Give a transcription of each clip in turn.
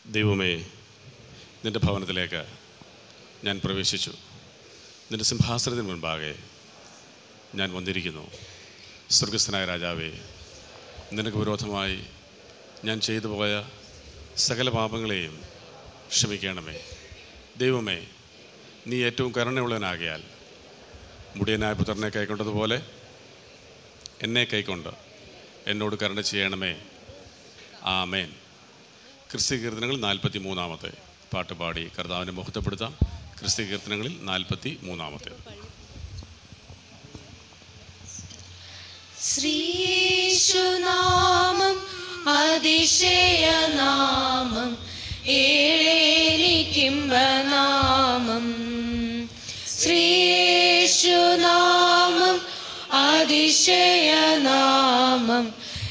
ദൈവമേ നിൻ്റെ ഭവനത്തിലേക്ക് ഞാൻ പ്രവേശിച്ചു നിൻ്റെ സിംഹാസനത്തിന് മുൻപാകെ ഞാൻ വന്നിരിക്കുന്നു സ്വർഗസ്ഥനായ രാജാവേ നിനക്ക് വിരോധമായി ഞാൻ ചെയ്തു പോയ സകല പാപങ്ങളെയും ക്ഷമിക്കണമേ ദൈവമേ നീ ഏറ്റവും കരുണയുള്ളവനാകിയാൽ മുടിയനായ പുത്രനെ കൈക്കൊണ്ടതുപോലെ എന്നെ കൈക്കൊണ്ട് എന്നോട് കരുണ ചെയ്യണമേ ആമേൻ ക്രിസ്ത്യ കീർത്തനങ്ങൾ നാൽപ്പത്തി മൂന്നാമത്തെ പാട്ട് പാടി കർത്താവിനെ മുഖത്തപ്പെടുത്താം ക്രിസ്ത്യ കീർത്തനങ്ങളിൽ നാൽപ്പത്തി മൂന്നാമത്തെ ശ്രീയേശുനാമം അതിശയനാമം ഏഴേനിക്കിമ്പനാമം ശ്രീയേശുനാമം അതിശയനാമം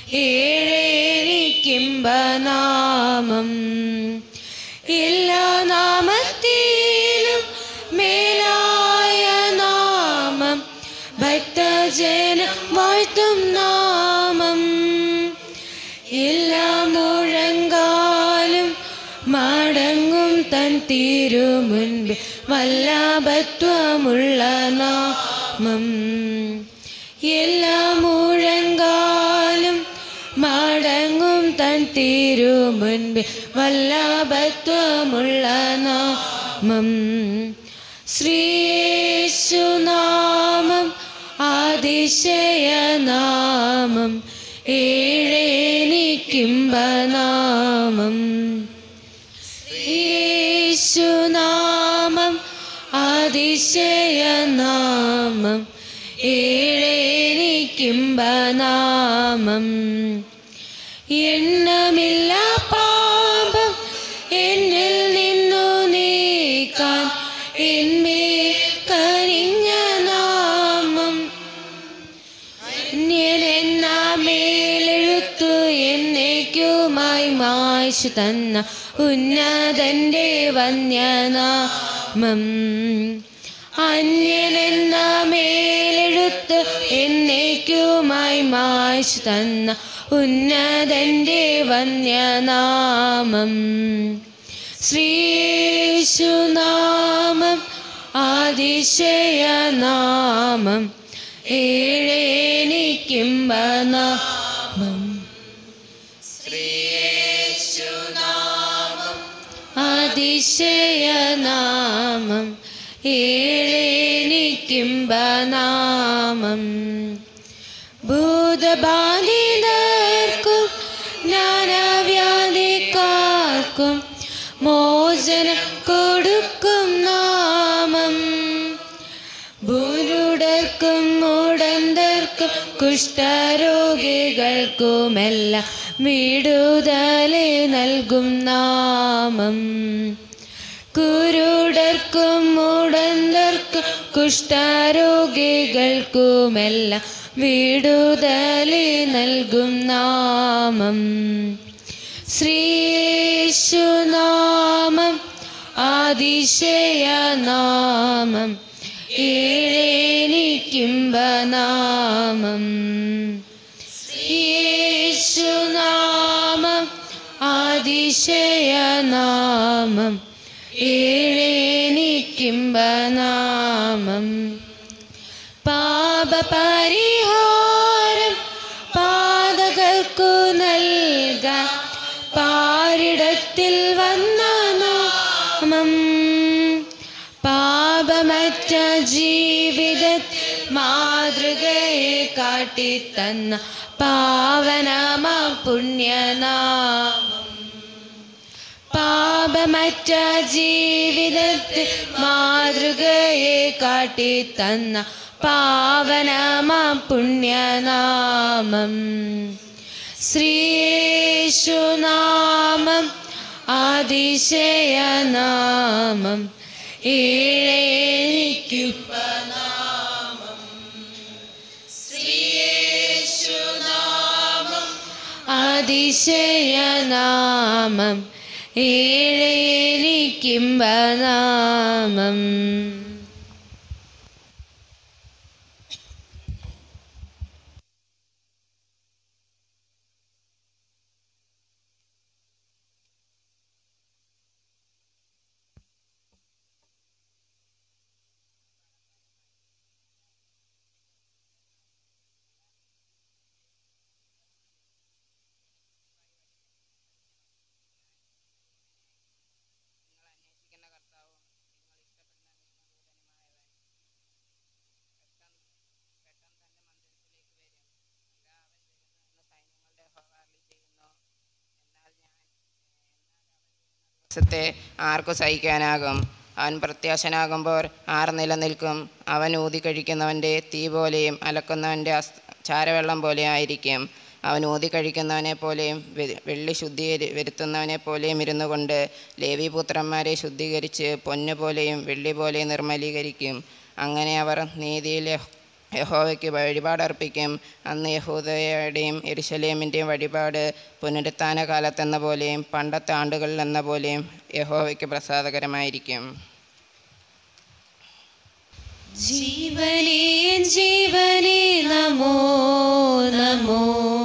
ഏഴേനിക്കിമ്പനാമം എല്ലാ നാമത്തിലും മേലായ നാമം ഭക്തജന വാഴ്ത്തും നാമം എല്ലാ മുഴങ്കാലും മടങ്ങും തൻ തിരുമുൻപിൽ വല്ലാഭത്വമുള്ള നാമം എല്ലാ മുഴങ്കാലും മടങ്ങും തൻ തിരുമുൻപിൽ വല്ലാഭത്വമുള്ള നാമം ശ്രീയേശുനാമം അതിശയനാമം ഏഴേനിക്കിമ്പനാമം യേശുനാമം അതിശയനാമം ഏഴേനിക്കിമ്പനാമം എണ്ണമില്ല പാപം എന്നിൽ നിന്നു നീക്കാൻ എന്മേൽ കരിഞ്ഞ നാമം അന്യനെന്ന മേലെഴുത്തു എന്നേക്കുമായി മായ്ച്ചു തന്ന ഉന്നതന്റെ വന്യനാമം അന്യനെന്ന മേലെഴുത്ത് എന്നേക്കുമായി മായ്ച്ചു തന്ന ഉന്നതന്റെ വന്യനാമം ശ്രീയേശുനാമം അതിശയനാമം ഏഴേനിക്കിമ്പനാമം അതിശയനാമം ഏഴേനിക്കിമ്പനാമം ഭൂതബാധിതർക്കും ജ്ഞാനവ്യാധിക്കാർക്കും മോചനം കൊടുക്കും നാമം ഭൂരുടർക്കും മൂടന്തർക്കും കുഷ്ഠരോഗികൾക്കുമെല്ലാം വിടുതലെ നൽകും നാമം കുരുടർക്കും മൂടന്തർക്കും കുഷ്ഠരോഗികൾക്കുമെല്ലാം വിടുതലെ നൽകും നാമം ശ്രീയേശുനാമം അതിശയനാമം ഏഴേനിക്കിമ്പനാമം യേശുനാമം അതിശയനാമം ഏഴേനിക്കിമ്പനാമം പാപപരിഹാരം പാതകർക്കു നൽകാൻ പാരിടത്തിൽ വന്ന നാമം പാപമറ്റ ജീവിത മാതൃകയെ കാട്ടിത്തന്ന പാവനമ പുണ്യനാമം പാപമറ്റ ജീവിതത്തിൽ മാതൃകയെ കാട്ടിത്തന്ന പാവനമ പുണ്യനാമം ശ്രീയേശുനാമം അതിശയനാമം ഏഴേനിക്കുപ്പനാമം ശ്രീയേശുനാമം അതിശയനാമം ഏഴേനിക്കിമ്പനാമം ത്തെ ആർക്കു സഹിക്കാനാകും അവൻ പ്രത്യാശനാകുമ്പോൾ ആർ നിലനിൽക്കും അവൻ ഊതി കഴിക്കുന്നവൻ്റെ തീ പോലെയും അലക്കുന്നവൻ്റെ അസ് ചാരവെള്ളം പോലെ ആയിരിക്കും അവൻ ഊതി കഴിക്കുന്നവനെ പോലെയും വെ- വെള്ളി ശുദ്ധീ വരുത്തുന്നവനെ പോലെയും ഇരുന്നു കൊണ്ട് ലേവിപുത്രന്മാരെ ശുദ്ധീകരിച്ച് പൊന്നു പോലെയും വെള്ളി പോലെയും നിർമ്മലീകരിക്കും അങ്ങനെ അവർ നീതിയിൽ യഹ്- യഹോവയ്ക്ക് വഴിപാടർപ്പിക്കും അന്ന് യഹൂദയുടെയും എരുശലേമിൻ്റെയും വഴിപാട് പുനരുത്ഥാന കാലത്തെന്ന പോലെയും പണ്ടത്തെ ആണ്ടുകളിൽ എന്ന പോലെയും യഹോവയ്ക്ക് പ്രസാദകരമായിരിക്കും ജീവനേ ജീവനേ നമോ നമോ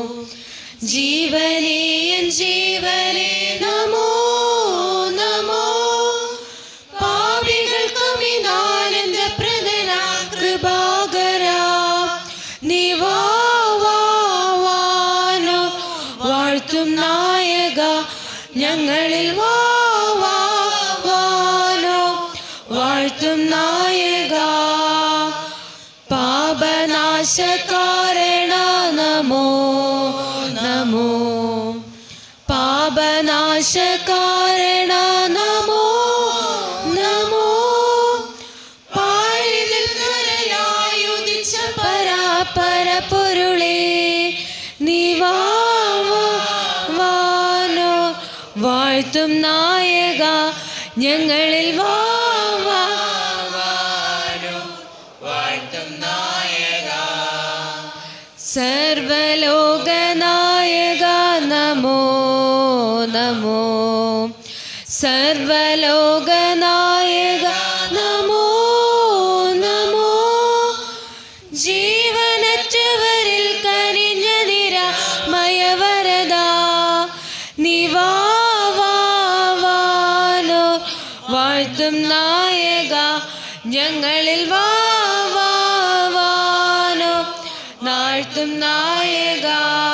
ജീവനേ ജീവനേ നമോ നമോ പാപികൾക്കും ഇതാനന്ദ പ്രദന കൃപാകര നിവാവാനോ വാഴ്ത്തും നായക ഞങ്ങളിൽ വാവാനോ വാഴ്ത്തും നായക പാപനാശകാരണ നമോ നമോ പാപനാശകാരണ നമോ നമോ പാഴിതിൽ ത്വരയായുദിച്ച പരാപര പൊരുളേ നിവാനോ വാഴ്ത്തും നായക ഞങ്ങളിൽ വാവാനോ വാഴ്ത്തും നായക സർവലോകനായക നമോ നമോ സർവലോകനായക നമോ നമോ ജീവനറ്റവരിൽ കനിഞ്ഞ നിരമയവരദ നിവാവാനോ വാഴ്ത്തും നായക ഞങ്ങളിൽ വാവാനോ നാഴ്ത്തും നായക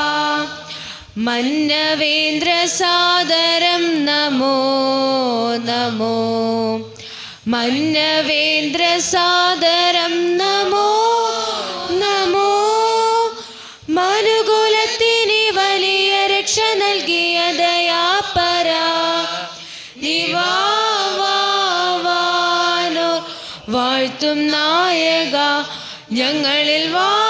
മന്നവേന്ദ്ര സാദരം നമോ നമോ മന്നവേന്ദ്ര സാദരം നമോ നമോ മനുകുലത്തിന് വലിയ രക്ഷ നൽകിയ ദയാപര നിവാവാനോ വാഴ്ത്തും നായക ഞങ്ങളിൽ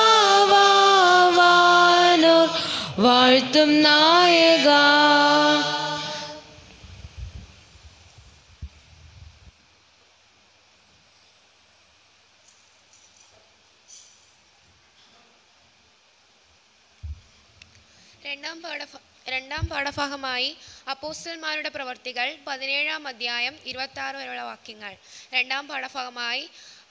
വാവാനോ വാഴ്ത്തും നായക രണ്ടാം പാഠഭ രണ്ടാം പാഠഭാഗമായി അപ്പോസ്റ്റൽമാരുടെ പ്രവർത്തികൾ പതിനേഴാം അധ്യായം ഇരുപത്തി ആറ് വരെയുള്ള വാക്യങ്ങൾ രണ്ടാം പാഠഭാഗമായി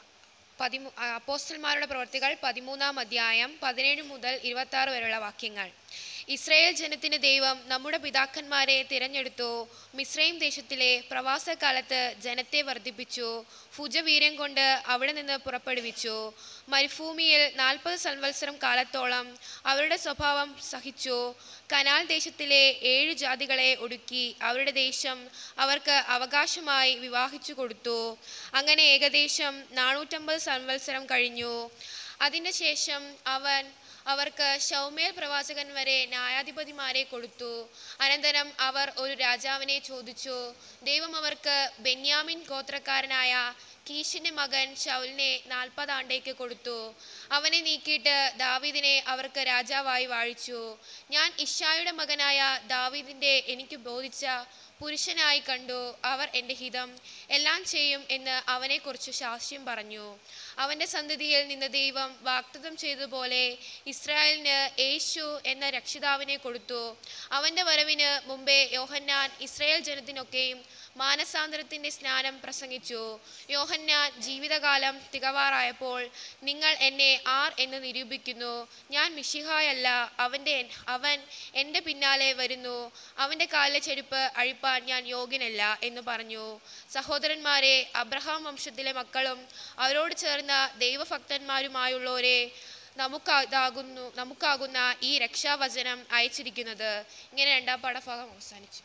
പതിമൂ ആ, അപ്പോസ്റ്റൽമാരുടെ പ്രവർത്തികൾ പതിമൂന്നാം അധ്യായം പതിനേഴ് മുതൽ ഇരുപത്തി ആറ് വരെയുള്ള വാക്യങ്ങൾ ഇസ്രായേൽ ജനത്തിന് ദൈവം നമ്മുടെ പിതാക്കന്മാരെ തിരഞ്ഞെടുത്തു മിസ്രൈം ദേശത്തിലെ പ്രവാസകാലത്ത് ജനത്തെ വർദ്ധിപ്പിച്ചു ഭുജവീര്യം കൊണ്ട് അവിടെ നിന്ന് പുറപ്പെടുവിച്ചു മരുഭൂമിയിൽ നാൽപ്പത് സംവത്സരം കാലത്തോളം അവരുടെ സ്വഭാവം സഹിച്ചു കനാൽ ദേശത്തിലെ ഏഴ് ജാതികളെ ഒടുക്കി അവരുടെ ദേശം അവർക്ക് അവകാശമായി വിവാഹിച്ചു കൊടുത്തു അങ്ങനെ ഏകദേശം നാനൂറ്റമ്പത് സംവത്സരം കഴിഞ്ഞു അതിന് ശേഷം അവൻ അവർക്ക് ഷൗമേൽ പ്രവാചകൻ വരെ ന്യായാധിപതിമാരെ കൊടുത്തു അനന്തരം അവർ ഒരു രാജാവിനെ ചോദിച്ചു ദൈവം അവർക്ക് ബെന്യാമിൻ ഗോത്രക്കാരനായ കീശിന്റെ മകൻ ഷൗലിനെ നാൽപ്പതാണ്ടേക്ക് കൊടുത്തു അവനെ നീക്കിയിട്ട് ദാവീദിനെ അവർക്ക് രാജാവായി വാഴിച്ചു ഞാൻ ഇഷായുടെ മകനായ ദാവീദിന്റെ എനിക്ക് ബോധിച്ച പുരുഷനായി കണ്ടു അവർ എൻ്റെ ഹിതം എല്ലാം ചെയ്യും എന്ന് അവനെക്കുറിച്ച് സാക്ഷ്യം പറഞ്ഞു അവൻ്റെ സന്തതിയിൽ നിന്ന് ദൈവം വാഗ്ദത്തം ചെയ്തതുപോലെ ഇസ്രായേലിന് യേശു എന്ന രക്ഷിതാവിനെ കൊടുത്തു അവൻ്റെ വരവിന് മുമ്പേ യോഹന്നാൻ ഇസ്രായേൽ ജനത്തിനൊക്കെയും മാനസാന്തരത്തിൻ്റെ സ്നാനം പ്രസംഗിച്ചു യോഹന്നാൻ ജീവിതകാലം തികവാറായപ്പോൾ നിങ്ങൾ എന്നെ ആർ എന്ന് നിരൂപിക്കുന്നു ഞാൻ മിഷിഹായല്ല അവൻ്റെ അവൻ എൻ്റെ പിന്നാലെ വരുന്നു അവൻ്റെ കാലിലെ ചെരുപ്പ് അഴിപ്പാൻ ഞാൻ യോഗ്യനല്ല എന്ന് പറഞ്ഞു സഹോദരന്മാരെ അബ്രഹാം വംശത്തിലെ മക്കളും അവരോട് ചേർന്ന ദൈവഭക്തന്മാരുമായുള്ളവരെ നമുക്കാകുന്നു നമുക്കാകുന്ന ഈ രക്ഷാവചനം അയച്ചിരിക്കുന്നത് ഇങ്ങനെ രണ്ടാം പാഠഭാഗം അവസാനിച്ചു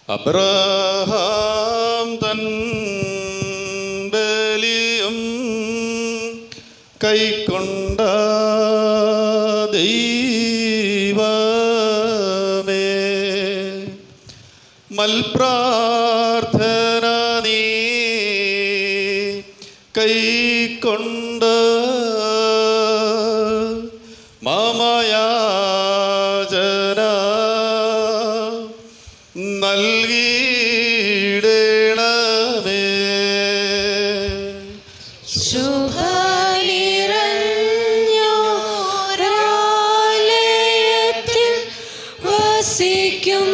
അബ്രഹാം തൻ ബലിയും കൈക്കൊണ്ട ദൈവമേ മൽപ്രാർത്ഥന നീ കൈക്കൊണ്ട് മാമയാചന നൽകിയിടണമേ ശുഭനിറഞ്ഞോരാലയത്തിൽ വസിക്കും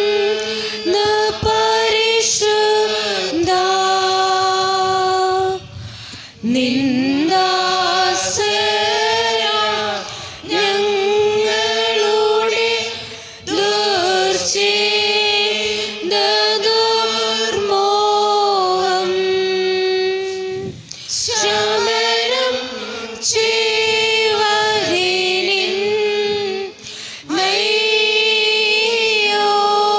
പരിശുദ്ധ നിന്ദാസര ഞങ്ങളുടെ ദുർമോഹം ശമനം ചെയ്വതിനിൻ മെയ്യോ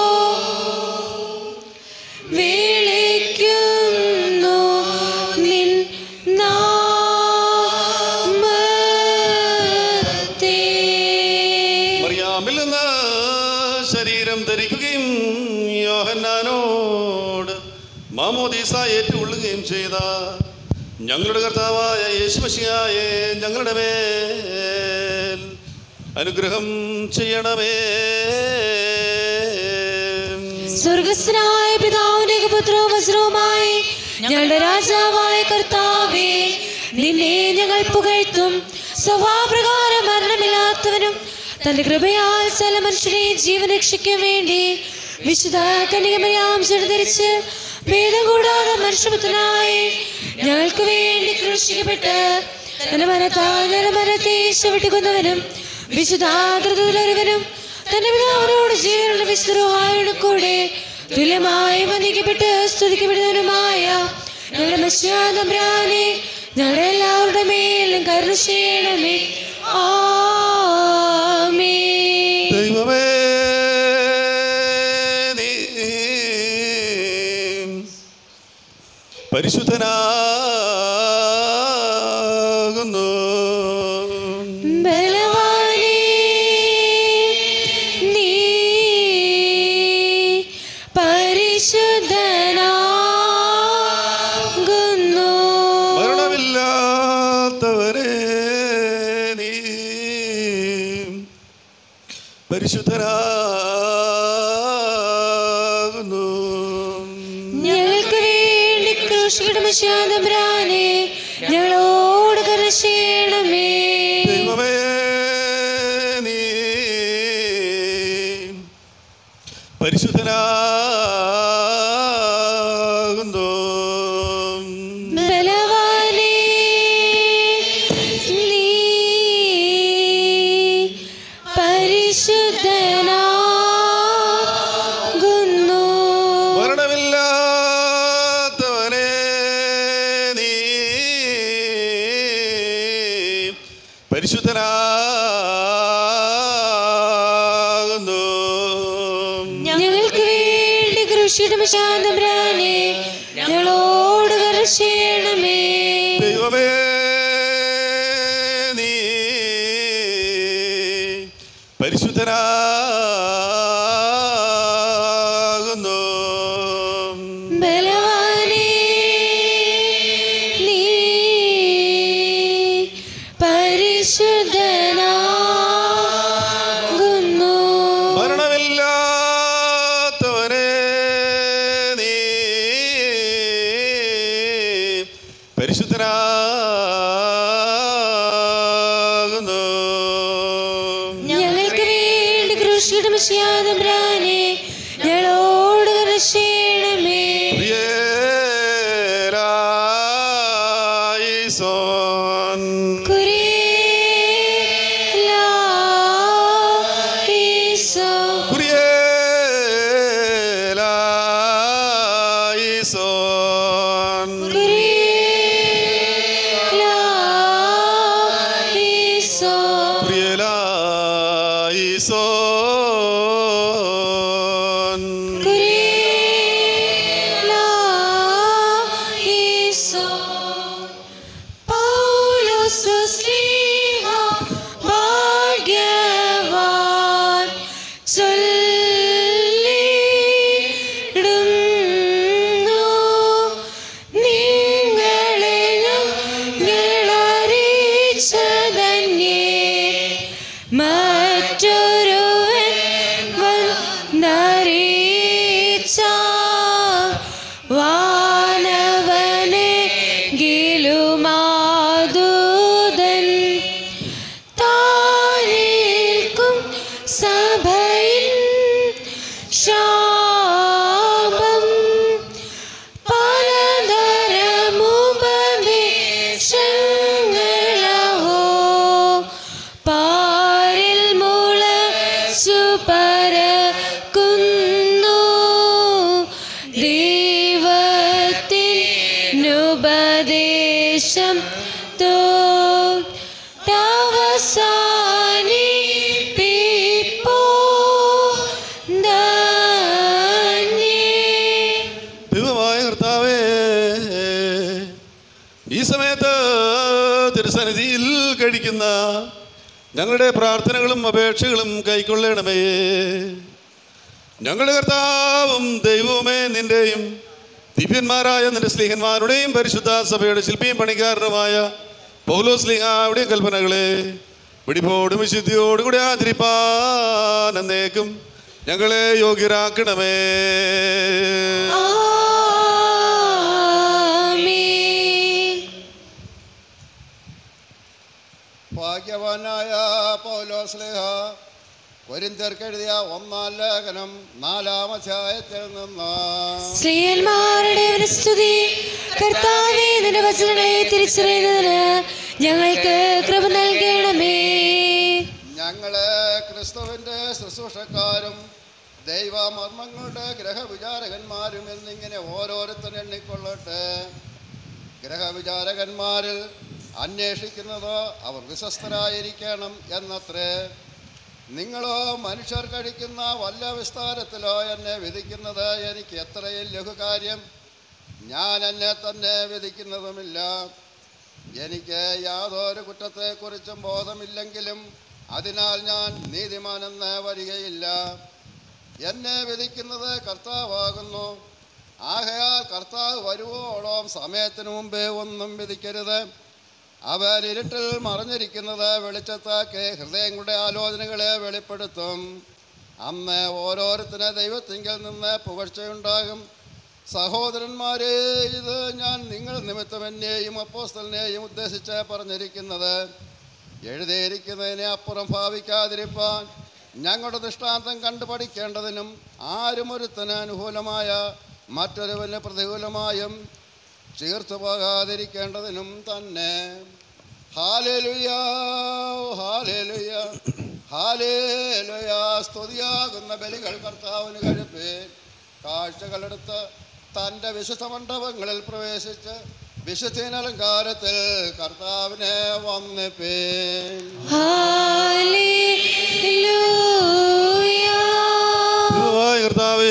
വിളിക്കുന്നു നിൻ നാമത്തെ മറിയാമിൽ നിന്ന് ശരീരം ധരിക്കുകയും യോഹന്നാനോട് മാമോദീസ ഏറ്റുകൊള്ളുകയും ചെയ്ത ഞങ്ങളുടെ കർത്താവായ യേശുമശിയായെ ഞങ്ങളുടെ മേൽ അനുഗ്രഹം ചെയ്യണമേ സ്വർഗസ്നായ പിതാവിന്റെ പുത്രവും വസ്ത്രവുമായി ഞങ്ങളുടെ രാജാവായ കർത്താവേ നിന്നെ ഞങ്ങൾ പുകഴ്ത്തും സ്വഭാവപ്രകാരം മരണമില്ലാത്തവനും തന്റെ കൃപയാൽ ചില മനുഷ്യരെ ജീവൻ രക്ഷിക്കാൻ വേണ്ടി വിശുദ്ധ കന്യകമയാം ധരിച്ച് ഭേദം കൂടാതെ മനുഷ്യപുത്രനായി ഞങ്ങൾക്ക് വേണ്ടി ക്രൂശിക്കപ്പെട്ട് തന്റെ മരത്താൽ മരത്തെ ചവിട്ടിക്കുന്നവനും വിശുദ്ധാതൃതൊരുവനും തന്റെ പിതാവിനോട് ജീവനുള്ള വിശുദ്ധരോഹായോട് കൂടെ തുല്യമായി വന്ദിക്കപ്പെട്ട് സ്തുതിക്കപ്പെടുന്നവനുമായ ഞങ്ങളുടെ മത്സ്യാതമ്പ്രാനെ ഞങ്ങളുടെ എല്ലാവരുടെ മേലും കരുണ ചെയ്യണമേ ആമേ ദൈവമേ നീ പരിശുദ്ധനാകുന്നു ബലവാനേ നീ പരിശുദ്ധനാകുന്നു മരണമില്ലാത്തവരെ നീ പരിശുദ്ധനാകുന്നു ഞങ്ങൾക്ക് വേണ്ടി കൃഷിയുടെ ശാന്തബ്രാനെ ഞങ്ങളോട് കരുണ ചെയ്യണമേ ദൈവമേ നീ പരിശുദ്ധനാകുന്നു ബലവാനേ നീ പരിശുദ്ധനാകുന്നു മരണമില്ലാത്തവനെ നീ പരിശുദ്ധനാകുന്നു ഞങ്ങൾക്ക് വേണ്ടി കൃഷിയുടെ ശാന്തബ്രാനെ ഞങ്ങളോട് കരുണ ചെയ്യണമേ ദൈവമേ നീ പരിശുദ്ധനാകുന്നു ബലവാനേ നീ പരിശുദ്ധനാകുന്നു മരണമില്ലാത്തവനെ നീ പരിശുദ്ധനാകുന്നു ഞങ്ങൾക്ക് വേണ്ടി കൃഷിയുടെ മിശിയാതമ്പ്രാനെ ഞങ്ങളോട് കരുണ ചെയ്യണമേ പ്രിയരായിസോൻ കുരിയേലായിസോ കുരിയലായിസോൻ കുരിയേലായിസോ പ്രിയലായിസോൻ കുരിയേലായിസോ സന്നിധിയിൽ കഴിക്കുന്ന ഞങ്ങളുടെ പ്രാർത്ഥനകളും അപേക്ഷകളും കൈക്കൊള്ളണമേ ഞങ്ങളുടെ കർത്താവും ദൈവവുമേ നിന്റെയും ദിവ്യന്മാരായ നിന്റെ സ്ലീഹന്മാരുടെയും പരിശുദ്ധ സഭയുടെ ശില്പിയും പണിക്കാരനുമായ പൗലോ സ്ലീഹാവുടെയും കൽപ്പനകളെ പിടിപോടും വിശുദ്ധിയോടും കൂടി ആചരിപ്പാൻ എന്നേക്കും ഞങ്ങളെ യോഗ്യരാക്കണമേ ആമേൻ ഭാഗ്യവാനായ പൗലോസ്ലേഹ കൊരിന്തിയർക്കെഴുതിയ ഒന്നാം ലേഖനം നാലാം അധ്യായത്തിൽ നിന്ന് സ്ത്രീയന്മാരുടെ സ്തുതി കർത്താവേ നിന്റെ വചനങ്ങളെ തിരിച്ചറിയുന്നതിന് ഞങ്ങൾക്ക് കൃപ നൽകണമേ ഞങ്ങളെ ക്രിസ്തുവിൻ്റെ ശുശ്രൂഷക്കാരും ദൈവമർമ്മങ്ങളുടെ ഗ്രഹവിചാരകന്മാരും എന്നിങ്ങനെ ഓരോരുത്തരും എണ്ണിക്കൊള്ളട്ടെ ഗ്രഹവിചാരകന്മാരിൽ അന്വേഷിക്കുന്നത് അവർ വിശ്വസ്തരായിരിക്കണം എന്നത്രേ നിങ്ങളോ മനുഷ്യർ കഴിക്കുന്ന വല്ല വിസ്താരത്തിലോ എന്നെ വിധിക്കുന്നത് എനിക്ക് എത്രയും ലഘുകാര്യം ഞാൻ എന്നെ തന്നെ വിധിക്കുന്നതുമില്ല എനിക്ക് യാതൊരു കുറ്റത്തെക്കുറിച്ചും ബോധമില്ലെങ്കിലും അതിനാൽ ഞാൻ നീതിമാനെന്ന് വരികയില്ല എന്നെ വിധിക്കുന്നത് കർത്താവാകുന്നു ആകയാൽ കർത്താവ് വരുവോളം സമയത്തിനു മുമ്പേ ഒന്നും വിധിക്കരുത് അവർ ഇരുട്ടിൽ മറഞ്ഞിരിക്കുന്നത് വെളിച്ചത്താക്കി ഹൃദയങ്ങളുടെ ആലോചനകളെ വെളിപ്പെടുത്തും അന്ന് ഓരോരുത്തരെ ദൈവത്തിങ്കിൽ നിന്ന് പുകഴ്ചയുണ്ടാകും സഹോദരന്മാരെ ഇത് ഞാൻ നിങ്ങൾ നിമിത്തം എന്നെയും അപ്പോസ്തലിനെയും ഉദ്ദേശിച്ച് പറഞ്ഞിരിക്കുന്നത് എഴുതിയിരിക്കുന്നതിനെ അപ്പുറം ഭാവിക്കാതിരിപ്പാൻ ഞങ്ങളുടെ ദൃഷ്ടാന്തം കണ്ടു പഠിക്കേണ്ടതിനും ആരും ഒരുത്തന് അനുകൂലമായ മറ്റൊരുവന് പ്രതികൂലമായും ചീർത്തു പോകാതിരിക്കേണ്ടതിനും തന്നെ ഹാലേലുയ ഹാലേലുയ ഹാലേലുയ സ്തുതിയാകുന്ന ബലികൾ കർത്താവിന് കഴിപ്പേ കാഴ്ചകളെടുത്ത് തൻ്റെ വിശുദ്ധ മണ്ഡപങ്ങളിൽ പ്രവേശിച്ച് വിശുദ്ധീനലങ്കാരത്തിൽ കർത്താവിനെ വന്നിപ്പേ ഹല്ലേലൂയ ദൈവമായ കർത്താവേ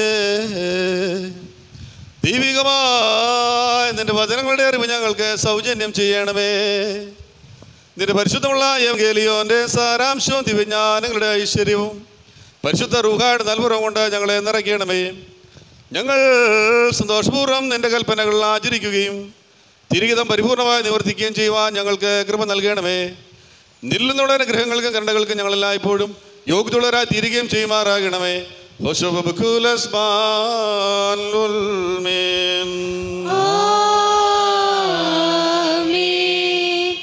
ദൈവികമായ നിന്റെ വചനങ്ങളുടെ അറിവ് ഞങ്ങൾക്ക് സൗജന്യം ചെയ്യണമേ നിന്റെ പരിശുദ്ധമുള്ള എവഗേലിയോന്റെ സാരാംശവും ദിവ്യജ്ഞാനങ്ങളുടെ ഐശ്വര്യവും പരിശുദ്ധ റൂഹായുടെ നൽപുറം കൊണ്ട് ഞങ്ങളെ നിറയ്ക്കണമേ ഞങ്ങൾ സന്തോഷപൂർവ്വം നിന്റെ കൽപ്പനകൾ ആചരിക്കുകയും തിരികിതം പരിപൂർണമായി നിവർത്തിക്കുകയും ചെയ്യുവാൻ ഞങ്ങൾക്ക് കൃപ നൽകണമേ നില്ലുന്നുള്ള അനുഗ്രഹങ്ങൾക്കും കരുണകൾക്കും ഞങ്ങളെല്ലായ്പ്പോഴും യോഗ്യതയുള്ളവരായി തീരുകയും ചെയ്യുമാറാകണമേ ഹോശോബുക്കുലസ്മാൻ ഉൽമീൻ. ആമേൻ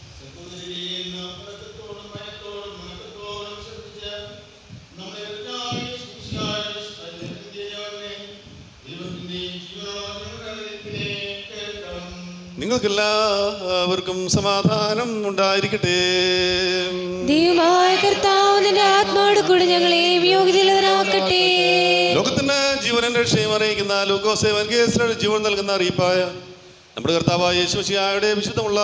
നിങ്ങൾക്കെല്ലാവർക്കും സമാധാനം ഉണ്ടായിരിക്കട്ടെ ദൈവമായ കർത്താവ് നിന്റെ ആത്മാவோട് കൂടെ ഞങ്ങളെ യോഗ്യതയുള്ളവരാക്കട്ടെ ലോകത്തിന് ജീവനും രക്ഷയും അറിയിക്കുന്ന ലൂക്കോസേവൻ കേസിലൂടെ ജീവൻ നൽകുന്ന അറിയിപ്പായ നമ്മുടെ കർത്താവായ യേശുശിയായുടെ വിശുദ്ധമുള്ള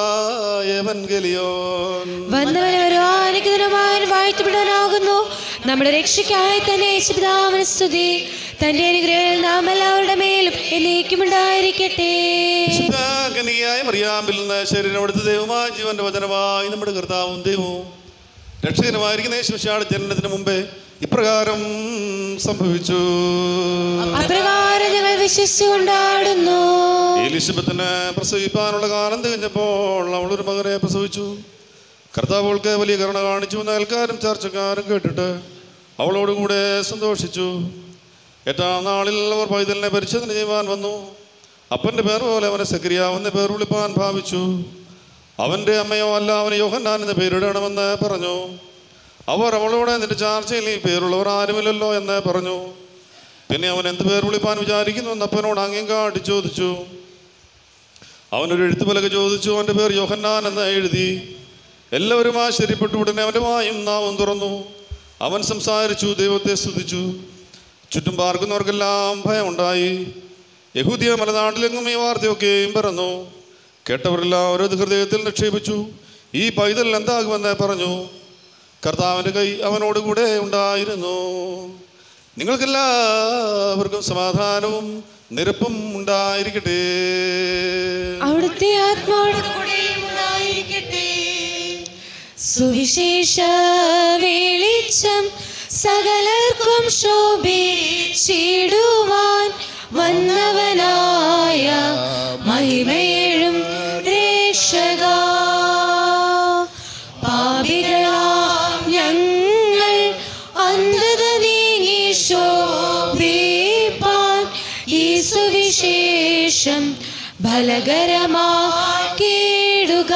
ഏവൻഗലിയോൻ വന്നവനെ വരുവാനിക്കുന്നതിനുമായി വാഴ്ത്തപ്പെടാനാകുന്നു നമ്മുടെ രക്ഷയ്ക്കായി തന്നെ യേശുപിതാവിന് സ്തുതി തന്റെ അനുഗ്രഹം നാം എല്ലാവരുടെ മേലും എന്നേക്കും ഉണ്ടായിരിക്കട്ടെ വിശുദ്ധ കനികയായ മറിയാമ്പിൽ നിന്ന് ശരീരം എടുത്ത ദൈവമായ ജീവന്റെ വചനമായി നമ്മുടെ കർത്താവും ദൈവവും രക്ഷകരമായിരിക്കുന്ന യേശുശിയായുടെ ജനനത്തിന് മുമ്പേ ഇപ്രകാരം സംഭവിച്ചു അപ്രകാരം ഞങ്ങൾ വിശ്വസിച്ചു കൊണ്ടാടുന്നു എലിസബത്തിന് പ്രസവിപ്പാനുള്ള കാലം തികഞ്ഞപ്പോൾ അവൾ ഒരു മകനെ പ്രസവിച്ചു കർത്താവ് അവൾക്ക് വലിയ കരുണ കാണിച്ചു എന്ന് അയൽക്കാരും ചർച്ചക്കാരും കേട്ടിട്ട് അവളോടുകൂടെ സന്തോഷിച്ചു എട്ടാം നാളിൽ അവർ പൈതലിനെ പരിശോധന ചെയ്യുവാൻ വന്നു അപ്പൻ്റെ പേർ പോലെ അവനെ സക്രിയാവെന്ന് പേർ വിളിപ്പാൻ ഭാവിച്ചു അവൻ്റെ അമ്മയോ അല്ല അവന് യോഹന്നാൻ എന്ന പേരിടണമെന്ന് പറഞ്ഞു അവർ അവളോട് നിന്റെ ചാർച്ചയിൽ ഈ പേരുള്ളവർ ആരുമില്ലല്ലോ എന്ന് പറഞ്ഞു പിന്നെ അവൻ എന്ത് പേർ വിളിപ്പാൻ വിചാരിക്കുന്നു എന്ന് അപ്പനോട് അങ്ങേം കാട്ടി ചോദിച്ചു അവനൊരു എഴുത്തുപലക ചോദിച്ചു അവൻ്റെ പേർ യോഹന്നാൻ എന്ന് എഴുതി എല്ലാവരും ആശ്ചര്യപ്പെട്ടു ഉടനെ അവൻ്റെ വായും നാവും തുറന്നു അവൻ സംസാരിച്ചു ദൈവത്തെ സ്തുതിച്ചു ചുറ്റും പാർക്കുന്നവർക്കെല്ലാം ഭയമുണ്ടായി യഹൂദിയ മലനാട്ടിലെങ്ങും ഈ വാർത്തയൊക്കെയും പറന്നു കേട്ടവരെല്ലാം ഓരോ ഹൃദയത്തിൽ നിക്ഷേപിച്ചു ഈ പൈതൽ എന്താകുമെന്ന് പറഞ്ഞു കർത്താവിൻ്റെ കൈ അവനോട് കൂടെ ഉണ്ടായിരുന്നു നിങ്ങൾക്കെല്ലാവർക്കും സമാധാനവും നിരപ്പും ഉണ്ടായിരിക്കട്ടെ അവിടുത്തെ ആത്മാവോട് കൂടെയും ഉണ്ടായിരിക്കട്ടെ സുവിശേഷ വെളിച്ചം സകലർക്കും ശോഭിച്ചിടുവാൻ വന്നവനായ മഹിമയേഴും രക്ഷക പാപികളാം ഞങ്ങൾ അന്ധത നീങ്ങി ശോഭിപ്പാൻ ഈ സുവിശേഷം ഫലകരമാക്കിയിടുക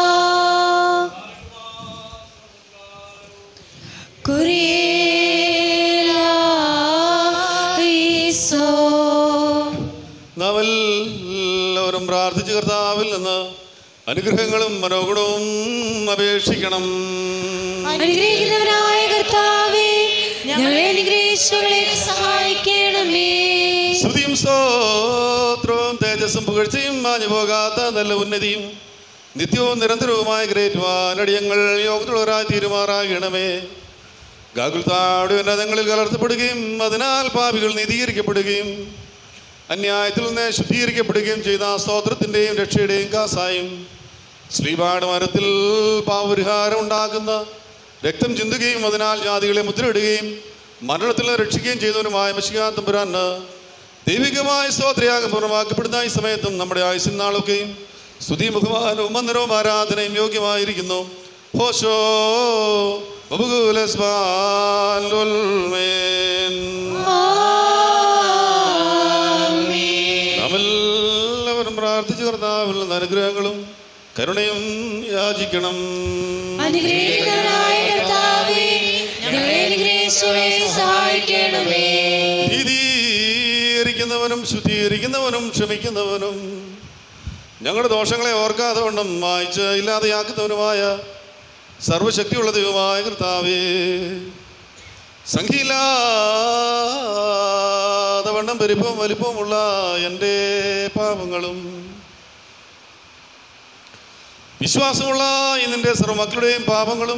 കുറിയേലീസോ നാം എല്ലാവരും പ്രാർത്ഥിച്ച് കർത്താവിൽ നിന്ന് അനുഗ്രഹങ്ങളും മനോഗുണവും അപേക്ഷിക്കണം അനുഗ്രഹിക്കുന്നവനായ കർത്താവേ ഞങ്ങളെ അനുഗ്രഹിച്ചവളെ സഹായിക്കണമേ സ്തുതിയും സ്തോത്രവും തേജസ്സും പുകഴ്ചയും മാഞ്ഞു പോകാത്ത നല്ല ഉന്നതിയും നിത്യവും നിരന്തരവുമായ ഗ്രേറ്റുവാനടിയങ്ങൾ യോഗത്തിലുള്ളവരായി തീരുമാറാകണമേ ഗാകുൽത്താടെ ഉന്നതങ്ങളിൽ കലർത്തപ്പെടുകയും അതിനാൽ പാപികൾ നീതീകരിക്കപ്പെടുകയും അന്യായത്തിൽ നിന്ന് ശുദ്ധീകരിക്കപ്പെടുകയും ചെയ്ത സ്തോത്രത്തിൻ്റെയും രക്ഷയുടെയും കാസായും ശ്രീപാട് മരത്തിൽ പാപപരിഹാരം ഉണ്ടാക്കുന്ന രക്തം ചിന്തുകയും അതിനാൽ ജാതികളെ മുദ്രയിടുകയും മരണത്തിൽ നിന്ന് രക്ഷിക്കുകയും ചെയ്തവനുമായ മഷികാന്തപുരാന് ദൈവികമായ സ്തോത്രയാഗം പൂർണ്ണമാക്കപ്പെടുന്ന ഈ സമയത്തും നമ്മുടെ ആയുസിൻ നാളൊക്കെയും സ്തുതി ബഹുമാനവും മന്ദിരവും ആരാധനയും യോഗ്യമായിരിക്കുന്നു ഹോശോ നാമെല്ലാവരും പ്രാർത്ഥിച്ചു കർത്താവിൽ നിന്ന് അനുഗ്രഹങ്ങളും കരുണയും യാചിക്കണം അനുഗ്രഹിക്കുന്നവനായ കർത്താവേ ഞങ്ങളെ അനുഗ്രഹിച്ചവളെ സഹായിക്കണമേ നീതീകരിക്കുന്നവനും ശുദ്ധീകരിക്കുന്നവനും ക്ഷമിക്കുന്നവനും ഞങ്ങളുടെ ദോഷങ്ങളെ ഓർക്കാതെ വണ്ണം വായിച്ച് ഇല്ലാതെയാക്കുന്നവനുമായ സർവശക്തിയുള്ള ദൈവമായ കർത്താവേ സംഖ്യയില്ലാതെ വണ്ണം പെരുപ്പവും വലിപ്പവുമുള്ള എൻ്റെ പാപങ്ങളും വിശ്വാസമുള്ള ഈ നിന്റെ സർവമക്കളുടെയും പാപങ്ങളും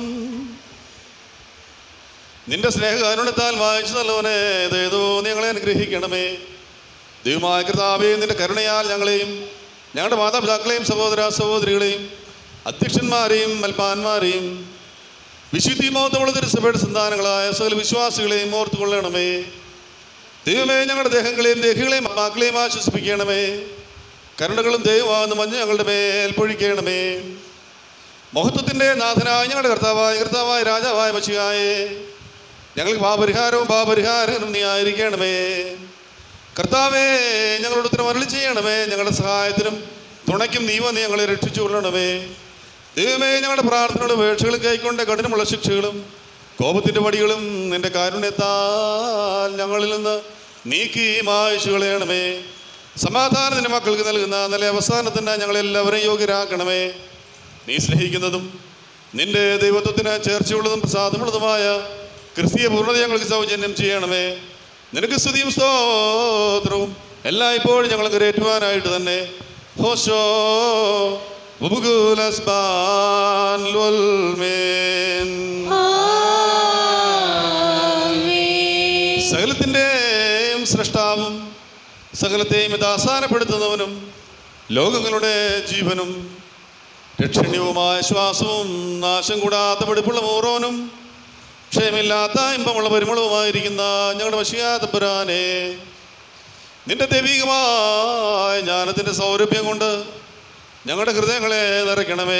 നിന്റെ സ്നേഹകാരുണ്യത്താൽ വായിച്ചു നല്ലവനെ ദയതോ ഞങ്ങളെ അനുഗ്രഹിക്കണമേ ദൈവമായ കർത്താവേ നിന്റെ കരുണയാൽ ഞങ്ങളെയും ഞങ്ങളുടെ മാതാപിതാക്കളെയും സഹോദര സഹോദരികളെയും അധ്യക്ഷന്മാരെയും മൽപ്പാന്മാരെയും വിശുദ്ധി മഹത്വമുള്ള തിരുസഭയുടെ സന്താനങ്ങളായ സകല വിശ്വാസികളെയും ഓർത്തുകൊള്ളണമേ ദൈവമേ ഞങ്ങളുടെ ദേഹങ്ങളെയും ദേഹികളെയും മക്കളെയും ആശ്വസിപ്പിക്കണമേ കരുണകളും ദൈവമാകുന്ന മഞ്ഞ് ഞങ്ങളുടെ മേൽ പൊഴിക്കണമേ മഹത്വത്തിൻ്റെ നാഥനായ ഞങ്ങളുടെ കർത്താവായ കർത്താവായ രാജാവായ മച്ചിയായേ ഞങ്ങൾക്ക് പാപരിഹാരവും പാപരിഹാരവും നീ ആയിരിക്കണമേ കർത്താവേ ഞങ്ങളോട് ഉത്തരം അരളി ചെയ്യണമേ ഞങ്ങളുടെ സഹായത്തിനും തുണയ്ക്കും നീ വന്ന് ഞങ്ങളെ രക്ഷിച്ചു കൊള്ളണമേ ദൈവമേ ഞങ്ങളുടെ പ്രാർത്ഥനകളും വേക്ഷകളും കൈക്കൊണ്ട് കഠിനമുള്ള ശിക്ഷകളും കോപത്തിൻ്റെ വടികളും നിന്റെ കാരുണ്യത്താൽ ഞങ്ങളിൽ നിന്ന് നീക്കി മായ്ച്ചു കളയണമേ സമാധാനത്തിൻ്റെ മക്കൾക്ക് നൽകുന്ന നല്ല അവസാനത്തിന് ഞങ്ങളെല്ലാവരെയും യോഗ്യരാക്കണമേ നീ സ്നേഹിക്കുന്നതും നിന്റെ ദൈവത്വത്തിന് ചേർച്ചയുള്ളതും പ്രസാദമുള്ളതുമായ ക്രിസ്തീയ പൂർണ്ണത ഞങ്ങൾക്ക് സൗജന്യം ചെയ്യണമേ നിനക്ക് സ്തുതിയും സ്തോത്രവും എല്ലാം ഇപ്പോഴും ഞങ്ങൾക്ക് ഏറ്റുവാനായിട്ട് തന്നെ ഹോശോ ഉപകുലസ്ബാൻ ലുൽമേൻ. സകലത്തിൻ്റെയും സൃഷ്ടാവും സകലത്തെയും യഥാസ്ഥാനപ്പെടുത്തുന്നവനും ലോകങ്ങളുടെ ജീവനും രക്ഷണീയവുമായ ശ്വാസവും നാശം കൂടാത്ത വെടുപ്പുള്ള മൂറോനും ക്ഷയമില്ലാത്ത ഇമ്പമുള്ള പരിമളവുമായിരിക്കുന്ന ഞങ്ങളുടെ വശിയാതപ്പുരാനെ നിന്റെ ദൈവികമായ ജ്ഞാനത്തിൻ്റെ സൗരഭ്യം കൊണ്ട് ഞങ്ങളുടെ ഹൃദയങ്ങളെ നിറയ്ക്കണമേ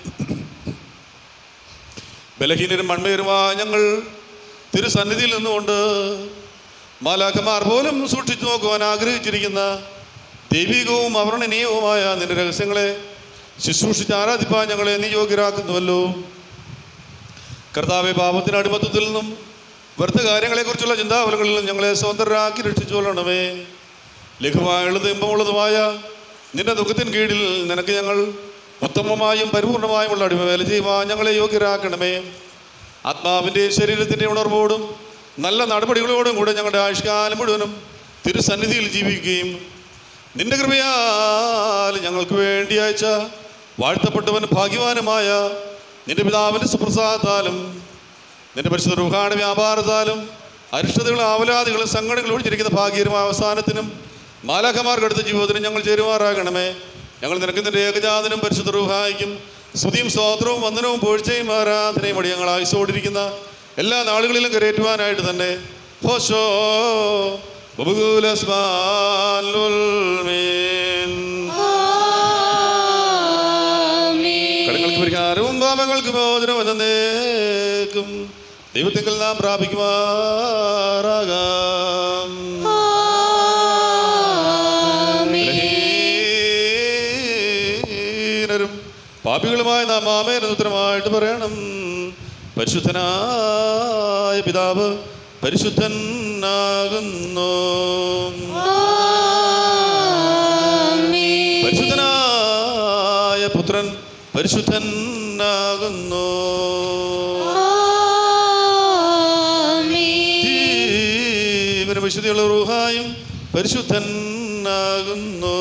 ബലഹീനരും മൺമേരുമായ ഞങ്ങൾ തിരുസന്നിധിയിൽ നിന്നുകൊണ്ട് മാലാഖമാർ പോലും സൂക്ഷിച്ചു നോക്കുവാൻ ആഗ്രഹിച്ചിരിക്കുന്ന ദൈവികവും അവർണനീയവുമായ നിന്റെ രഹസ്യങ്ങളെ ശുശ്രൂഷിച്ച് ആരാധിപ്പാൻ ഞങ്ങളെ നീ യോഗ്യരാക്കുന്നുവല്ലോ കർത്താവെ പാപത്തിന് അടിമത്തത്തിൽ നിന്നും വെറുത്ത കാര്യങ്ങളെക്കുറിച്ചുള്ള ചിന്താവലകളിൽ നിന്നും ഞങ്ങളെ സ്വതന്ത്രരാക്കി രക്ഷിച്ചു കൊള്ളണമേ ലഘുവായുള്ളത് ഇമ്പമുള്ളതുമായ നിന്റെ ദുഃഖത്തിന് കീഴിൽ നിനക്ക് ഞങ്ങൾ ഉത്തമമായും പരിപൂർണമായുമുള്ള അടിമവേല ചെയ്യുവാൻ ഞങ്ങളെ യോഗ്യരാക്കണമേ ആത്മാവിൻ്റെയും ശരീരത്തിൻ്റെയും ഉണർവോടും നല്ല നടപടികളോടും കൂടെ ഞങ്ങളുടെ ആയുഷ്കാലം മുഴുവനും തിരുസന്നിധിയിൽ ജീവിക്കുകയും നിന്റെ കൃപയാൽ ഞങ്ങൾക്ക് വേണ്ടി അയച്ച വാഴ്ത്തപ്പെട്ടവൻ ഭാഗ്യവാനുമായ നിന്റെ പിതാവിൻ്റെ സുപ്രസാദത്താലും നിന്റെ പരിശുദ്ധ റുഹാണ് വ്യാപാരത്താലും അരിഷ്ടതകളും ആവലാദികളും സങ്കടങ്ങളും ഒഴിച്ചിരിക്കുന്ന ഭാഗ്യകരമായ അവസാനത്തിനും മാലാഖമാർക്കടുത്ത ജീവിതത്തിനും ഞങ്ങൾ ചേരുമാറാകണമേ ഞങ്ങൾ നിനക്ക് നിന്റെ ഏകജാതനും പരിശുദ്ധ റുഹായിക്കും സ്തുതിയും സ്തോത്രവും വന്ദനവും പുകഴ്ചയും ആരാധനയും അടിയങ്ങൾ ആയുസോടിരിക്കുന്ന എല്ലാ നാളുകളിലും കരയേറ്റുവാനായിട്ട് തന്നെ ഹോശോ ബബുകൂലസ്മാലുൽമീൻ. കടങ്ങൾക്ക് പരിഹാരവും പാപങ്ങൾക്ക് മോചനം എന്നേക്കും ദൈവത്തിങ്കൽ നാം പ്രാപിക്കുമാറാകാം ബലഹീനരും പാപികളുമായ നാം ആമേൻ ഉത്തരമായിട്ട് പറയണം പരിശുദ്ധനായ പിതാവ് പരിശുദ്ധനാകുന്നു പരിശുദ്ധനായ പുത്രൻ പരിശുദ്ധനാകുന്നു ജീവന വിശുദ്ധിയുള്ള റൂഹായും പരിശുദ്ധനാകുന്നു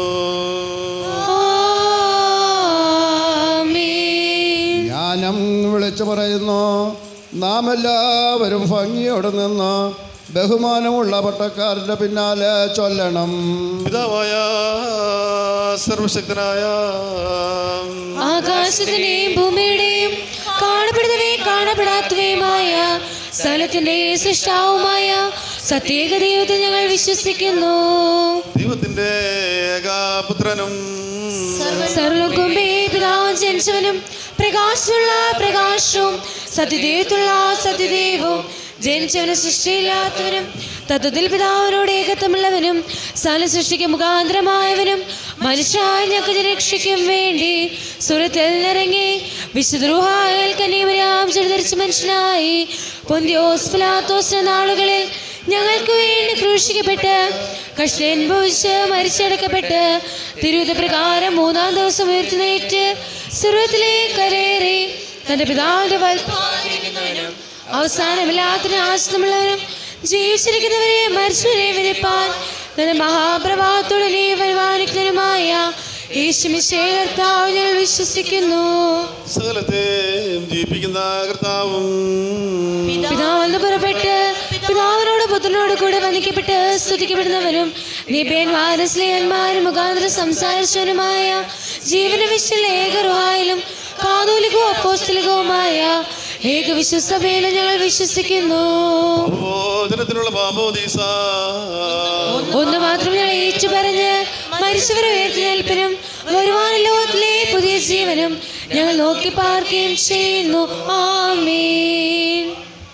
ജ്ഞാനം വിളിച്ചു പറയുന്നു നാം എല്ലാവരും ഭംഗിയോടെ നിന്ന് ബഹുമാനമുള്ള പട്ടക്കാരൻ്റെ പിന്നാലെ ചൊല്ലണം പിതാവായ സർവശക്തനായ ആകാശത്തിന്റെയും ഭൂമിയുടെയും കാണപ്പെടുന്നവയും കാണപ്പെടാത്തവയുമായ സ്ഥലത്തിന്റെ സൃഷ്ടാവുമായ സത്യേക ദൈവത്തിൽ ഞങ്ങൾ വിശ്വസിക്കുന്നു ദൈവത്തിന്റെ ഏകാപുത്രനും സർവകുമ്പേ പിതാവും ജനിച്ചവനും പ്രകാശമുള്ള പ്രകാശവും സത്യദൈവത്തുള്ള സത്യദൈവവും ജനിച്ചവനും സൃഷ്ടിയില്ലാത്തവനും തത്വത്തിൽ പിതാവിനോട് ഏകത്വമുള്ളവനും സ്ഥല സൃഷ്ടിക്ക് മുഖാന്തരമായവനും മനുഷ്യായ ഞങ്ങൾക്ക് രക്ഷയ്ക്കും വേണ്ടി സുരത്തിൽ നിറങ്ങി വിശുദ്രൂഹായൽ കന്യമരാം ധരിച്ച മനുഷ്യനായി പൊന്തിയോസ് പിലാത്തോസിന്റെ നാളുകളിൽ ഞങ്ങൾക്ക് വേണ്ടി ക്രൂശിക്കപ്പെട്ട് കഷ്ടൻ ഭവിച്ച് മരിച്ചടക്കപ്പെട്ട് തിരുവിധ പ്രകാരം മൂന്നാം ദിവസം ഉയർത്തുന്നേറ്റ് സ്വർഗത്തിലേക്ക് കരേറി തന്റെ പിതാവിന്റെ വൽപ്പാതിരിക്കുന്നവനും അവസാനമില്ലാത്ത ആശ്രമുള്ളവനും ജീവിച്ചിരിക്കുന്നവരെ മരിച്ചവരെ വിരിപ്പാൻ തന്റെ മഹാപ്രഭാവത്തോടെ നീ പരിപാലിക്കുന്നതിനുമായ യേശുമിശേർത്താവ് ഞങ്ങൾ വിശ്വസിക്കുന്നു സകലത്തെയും ജീവിപ്പിക്കുന്ന കർത്താവും പിതാവെന്ന് പുറപ്പെട്ട് പിതാവിനോട് പുത്രനോട് കൂടെ വന്ദിക്കപ്പെട്ട് സ്തുതിക്കപ്പെടുന്നവനും നിബേൻ വാരസ്ലിയന്മാരും മുഖാന്തരം സംസാരിച്ചവനുമായ ജീവന വിശ്വല ഏകറുഹായാലും കാതോലികവും അപ്പോസ്തലികവുമായ ഏകവിശ്വസഭയിലും ഞങ്ങൾ വിശ്വസിക്കുന്നു ബോധനത്തിനുള്ള മാമോദീസ ഒന്ന് മാത്രം ഞങ്ങൾ ഏറ്റു പറഞ്ഞ് മരിച്ചവരെ ഉയർത്തിനേൽപ്പിനും വരുവാന ലോകത്തിലെ പുതിയ ജീവനും ഞങ്ങൾ നോക്കി പാർക്കുകയും ചെയ്യുന്നു ആമീൻ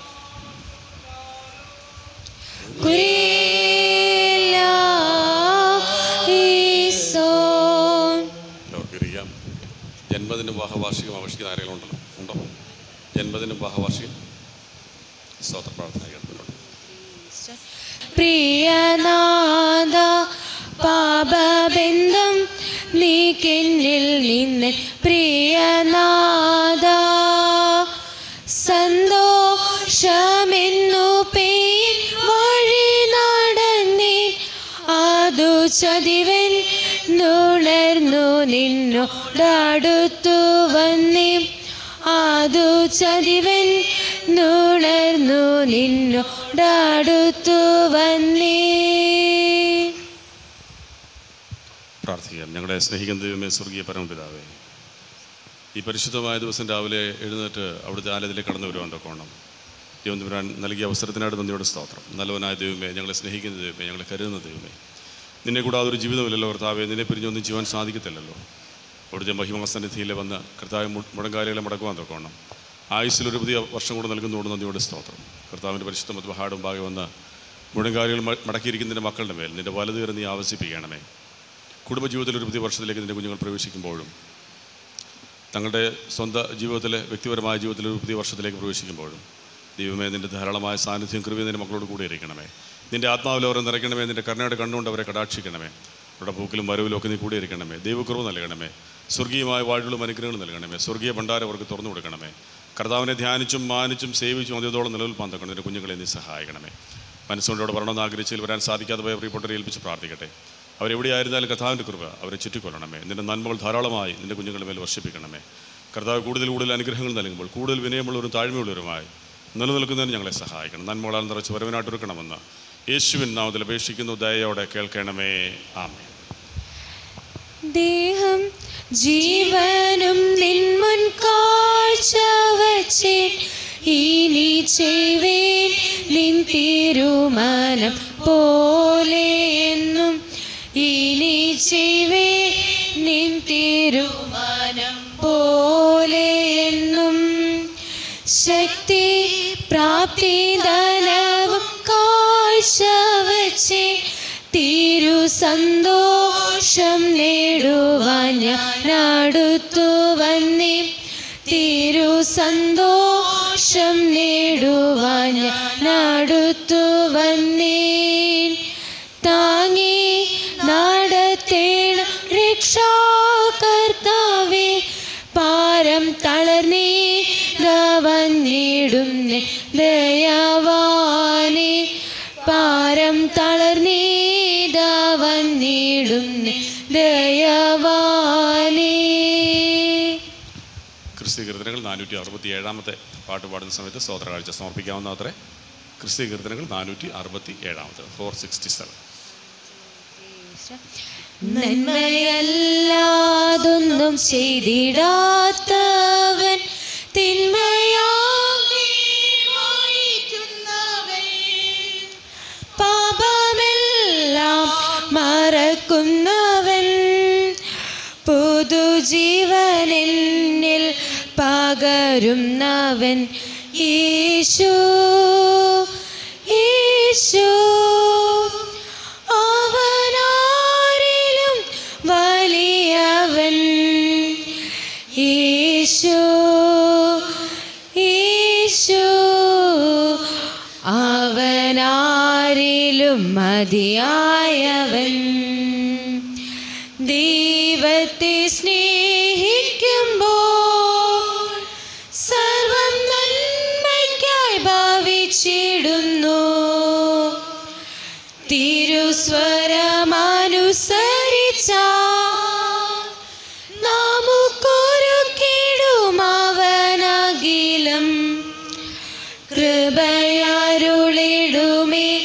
കുരിയലായിസോൻ. ഓർക്കിരിക്കാം ജന്മദിന വിവാഹവാർഷികം ആഘോഷിക്കുന്ന ആരെങ്കിലും ഉണ്ടല്ലോ ഉണ്ടോ ജന്മദിന വിവാഹവാർഷികം സ്തോത്ര പ്രാർത്ഥന കേൾക്കുന്നുണ്ട് പ്രിയനാഥ പാപബന്ധം നീക്കെന്നിൽ നിന്ന് പ്രിയനാഥ സന്തോഷമെന്നു പേർ വഴി നടന്നേ അതു ചതിവൻ നുണർന്നു നിന്നോടടുത്തു വന്നേ അതു ചതിവൻ നുണർന്നു നിന്നോടടുത്തു വന്നേ പ്രാർത്ഥിക്കാം ഞങ്ങളെ സ്നേഹിക്കുന്ന ദൈവമേ സ്വർഗീയ പരമപിതാവേ ഈ പരിശുദ്ധമായ ദിവസം രാവിലെ എഴുന്നേറ്റ് അവിടുത്തെ ആലയത്തിലേക്ക് കടന്നു വരുവാൻ തൊക്കോണം ദൈവം തമ്പുരാൻ നൽകിയ അവസരത്തിനായിട്ട് നന്ദിയോടെ സ്തോത്രം നല്ലവനായ ദൈവമേ ഞങ്ങളെ സ്നേഹിക്കുന്ന ദൈവമേ ഞങ്ങളെ കരുതുന്ന ദൈവമേ നിന്നെ കൂടാതെ ഒരു ജീവിതമില്ലല്ലോ കർത്താവേ നിന്നെ പിരിഞ്ഞൊന്നും ചെയ്യുവാൻ സാധിക്കത്തില്ലല്ലോ അവിടുത്തെ മഹിമസന്നിധിയിൽ വന്ന് കർത്താവ് മു- മുഴങ്കാലുകളെ മുടക്കുവാൻ തൊക്കോണം ആയുസ്സിലൊരു പുതിയ വർഷം കൂടെ നൽകുന്നതുകൊണ്ട് നന്ദിയോടെ സ്തോത്രം കർത്താവിൻ്റെ പരിശുദ്ധ മധ്യഹാടും ഭാഗം വന്ന് മുഴങ്കാലുകൾ മ- മടക്കിയിരിക്കുന്നതിൻ്റെ മക്കളുടെ മേൽ നിൻ്റെ വലതുകരം നീ ആവശ്യിപ്പിക്കണമേ കുടുംബജീവിതത്തിൽ ഒരു പുതിയ വർഷത്തിലേക്ക് നിൻ്റെ കുഞ്ഞുങ്ങൾ പ്രവേശിക്കുമ്പോഴും തങ്ങളുടെ സ്വന്തം ജീവിതത്തിലെ വ്യക്തിപരമായ ജീവിതത്തിൽ ഒരു പുതിയ വർഷത്തിലേക്ക് പ്രവേശിക്കുമ്പോഴും ദൈവമേ നിൻ്റെ ധാരാളമായ സാന്നിധ്യം കൃപ നിൻ്റെ മക്കളോട് കൂടെ ഇരിക്കണമേ നിൻ്റെ ആത്മാവിൽ അവരെ നിറയ്ക്കണമേ നിൻ്റെ കരുണയുടെ കണ്ണുകൊണ്ട് അവരെ കടാക്ഷിക്കണമേ അവരുടെ പൂക്കിലും വരവിലും ഒക്കെ നീ കൂടെ ഇരിക്കണമേ ദൈവക്കുറവ് നൽകണമേ സ്വർഗീയമായ വാഴുകളും അനുഗ്രഹങ്ങളും നൽകണമേ സ്വർഗീയ ഭണ്ഡാരം അവർക്ക് തുറന്നു കൊടുക്കണമേ കർത്താവിനെ ധ്യാനിച്ചും മാനിച്ചും സേവിച്ചും അതിഥോളം നിലനിൽപ്പാൻ തക്കണം നിൻ്റെ കുഞ്ഞുങ്ങളെ നീ സഹായിക്കണമേ മനസ്സുകൊണ്ടോട് പറയണമെന്ന് ആഗ്രഹിച്ചതിൽ വരാൻ സാധിക്കാതെ പോയ പ്രിയപ്പെട്ടവരെ ഏൽപ്പിച്ച് പ്രാർത്ഥിക്കട്ടെ അവരെവിടെയായിരുന്നാലും കർത്താവിൻ്റെ കൃപ അവരെ ചുറ്റിക്കൊള്ളണമേ നിൻ്റെ നന്മകൾ ധാരാളമായി നിൻ്റെ കുഞ്ഞുങ്ങളുടെ മേൽ വർഷിപ്പിക്കണമേ കർത്താവ് കൂടുതൽ കൂടുതൽ അനുഗ്രഹങ്ങൾ നൽകുമ്പോൾ കൂടുതൽ വിനയമുള്ളവരും താഴ്മയുള്ളവരുമായി നിലനിൽക്കുന്നതിന് ഞങ്ങളെ സഹായിക്കണം നന്മകളാൽ നിറച്ച് വരവിനായിട്ടൊരുക്കണമെന്ന് യേശുവിൻ നാമത്തിൽ അപേക്ഷിക്കുന്നു ദയോടെ കേൾക്കണമേ ആമേ ദേഹം ജീവനും നിൻമുൻ കാഴ്ച വച്ചേൻ ഇനി ചെയ്വേൻ നിൻ തീരുമാനം പോലെ എന്നും ഇനി ചെയ്വേൻ നിൻ തീരുമാനം പോലെ എന്നും ശക്തി പ്രാപ്തി ധനവും കാഴ്ച വച്ചേ തിരു സന്തോഷം നേടുവാൻ ഞാൻ അടുത്തു വന്നേ തിരു സന്തോഷം നേടുവാൻ ഞാൻ അടുത്തു വന്നേ താങ്ങി നടത്തേണം രക്ഷാകർത്താവേ പാരം തളർന്നീ വന്നിടുന്നേ ദയവാനെ പാരം തളർന്നീത വന്നിടുന്നേ ദയവാനേ ക്രിസ്തീയ കീർത്തനങ്ങൾ നാനൂറ്റി അറുപത്തി ഏഴാമത്തെ പാട്ട് പാടുന്ന സമയത്ത് സ്തോത്ര കാഴ്ച സമർപ്പിക്കാവുന്ന അത്രേ ക്രിസ്തീയ കീർത്തനങ്ങൾ നാനൂറ്റി അറുപത്തി ഏഴാമത്തെ ഫോർ സിക്സ്റ്റി സെവൻ നന്മയല്ലാതൊന്നും ചെയ്തിടാത്തവൻ തിന്മയാകെ മായ്ക്കുന്നവൻ പാപമെല്ലാം മറക്കുന്നവൻ പുതുജീവൻ എന്നിൽ പകരുന്നവൻ യേശു യേശു അവനാരിലും വലിയവൻ യേശു യേശു അവനാരിലും മതിയായവൻ ദൈവത്തെ സ്നേഹിക്കുമ്പോൾ സർവം നന്മയ്ക്കായി ഭാവിച്ചിടുന്നു തിരുസ്വരമനുസരിച്ച നമുക്കൊരുക്കിടുമവനകിലം കൃപയരുളിടുമേ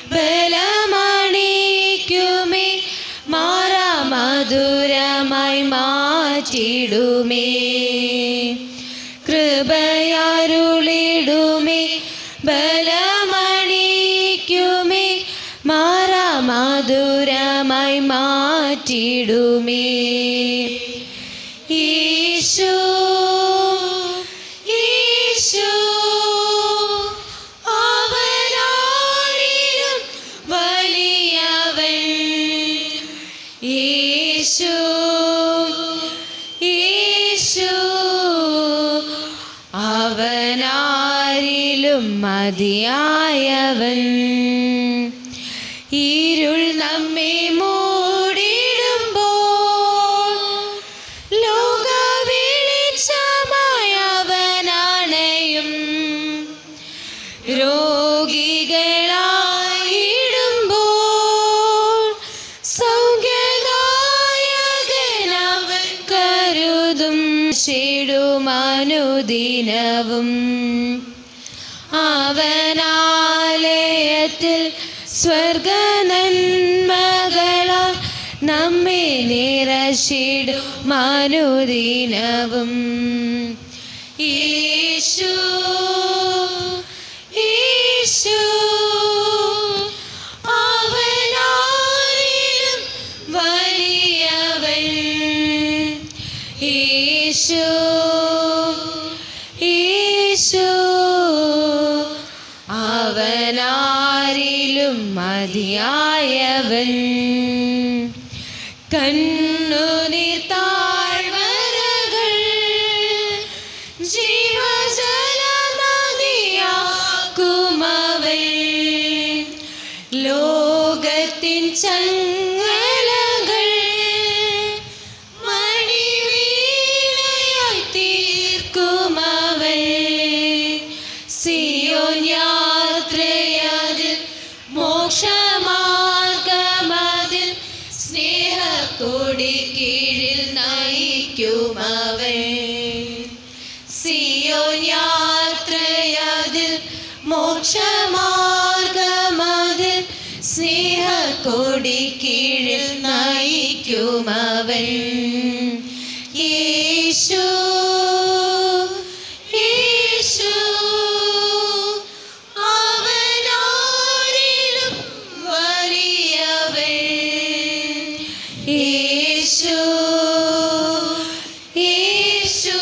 ബലമണിക്കുമേ മാറാ മധുരമായി മാറ്റിടുമേ കൃപയരുളിടുമേ ബലമണിക്കുമേ മാറാ മധുരമായി മാറ്റിടുമേ ഈശോ ഈശോ അവനാരിലും വലിയവൻ യേശു യേശു അവനാരിലും മതിയായവൻ ഇരുൾ നമ്മെ മൂടിടുമ്പോൾ ലോക വെളിച്ചമായവനാണയും രോഗികളായിടുമ്പോൾ സൗഖ്യദായകനവൻ കരുതും ചെടുമനുദിനവും അവനാലയത്തിൽ സ്വർഗ നന്മകളാൽ നമ്മെ നിറശിടും മനുദിനവും യേശു യേശു അവനാരിലും വലിയവൻ യേശു യേശു അവനാരിലും മതിയായവൻ കണ്ണുനീർ താഴ്വരകൾ ജീവജലനദിയാക്കുമവൻ ലോകത്തിൻ ചങ്ങലകൾ മണിവീണയായി തീർക്കുമവൻ സിയോൻ യാത്രയതിൽ മോക്ഷമാർഗമതിൽ സ്നേഹക്കൊടി കീഴിൽ നയിക്കുമവൻ സിയോൻ യാത്രയതിൽ മോക്ഷമാർഗമതിൽ സ്നേഹക്കൊടി കീഴിൽ നയിക്കും അവൻ യേശു യേശു അവനാരിലും വലിയവൻ യേശു യേശു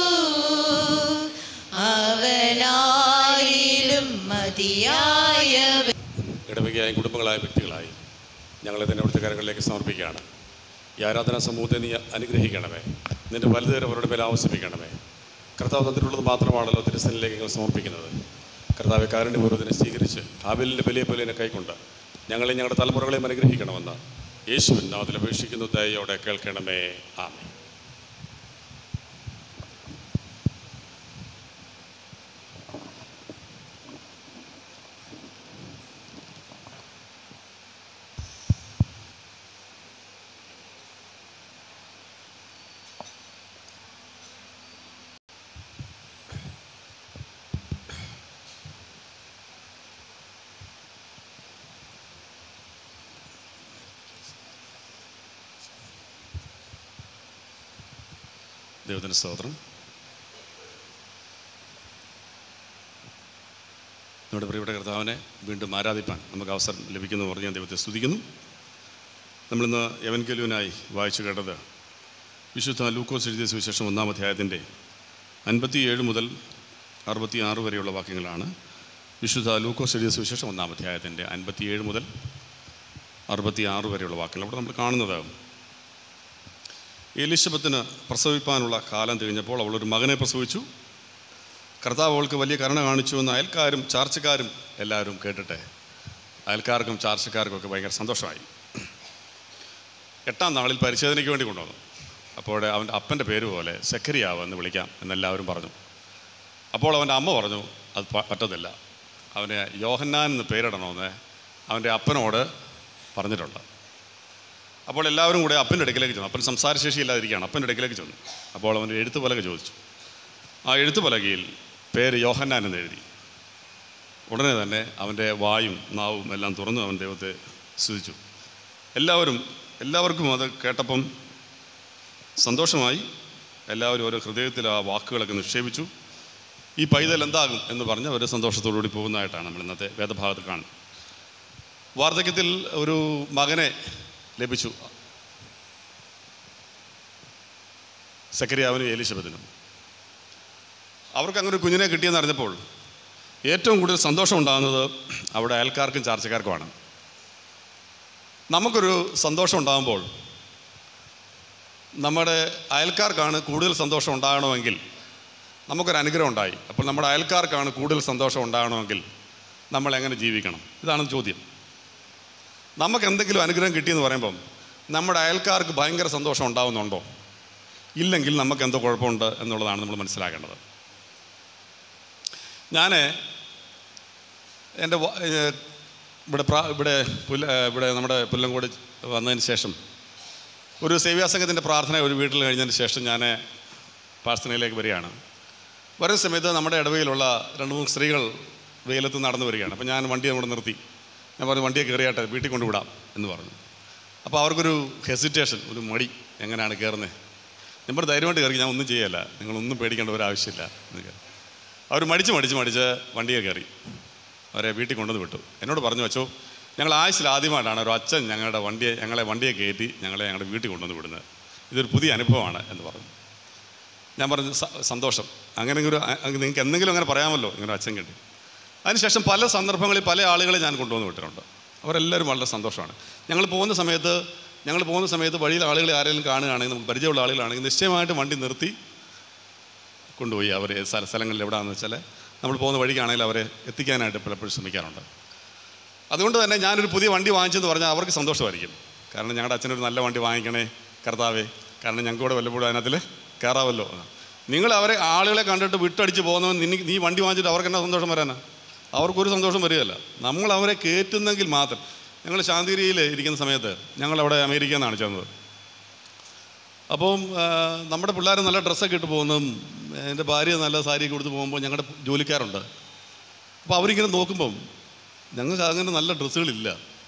അവനാരിലും മതിയായവൻ ഇടവകയായും കുടുംബങ്ങളായ വ്യക്തികളായി ഞങ്ങളെ തന്നെ അവിടുത്തെ കരങ്ങളിലേക്ക് സമർപ്പിക്കുകയാണ് ഈ ആരാധനാ സമൂഹത്തെ നീ അനുഗ്രഹിക്കണമേ നിന്റെ വലുതേരം അവരുടെ മേലെ ആവശ്യപ്പിക്കണമേ കർത്താവ് തന്നിട്ടുള്ളത് മാത്രമാണല്ലോ തിരുസനിലേക്ക് ഞങ്ങൾ സമർപ്പിക്കുന്നത് കർത്താവ് കാരുണ്യപൂർവ്വത്തിനെ സ്വീകരിച്ച് ഹാബിലിൻ്റെ വലിയ പോലെ കൈക്കൊണ്ട് ഞങ്ങളെ ഞങ്ങളുടെ തലമുറകളെയും അനുഗ്രഹിക്കണമെന്ന് യേശുവിൻ നാമത്തിൽ അപേക്ഷിക്കുന്നു ദയോടെ കേൾക്കണമേ ആമേ ദൈവത്തിൻ്റെ സ്തോത്രം നമ്മുടെ പ്രിയപ്പെട്ട കർത്താവിനെ വീണ്ടും ആരാധിപ്പാൻ നമുക്ക് അവസരം ലഭിക്കുന്നു എന്ന് പറഞ്ഞ് ഞാൻ ദൈവത്തെ സ്തുതിക്കുന്നു നമ്മളിന്ന് യവൻകലുവിനായി വായിച്ചു കേട്ടത് വിശുദ്ധ ലൂക്കോസ് എഴുതിയ സുവിശേഷം ഒന്നാം അധ്യായത്തിൻ്റെ അൻപത്തിയേഴ് മുതൽ അറുപത്തി ആറ് വരെയുള്ള വാക്യങ്ങളാണ് വിശുദ്ധ ലൂക്കോസ് എഴുതിയ സുവിശേഷം ഒന്നാം അധ്യായത്തിൻ്റെ അൻപത്തിയേഴ് മുതൽ അറുപത്തി ആറ് വരെയുള്ള വാക്യങ്ങൾ അവിടെ നമ്മൾ കാണുന്നത് എലിശബത്തിന് പ്രസവിപ്പാനുള്ള കാലം തികഞ്ഞപ്പോൾ അവളൊരു മകനെ പ്രസവിച്ചു കർത്താവ് അവൾക്ക് വലിയ കരുണ കാണിച്ചു എന്ന് അയൽക്കാരും ചാർച്ചക്കാരും എല്ലാവരും കേട്ടിട്ടെ അയൽക്കാർക്കും ചാർച്ചക്കാർക്കും ഒക്കെ ഭയങ്കര സന്തോഷമായി എട്ടാം നാളിൽ പരിശോധനയ്ക്ക് വേണ്ടി കൊണ്ടുവന്നു അപ്പോൾ അവൻ്റെ അപ്പൻ്റെ പേര് പോലെ സെക്കരിയാവ് എന്ന് വിളിക്കാം എന്നെല്ലാവരും പറഞ്ഞു അപ്പോൾ അവൻ്റെ അമ്മ പറഞ്ഞു അത് പ- പറ്റത്തില്ല അവന് യോഹന്നാൻ എന്ന് പേരിടണമെന്ന് അവൻ്റെ അപ്പനോട് പറഞ്ഞിട്ടുണ്ട് അപ്പോൾ എല്ലാവരും കൂടെ അപ്പൻ്റെ അടുക്കലേക്ക് ചെന്നു അപ്പൻ സംസാരശേഷി ഇല്ലാതിരിക്കുകയാണ് അപ്പൻ്റെ അടുക്കലേക്ക് ചെന്നു അപ്പോൾ അവൻ്റെ എഴുത്ത് പലക ചോദിച്ചു ആ എഴുത്ത് പലകയിൽ പേര് യോഹന്നാൻ എന്ന് എഴുതി ഉടനെ തന്നെ അവൻ്റെ വായും നാവും എല്ലാം തുറന്നു അവൻ ദൈവത്തെ സ്തുതിച്ചു എല്ലാവരും എല്ലാവർക്കും അത് കേട്ടപ്പം സന്തോഷമായി എല്ലാവരും ഓരോ ഹൃദയത്തിൽ ആ വാക്കുകളൊക്കെ നിക്ഷേപിച്ചു ഈ പൈതൽ എന്താകും എന്ന് പറഞ്ഞ് അവർ സന്തോഷത്തോടുകൂടി പോകുന്നതായിട്ടാണ് നമ്മൾ ഇന്നത്തെ വേദഭാഗത്ത് കാണുന്നത് വാർദ്ധക്യത്തിൽ ഒരു മകനെ ലഭിച്ചു സക്കരിയാവിനും എലിശബത്തിനും അവർക്ക് അങ്ങനെ ഒരു കുഞ്ഞിനെ കിട്ടിയെന്ന് അറിഞ്ഞപ്പോൾ ഏറ്റവും കൂടുതൽ സന്തോഷം ഉണ്ടാകുന്നത് അവിടെ അയൽക്കാർക്കും ചാർച്ചക്കാർക്കുമാണ് നമുക്കൊരു സന്തോഷം ഉണ്ടാകുമ്പോൾ നമ്മുടെ അയൽക്കാർക്കാണ് കൂടുതൽ സന്തോഷം ഉണ്ടാകണമെങ്കിൽ നമുക്കൊരു അനുഗ്രഹം ഉണ്ടായി അപ്പോൾ നമ്മുടെ അയൽക്കാർക്കാണ് കൂടുതൽ സന്തോഷം ഉണ്ടാകണമെങ്കിൽ നമ്മൾ എങ്ങനെ ജീവിക്കണം ഇതാണ് ചോദ്യം നമുക്ക് എന്തെങ്കിലും അനുഗ്രഹം കിട്ടിയെന്ന് പറയുമ്പം നമ്മുടെ അയൽക്കാർക്ക് ഭയങ്കര സന്തോഷം ഉണ്ടാകുന്നുണ്ടോ ഇല്ലെങ്കിൽ നമുക്ക് എന്തോ കുഴപ്പമുണ്ട് എന്നുള്ളതാണ് നമ്മൾ മനസ്സിലാക്കേണ്ടത് ഞാൻ എൻ്റെ വ- ഏഹ് ഇവിടെ പ്രാ ഇവിടെ പുല്ല ഏഹ് ഇവിടെ നമ്മുടെ പുല്ലങ്കോട് വന്നതിന് ശേഷം ഒരു സേവ്യാസംഘത്തിൻ്റെ പ്രാർത്ഥന ഒരു വീട്ടിൽ കഴിഞ്ഞതിന് ശേഷം ഞാൻ പ്രാർത്ഥനയിലേക്ക് വരികയാണ് വരുന്ന സമയത്ത് നമ്മുടെ ഇടവയിലുള്ള രണ്ട് മൂന്ന് സ്ത്രീകൾ വെയിലത്ത് നടന്നു വരികയാണ് അപ്പോൾ ഞാൻ വണ്ടി അവിടെ നിർത്തി ഞാൻ പറഞ്ഞു വണ്ടിയെ കയറിയാട്ടെ വീട്ടിൽ കൊണ്ടുവിടാം എന്ന് പറഞ്ഞു അപ്പോൾ അവർക്കൊരു ഹെസിറ്റേഷൻ ഒരു മടി എങ്ങനെയാണ് കയറുന്നത് ഞാൻ പറഞ്ഞു ധൈര്യമായിട്ട് കയറി ഞാൻ ഒന്നും ചെയ്യല്ല നിങ്ങളൊന്നും പേടിക്കേണ്ട ഒരു ആവശ്യമില്ല എന്നൊക്കെ അവർ മടിച്ച് മടിച്ച് മടിച്ച് വണ്ടിയെ കയറി അവരെ വീട്ടിൽ കൊണ്ടുവന്ന് വിട്ടു എന്നോട് പറഞ്ഞു വെച്ചോ ഞങ്ങൾ ആയുസിൽ ആദ്യമായിട്ടാണ് ഒരു അച്ഛൻ ഞങ്ങളുടെ വണ്ടിയെ ഞങ്ങളെ വണ്ടിയെ കയറ്റി ഞങ്ങളെ ഞങ്ങളുടെ വീട്ടിൽ കൊണ്ടുവന്ന് വിടുന്നത് ഇതൊരു പുതിയ അനുഭവമാണ് എന്ന് പറഞ്ഞു ഞാൻ പറഞ്ഞു "സ- സന്തോഷം അങ്ങനെ ഒരു അ- അ- നിങ്ങൾക്ക് എന്തെങ്കിലും അങ്ങനെ പറയാമല്ലോ ഇങ്ങനെ ഒരു അച്ഛൻ കിട്ടി അതിനുശേഷം പല സന്ദർഭങ്ങളിൽ പല ആളുകളെ ഞാൻ കൊണ്ടുവന്ന് വിട്ടിട്ടുണ്ട് അവരെല്ലാവരും വളരെ സന്തോഷമാണ് ഞങ്ങൾ പോകുന്ന സമയത്ത് ഞങ്ങൾ പോകുന്ന സമയത്ത് വഴിയിൽ ആളുകളെ ആരെങ്കിലും കാണുകയാണെങ്കിൽ നമുക്ക് പരിചയമുള്ള ആളുകളാണെങ്കിൽ നിശ്ചയമായിട്ട് വണ്ടി നിർത്തി കൊണ്ടുപോയി അവർ സ്ഥല സ്ഥലങ്ങളിൽ എവിടെയാണെന്ന് വെച്ചാൽ നമ്മൾ പോകുന്ന വഴിക്കാണെങ്കിൽ അവരെ എത്തിക്കാനായിട്ട് പലപ്പോഴും ശ്രമിക്കാറുണ്ട് അതുകൊണ്ട് തന്നെ ഞാനൊരു പുതിയ വണ്ടി വാങ്ങിച്ചെന്ന് പറഞ്ഞാൽ അവർക്ക് സന്തോഷമായിരിക്കും കാരണം ഞങ്ങളുടെ അച്ഛനൊരു നല്ല വണ്ടി വാങ്ങിക്കണേ കർത്താവേ കാരണം ഞങ്ങൾക്ക് കൂടെ വല്ലപ്പോഴും അതിനകത്തിൽ കയറാമല്ലോ നിങ്ങൾ അവരെ ആളുകളെ കണ്ടിട്ട് വിട്ടടിച്ച് പോകുന്നവൻ നിന്നെ നീ വണ്ടി വാങ്ങിച്ചിട്ട് അവർക്ക് എന്നാ സന്തോഷം വരാനാ അവർക്കൊരു സന്തോഷം വരികയല്ല നമ്മൾ അവരെ കയറ്റുന്നെങ്കിൽ മാത്രം ഞങ്ങൾ ശാന്തിഗിരിയിൽ ഇരിക്കുന്ന സമയത്ത് ഞങ്ങളവിടെ അമേരിക്കയിൽ നിന്നാണ് ചെന്നത് അപ്പം ആ, നമ്മുടെ പിള്ളേർ നല്ല ഡ്രസ്സൊക്കെ ഇട്ട് പോകുന്നതും എൻ്റെ ഭാര്യ നല്ല സാരിയൊക്കെ കൊടുത്ത് പോകുമ്പോൾ ഞങ്ങളുടെ ജോലിക്കാരുണ്ട് അപ്പോൾ അവരിങ്ങനെ നോക്കുമ്പം ഞങ്ങൾക്ക് അങ്ങനെ നല്ല ഡ്രസ്സുകളില്ല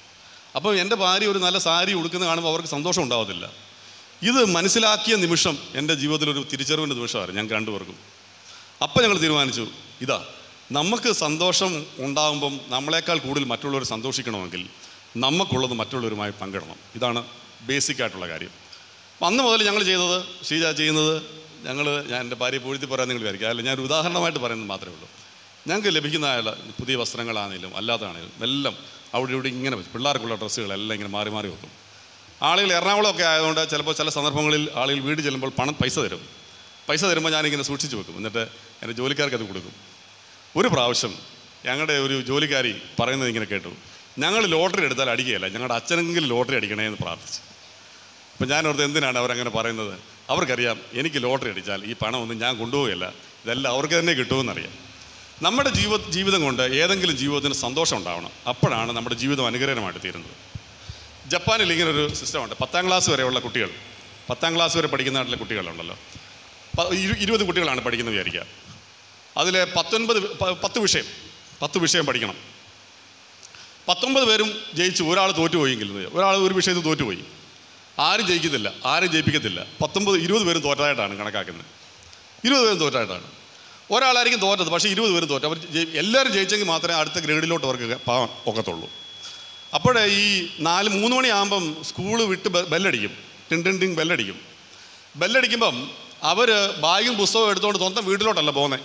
അപ്പോൾ എൻ്റെ ഭാര്യ ഒരു നല്ല സാരി ഉടുക്കുന്ന കാണുമ്പോൾ അവർക്ക് സന്തോഷം ഉണ്ടാവത്തില്ല ഇത് മനസ്സിലാക്കിയ നിമിഷം എൻ്റെ ജീവിതത്തിലൊരു തിരിച്ചറിവിൻ്റെ നിമിഷമായിരുന്നു ഞങ്ങൾക്ക് രണ്ടുപേർക്കും അപ്പം ഞങ്ങൾ തീരുമാനിച്ചു ഇതാ നമുക്ക് സന്തോഷം ഉണ്ടാകുമ്പം നമ്മളെക്കാൾ കൂടുതൽ മറ്റുള്ളവർ സന്തോഷിക്കണമെങ്കിൽ നമുക്കുള്ളത് മറ്റുള്ളവരുമായി പങ്കിടണം ഇതാണ് ബേസിക് ആയിട്ടുള്ള കാര്യം അപ്പം അന്ന് മുതൽ ഞങ്ങൾ ചെയ്തത് ഷീജ ചെയ്യുന്നത് ഞങ്ങൾ ഞാൻ എൻ്റെ ഭാര്യയെ പൂഴ്ത്തി പറയാൻ നിങ്ങൾ വിചാരിക്കുക അല്ല ഞാനൊരു ഉദാഹരണമായിട്ട് പറയുന്നത് മാത്രമേ ഉള്ളൂ ഞങ്ങൾക്ക് ലഭിക്കുന്ന ആയുള്ള പുതിയ വസ്ത്രങ്ങളാണെങ്കിലും അല്ലാത്തതാണെങ്കിലും എല്ലാം അവിടെ ഇവിടെ ഇങ്ങനെ വെച്ച് പിള്ളേർക്കുള്ള ഡ്രസ്സുകളെല്ലാം ഇങ്ങനെ മാറി മാറി വെക്കും ആളുകൾ എറണാകുളമൊക്കെ ആയതുകൊണ്ട് ചിലപ്പോൾ ചില സന്ദർഭങ്ങളിൽ ആളുകൾ വീട് ചെല്ലുമ്പോൾ പണം പൈസ തരും പൈസ തരുമ്പോൾ ഞാനിങ്ങനെ സൂക്ഷിച്ച് വെക്കും എന്നിട്ട് എൻ്റെ ജോലിക്കാർക്ക് അത് കൊടുക്കും ഒരു പ്രാവശ്യം ഞങ്ങളുടെ ഒരു ജോലിക്കാരി പറയുന്നത് ഇങ്ങനെ കേട്ടു ഞങ്ങൾ ലോട്ടറി എടുത്താൽ അടിക്കുകയില്ല ഞങ്ങളുടെ അച്ഛനെങ്കിലും ലോട്ടറി അടിക്കണേ എന്ന് പ്രാർത്ഥിച്ചു അപ്പം ഞാൻ ഓർത്ത് എന്തിനാണ് അവരങ്ങനെ പറയുന്നത് അവർക്കറിയാം എനിക്ക് ലോട്ടറി അടിച്ചാൽ ഈ പണമൊന്നും ഞാൻ കൊണ്ടുപോവുകയില്ല ഇതെല്ലാം അവർക്ക് തന്നെ കിട്ടുമെന്നറിയാം നമ്മുടെ ജീവ ജീവിതം കൊണ്ട് ഏതെങ്കിലും ജീവിതത്തിന് സന്തോഷം ഉണ്ടാവണം അപ്പോഴാണ് നമ്മുടെ ജീവിതം അനുഗ്രഹമായിട്ട് തീരുന്നത് ജപ്പാനിൽ ഇങ്ങനെ ഒരു സിസ്റ്റമുണ്ട് പത്താം ക്ലാസ് വരെയുള്ള കുട്ടികൾ പത്താം ക്ലാസ് വരെ പഠിക്കുന്ന നാട്ടിലെ കുട്ടികളുണ്ടല്ലോ പ- ഇരു- ഇരുപത് കുട്ടികളാണ് പഠിക്കുന്നത് വിചാരിക്കുക അതിൽ പത്തൊൻപത് വി- പ- പത്ത് വിഷയം പത്ത് വിഷയം പഠിക്കണം പത്തൊമ്പത് പേരും ജയിച്ചു ഒരാൾ തോറ്റുപോയെങ്കിൽ ഒരാൾ ഒരു വിഷയത്തിൽ തോറ്റുപോയി ആരും ജയിക്കുന്നില്ല ആരും ജയിപ്പിക്കത്തില്ല പത്തൊമ്പത് ഇരുപത് പേരും തോറ്റായിട്ടാണ് കണക്കാക്കുന്നത് ഇരുപത് പേരും തോറ്റായിട്ടാണ് ഒരാളായിരിക്കും തോറ്റത് പക്ഷേ ഇരുപത് പേരും തോറ്റു അവർ ജയി- എല്ലാവരും ജയിച്ചെങ്കിൽ മാത്രമേ അടുത്ത ഗ്രേഡിലോട്ട് അവർക്ക് പോകാൻ ഒക്കത്തുള്ളൂ അപ്പോഴേ ഈ നാല് മൂന്ന് മണിയാകുമ്പം സ്കൂൾ വിട്ട് ബെ- ബെല്ലടിക്കും ടിൻ ടിൻ ടിൻ ബെല്ലടിക്കും ബെല്ലടിക്കുമ്പം അവർ ബാഗും പുസ്തകവും എടുത്തുകൊണ്ട് സ്വന്തം വീട്ടിലോട്ടല്ല പോകുന്നത്